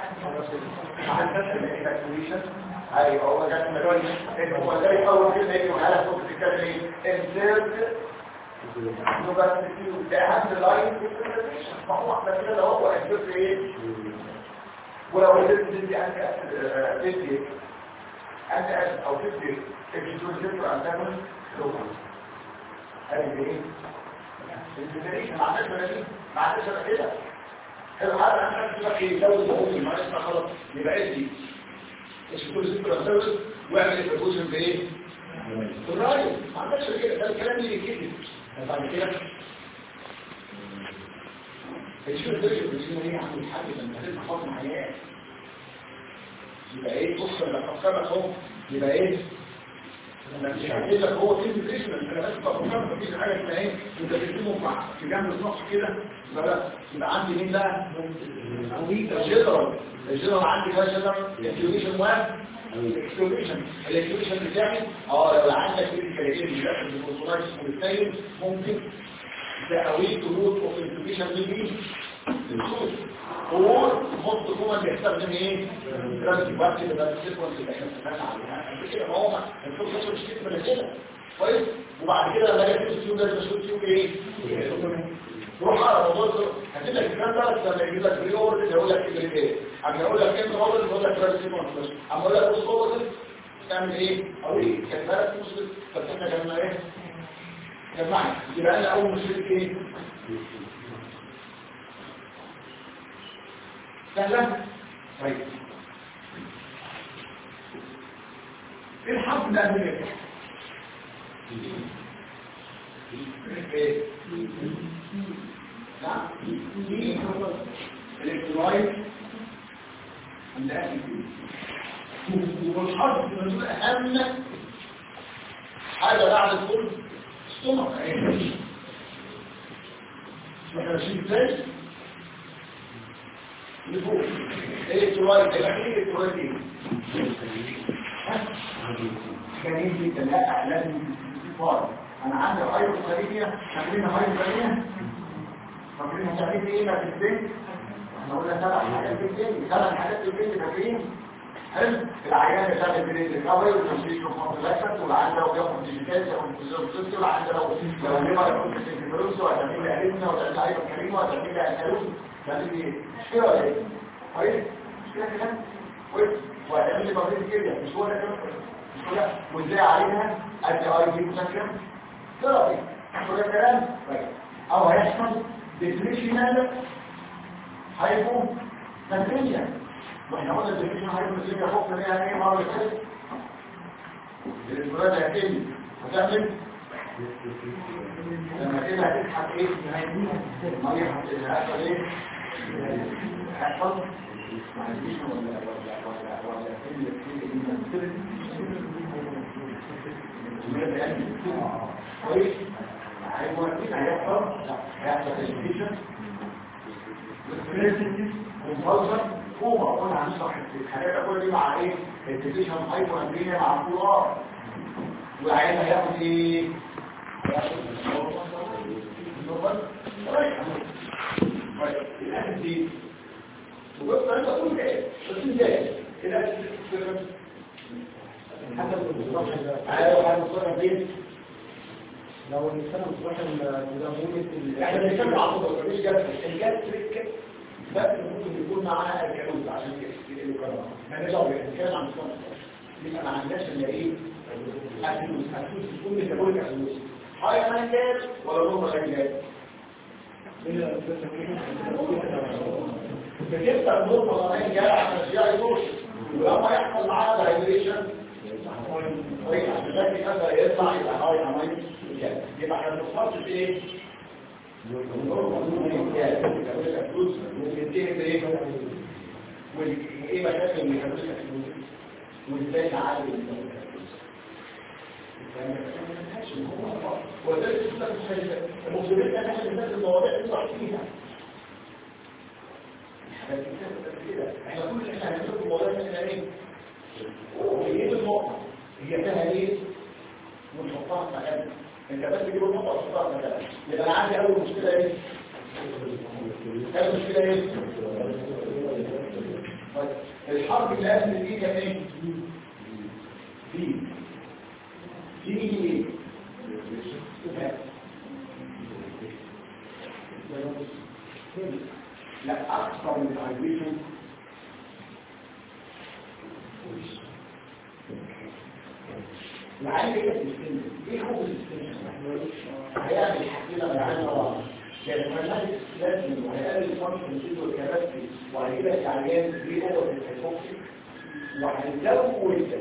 S1: الايفاكيويشن ايوه هو جات من هو زي اول كلمه يجي على صوت الكلمه ايه؟ انسيرت ده اهم لاين ما هو احنا كده هو انسيرت ايه؟ ولو قدرت تدي انت تدي انت او تدي الجدول ذكر ان تعمل لغه هذه ايه؟ الانتجريشن ما عندناش بنادين ما عندناش كده حلو هذا انا عندي لك ايه لو الهومي ما اسمع خلاص يبقى ادي الجدول ذكر ان تعمل واعمل البروبوزل بايه؟ بالراي ما عندكش كده ده الكلام اللي كده بعد كده الشيء ده اللي هي عامل حل انت لازم تحط حياه يبقى ايه بص لما تفكر لك اهو يبقى ايه انا مش هقول لك هو كلمه ريشنال انا بس بفكر مفيش حاجه اسمها ايه انت بتجيبهم مع في جنب النص كده يبقى يبقى عندي مين بقى الجنرال الجنرال عندي كده جنرال انفيوجن واحد الاكسكلوجن الاكسكلوجن بتاعي اه لو عندك كلمتين بيدخل الكونسولايتس والتايم ممكن تقويه روت اوف انفيوجن بالبي الخوف هو خط كوما بيستخدم ايه دراسه وقت ده السيكونس اللي احنا اتفقنا عليها كده ما هو الفوق ده مش كده كده كويس وبعد كده لما جت السيوب ده السيوب تيوب ايه روح على موضوع هتبقى لك الكلام ده لما يجيب لك بري اوردر يقول لك ايه عم يقول لك انت اوردر يقول لك دراسه سيكونس بس عم يقول لك بص اوردر تعمل ايه او ايه كانت بالك مسلم فاحنا جمعنا ايه جمعنا يبقى انا اول مشكله ايه سهلا طيب حرف من أمريكا نعم دي الإلكترولايت الناتج والحرف من أهم حاجة بعد الكل السمك احنا ماشيين ازاي؟ لفوق الإلكترولايت الأخير الإلكترولايت ايه؟ كان يجي تلاقى لازم فار انا عندي هايبوثاليميا فاكرينها هايبوثاليميا فاكرينها تعمل ايه بقى في البنت احنا قلنا سبع حاجات في البنت سبع حاجات في البنت فاكرين حلو العيان بتاع البنت الكفري والتمشيش والفضلات والعيان لو بياخد ديجيتال ياخد فيزيوتوست والعيان لو لو ليفر ياخد سيكفيروس وهتعمل لي اريثميا وهتعمل لي هايبوكاليميا وهتعمل لي انتالوس تعمل لي ايه؟ مش كده ولا ايه؟ كويس؟ مش كده كده؟ كويس وهتعمل لي مريض كده مش هو ده كده مش هو ده وازاي عليها ادي اي دي مسكن ثيرابي كل الكلام طيب او هيحصل ديفريشنال هايبو تنفيذيا واحنا قلنا الديفريشن هايبو تنفيذيا خوفنا ليها ايه مره اللي فاتت الانفراد هيتم هتعمل لما كده هتضحك ايه ميه هتحصل ايه هيحصل ما عنديش ولا ولا ولا ولا كل كل كويس هيوريك هيحصل هيحصل education compulsion كوما قلنا هنشرح الحاجات كل دي مع ايه education هايبر امبينيا مع الكولار وعين هياخد ايه هياخد دي وبص انت تقول ايه بس ازاي كده حسب المصطلح ايوه حسب المصطلح دي
S4: لو الانسان مصباح المدمونة
S1: احنا بنتكلم عن الصدر مش جاستريك الجاستريك بس ممكن يكون معاها الكالوز عشان يكرر احنا لو بنتكلم عن الصدر يبقى ما عندناش الا ايه اسيدوس اسيدوس تكون ميتابوليك اسيدوس هاي مانجات ولا نورمال مانجات بتبقى النورمال مانجات عشان الشيء يدوش ولما يحصل معاها دايليشن كويس عشان ده كده يطلع يبقى هاي امين يبقى احنا بنوصلش في ايه وايه مشاكل الميكانيزم وازاي نعالج وذلك المسلمين كان احنا الناس المواضيع اللي نطلع فيها احنا كل اللي احنا هنعمله في المواضيع اللي احنا ايه وهي النقطه هي فيها ايه ونحطها في مكانها انت بس تجيب النقطه وتحطها في مكانها يبقى انا عندي اول مشكله ايه اول مشكله ايه طيب الحرب اللي قبل دي كان ايه دي دي ايه لا اكثر من الفايبريشن العين ايه السيستم ايه هو السيستم هيعمل حكينا بعين الله يعني فنان لازم وهيقلل الفانكشن سيد والكباسي وهيجيب لك عيان دي هو الهيبوكسي وهيزود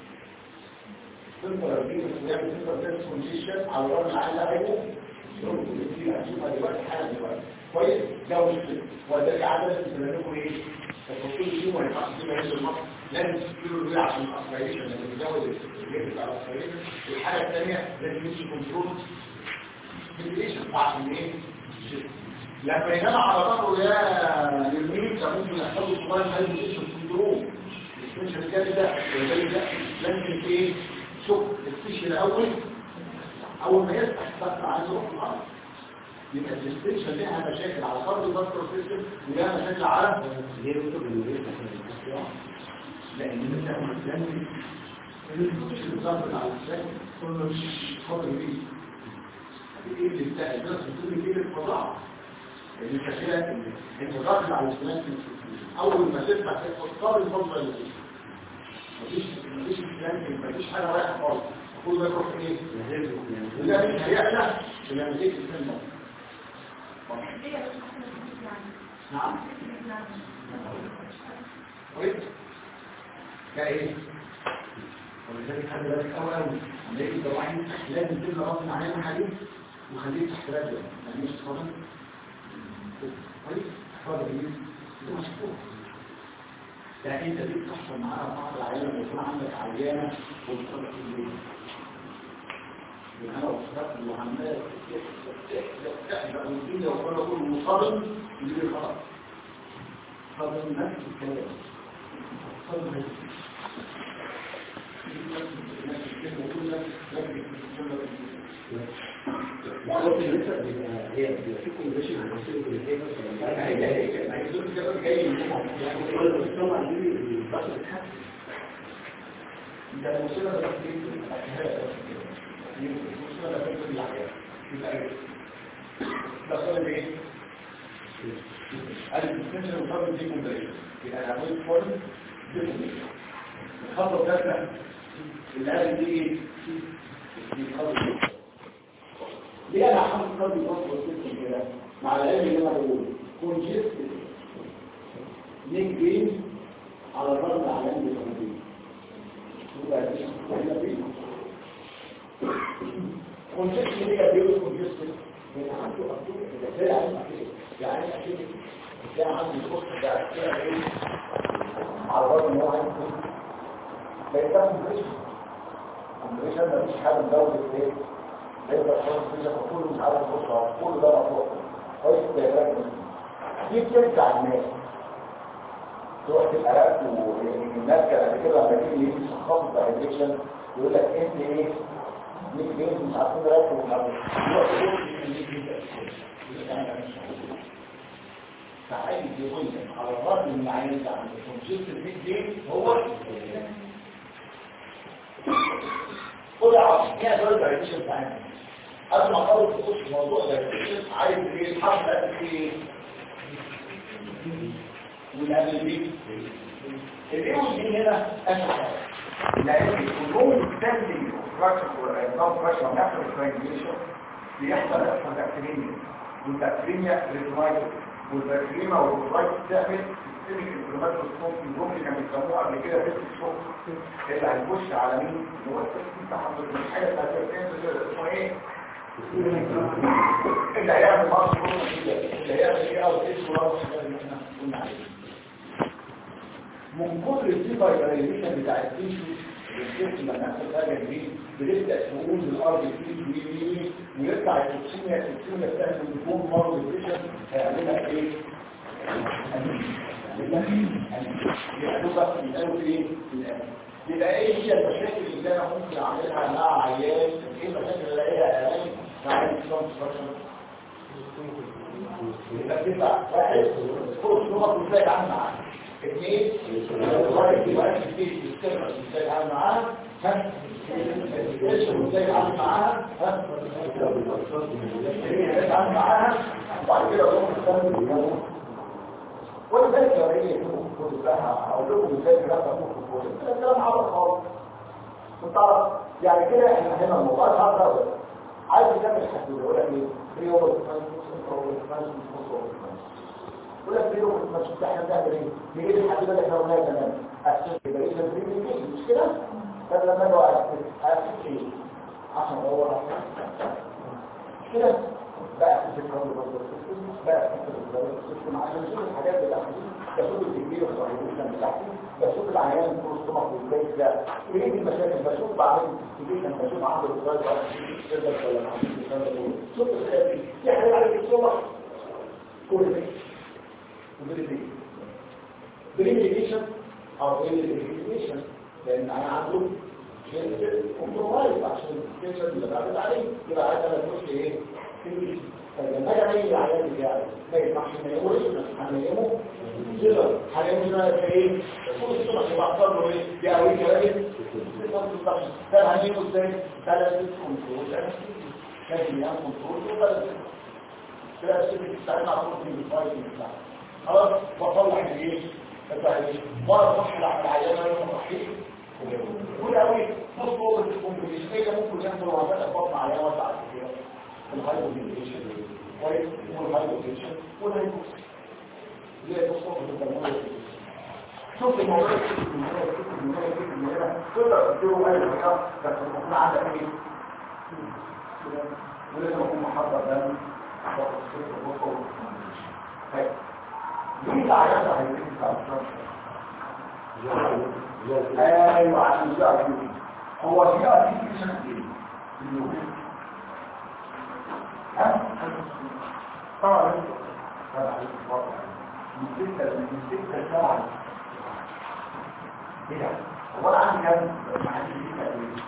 S1: سنتر دي ويعمل سنتر تنس كونجيشن على الرغم العين ده هيبوكسي يمكن كتير هتشوفها دلوقتي حالا دلوقتي كويس ده مش كده وده عدد بتعملوا ايه التصوير دي ما ينفعش تبقى عند المصر لازم تشتروا دول عشان الاسرائيليشن لما بتزود الجيب بتاع الاسرائيليشن الحاجه الثانيه لازم يمشي كنترول فيبريشن عشان ايه لما ينام على ظهره يا يرمين ده ممكن يحصل له صغير هاي فيبريشن سندروم مش الكلام ده ولذلك ده لازم ايه شوف السيش الاول اول ما يفتح الفتح عايز يروح الارض يبقى الديستنشن لها مشاكل على فرض الباستر سيستم ولها مشاكل على لان انت لازم الضغط على الانسان كله مش خاطر بيه ايه اللي بتاع الناس بتقول كده الفضاء اللي كده انت ضغط على الانسان اول ما تفتح تختار الفضل اللي فيه مفيش مفيش كلام مفيش حاجه رايحه خالص كل ده يروح ايه لا مش هيعلى لما تيجي تسمع نعم كويس ده ايه ولذلك خلي بالك قوي قوي لما يجي الدواعي لازم تبنى غصب عننا حديث وخليه تحت رجله ما تجيش تفضل كويس تفضل ايه ده مشكور يعني انت دي بتحصل معاها بعض العيانه لما يكون عندك عيانه وبتطلع في البيت انا وصلت له عمال تحرق والدنيا وكل كل مصاب يجي خلاص صدم نفس الكلام صدم نفس
S4: الخط اللي لسه بيبقى هي بيبقى في كونديشن عن نفسه كل حاجه كل السمع دي البشر بتتحسن
S1: ده المشكلة ده في الأجهاد المشكلة ده في الأجهاد يبقى إيه؟ ده صار إيه؟ الديستنشن وصار دي كومبريشن يبقى العمود فورم دي كومبريشن الخطوة الثالثة اللي قال دي إيه؟ دي خطوة ليه أنا حاطط قلبي بص بص كده مع العلم اللي أنا بقوله كونجست نيك جيم على الرد على عند الكومبريشن كونجكت اللي هي بيوت كونجكت يعني عنده أبدو إذا كان عنده يعني أكيد كان عنده الخط ده كده إيه على الوضع إن هو عنده لا يتم كونجكشن كونجكشن ما فيش حاجة مزود إيه يقدر يخلص فيها كله مش عارف يخش كله ده مطلوب كويس ده يراجع دي بترجع الناس تروح الألات والناس كان قبل كده لما تيجي يجي يشخصوا بتاع الادكشن يقول لك انت ايه ليك بنت مش عارفين رأيك ومش عارفين يروح يقول لك ليك بنت يقول لك انا مش عارف فعايز يقول لك على الرد من عايز عن الكونسيست البيت دي هو خد عصر كده دول الادكشن بتاعنا قبل ما اخلص تخش في موضوع الادكشن عايز ايه الحرف ده ايه والعمل دي الايه والدي هنا اسهل لان كلهم ستاندنج ستراكشر ونظام ستراكشر نفس الترانجيشن بيحصل يحصل بكتيريا والبكتيريا ريترايت والبكتيريا والريترايت بتعمل سيستميك انفلاماتوري الجمله اللي كانوا بيسموها قبل كده بس الشوك اللي هيخش على مين اللي هو السيستم بتاع حضرتك مش حاجه بتاعت اسمه ايه اللي هيعمل مصر اللي هيعمل ايه او اسمه رابط اللي احنا قلنا عليه من كتر الديفايبريزيشن بتاع التيشو الجسم لما يحصل حاجه دي بتبدا تقول الارض دي دي ويطلع التوكسينيا التوكسينيا بتاعت الديفون مارو ديفيشن هيعملها ايه؟ يعملها بقى في ايه؟ يبقى ايه هي المشاكل اللي انا ممكن اعملها مع عيان ايه المشاكل اللي الاقيها اعلان مع الكونستراكشن يبقى تطلع واحد فوق الصوره ازاي اتعامل معاها اثنين الغاية دي بقى تبتدي تستمر ازاي اتعامل معاها ها ازاي اتعامل معاها ها ازاي اتعامل معاها وبعد كده اروح استخدم ولذلك لما يجي كنت هقول لكم ازاي كده تفوق في الكوره الكلام عبط خالص انت تعرف يعني كده احنا هنا الموضوع صعب قوي عايز تعمل حدود يقول لك ايه فري اوفر ديفنس ولا في يوم ما شفت احنا بنعمل ايه نجيب الحديد اللي احنا قلناها تمام اسس يبقى اذا بريمي مش كده طب لما اجي اسس اسس ايه عشان ادور مش كده بقى اسس الكون برضه بقى اسس السيستم عشان اشوف الحاجات بتاعتي بشوف الكبير والصغير بتاعتي بشوف العيان بتوع السtomach والبيت ده ايه المشاكل بشوف بعمل انفستيجيشن بشوف عنده الدرايف ولا تقدر ولا ما عندوش شوف الحاجات دي في حاجات على السtomach كل ده بريميديشن او بريميديشن لان انا عنده كومبرومايز عشان الستيشن اللي بعمل عليه يبقى عايز انا اخش ايه فلما اجي اعمل العيان بتاعي ما ينفعش ما يقولش هنيمه كده هنيمه ده في ايه طول الصبح يبقى احضر له ايه دي قوي كده ده هنيمه ازاي ثلاث كنترول لازم يعمل كنترول وثلاث ثلاث بتستعمل على طول في الفايتنج بتاعه خلاص بطلع ايه التعليم مرة صح العيانة يوم الرحيم كل قوي نص وقت الكومبليشنية ممكن يحصل وعفات أفضل مع عيانة وسع كتير الهايبوتنشن كويس والهايبوتنشن والهايبوتنشن دي تصفق الدموية شوف الموضوع من هنا يجيب من هنا تقدر تديله اي حاجه بس المفروض عندك ايه ولازم اكون محضر دم واخد الصفر وفوق هيك مين اللي عيطها هيجيب بتاع ايوه عشان يعرف هو في ابلكيشن ايه ها طبعا طبعا من ستة من ستة سبعة كده هو انا عندي كام ما عندي ستة ايه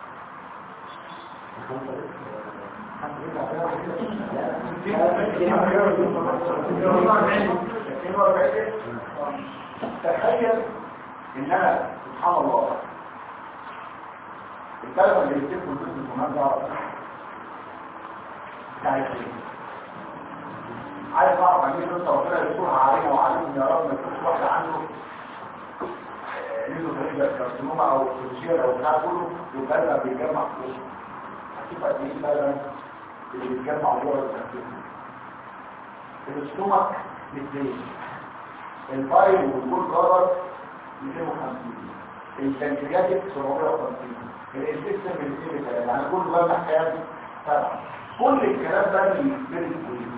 S1: تخيل ان انا سبحان الله الكلمة اللي يكتبوا الجزء المهم ده بتاعت ايه؟ عايز اعرف عن ايه انت ربنا يسترها علينا وعليكم يا رب ما يكونش واحد عنده نيزو فريجر كارسينوما او فروسير او بتاع كله يبقى لنا بيجمع فلوس هتشوف قد ايه فعلا اللي بيتجمع جوه الكارسينوما الاستومك الاثنين الفايل والجول جرر 250 البنكرياتيك 750 الانفكشن بالاثنين بتاعي يعني كل ده محتاج سبعه كل الكلام ده بيتبرد كويس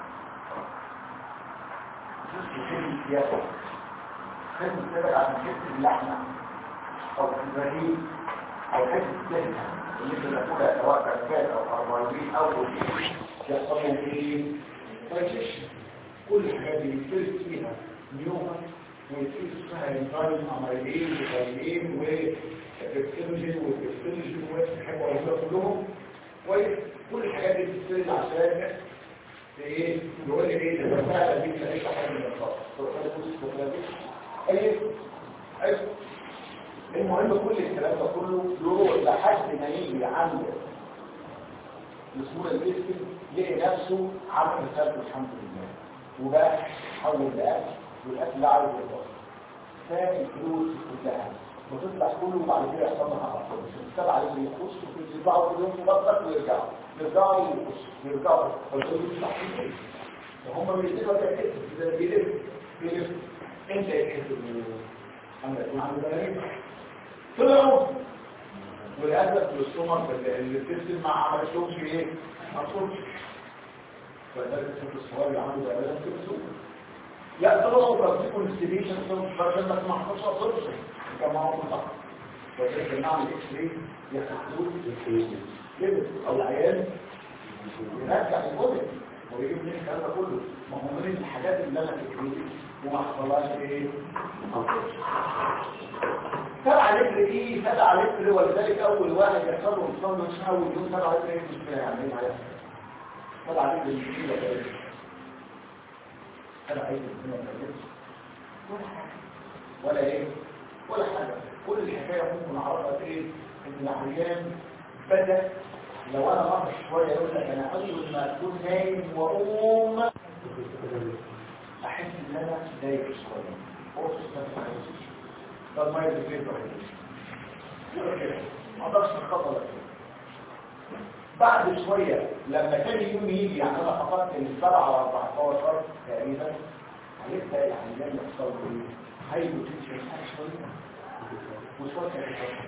S1: السياسة خدمة كده عشان حتة اللحمة أو البريد أو حتة السهنة اللي انت تاكلها سواء كركات أو أربعين أو روتين يحصلوا ايه؟ دايجيشن كل الحاجات دي بيتفرد فيها نيوما ويصير اسمها انزايم اميلين وفايلين وبيبسيلوجين وبيبسيلوجين وحاجة وحاجة كلهم كويس كل الحاجات دي بتتفرد عشان ايه يقول لي ايه ده فعلا دي مش حاجه من الخاص ايه ايه المهم كل الكلام ده كله يروح لحد ما يجي عند الاسبوع الجسم يلاقي نفسه عمل حسابه الحمد لله وبقى حول لاكل والاكل ده عاوز يخلص فاهم الفلوس كلها وتطلع كله وبعد كده يحصل لها عقد السبعه اللي يخشوا في يطلعوا كلهم في بطنك ويرجعوا يرجعوا يخشوا يرجعوا فالدول مستحيل ايه فهم بيديروا ده كده ده بيلف بيلف انت يحس انه يكون عنده بلارين طلعوا وللاسف الاستومك اللي بتسلم ما عملتهمش ايه ما تصورش فده الست الصغير اللي عنده بلارين كده لا طلعوا وكاتبوا الاستيميشن عشان ما تسمعش اصلا كما هو صح وذلك نعمل اكس راي يحددوا كده او العيان يرجع الجزء ويجيب لي الكلام ده كله ما هو من الحاجات اللي انا فكرتي وما حصلهاش ايه سبع لتر ايه سبع لتر ولذلك اول واحد يحصل له انصار مش اول يوم سبع لتر ايه مش يعني ايه معايا سبع لتر ايه ولا ايه سبع لتر ولا ايه ولا حاجة كل الحكاية ممكن نعرفها ايه ان العيان بدأ لو انا ناقص شوية يقول لك انا اول ما اكون نايم واقوم احس ان انا دايق شوية فرصة نفسي طب ما يجي فين كده ما اقدرش الخطأ لك بعد شوية لما كان يوم يجي يعني انا فقدت السبعة و 14 تقريبا هيبدأ العيان يحصل له ايه؟ هيبقى تنشر شوية وشوية كده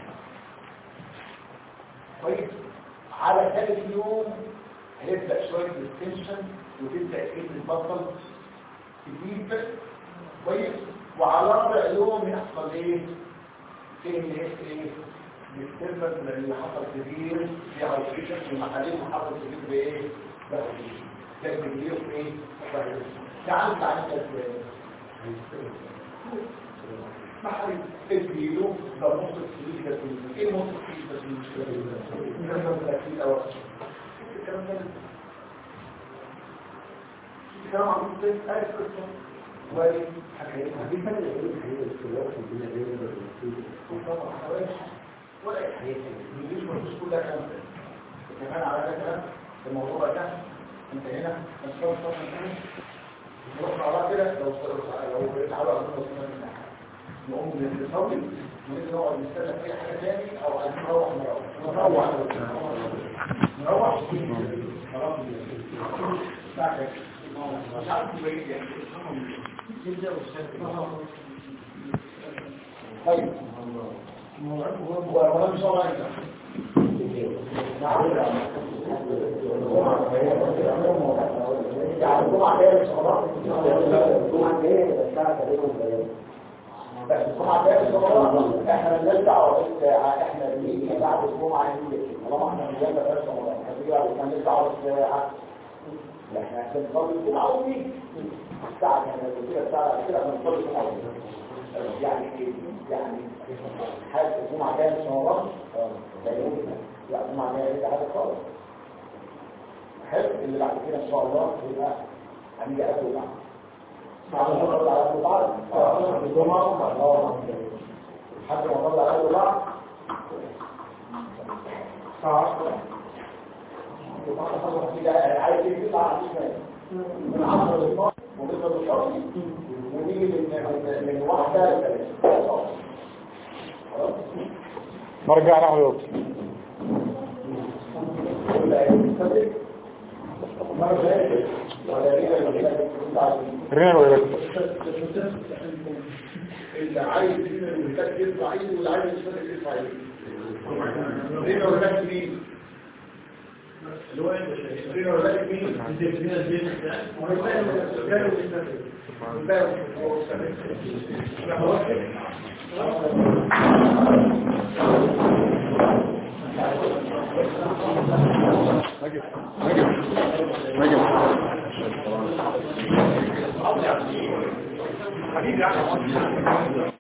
S1: طيب على ثالث يوم هيبدأ شوية التنشن وتبدأ ايه تتبطل تجيب كويس وعلى رابع يوم يحصل ايه ايه ايه ايه بالسبب اللي حصل كبير في عوشيشن في المحالين وحصل كبير بايه بس ده كبير في ايه تعال تعال محل الفيديو ده نص السليل ده كله ايه نص السليل ده المشكله ده ده او الكلام ده الكلام عن الطب اي قصه وادي حكايتها
S4: في فرق بين الحقيقة والاختلاف في الدنيا بين
S1: طبعا حوالي ولا اي حاجه مش مش كلها كلام كمان على ده كلام الموضوع ده انت هنا مسؤول طبعا نروح مع بعض كده لو لو اتعرض على نقوم نصلي ونيجي نقعد نستنى في حاجه تاني او عايزين نروح نروح نروح نروح خلاص ساعتك مش عارف بعيد يعني طيب ولا مش الله نعم يعني الجمعة جاية مش خلاص الجمعة جاية بس ساعة تقريبا بس الجمعة جاية مش خلاص احنا مالناش دعوة بس احنا بنيجي بعد الجمعة نيجي طالما احنا مليان بس رمضان هتيجي بعد كمان مالناش دعوة بالساعة لا احنا عشان نصلي الجمعة ونيجي الساعة احنا كده الساعة كده بنصلي الجمعة ونيجي يعني ايه؟ يعني حاجة الجمعة جاية مش رمضان لا يمكن لا الجمعة جاية كده حاجة خالص حلو اللي بعد كده ان شاء الله يبقى هنيجي قبل بعض بعد ما نطلع قبل بعض الجمعة اه لحد ما نطلع قبل بعض الساعة 10 عايز يطلع على من 10 ل 12 ونفضل نصلي ونيجي من من واحدة لثلاثة خلاص
S5: نرجع نحو يوم رينا الويرات
S1: اللي عايز يرينا المحتاج يرفع ايده واللي عايز يشترك يرفع ايده رينا ولاك مين؟ رينا ولاك مين؟
S5: نجم نجم نجم
S1: حبيبي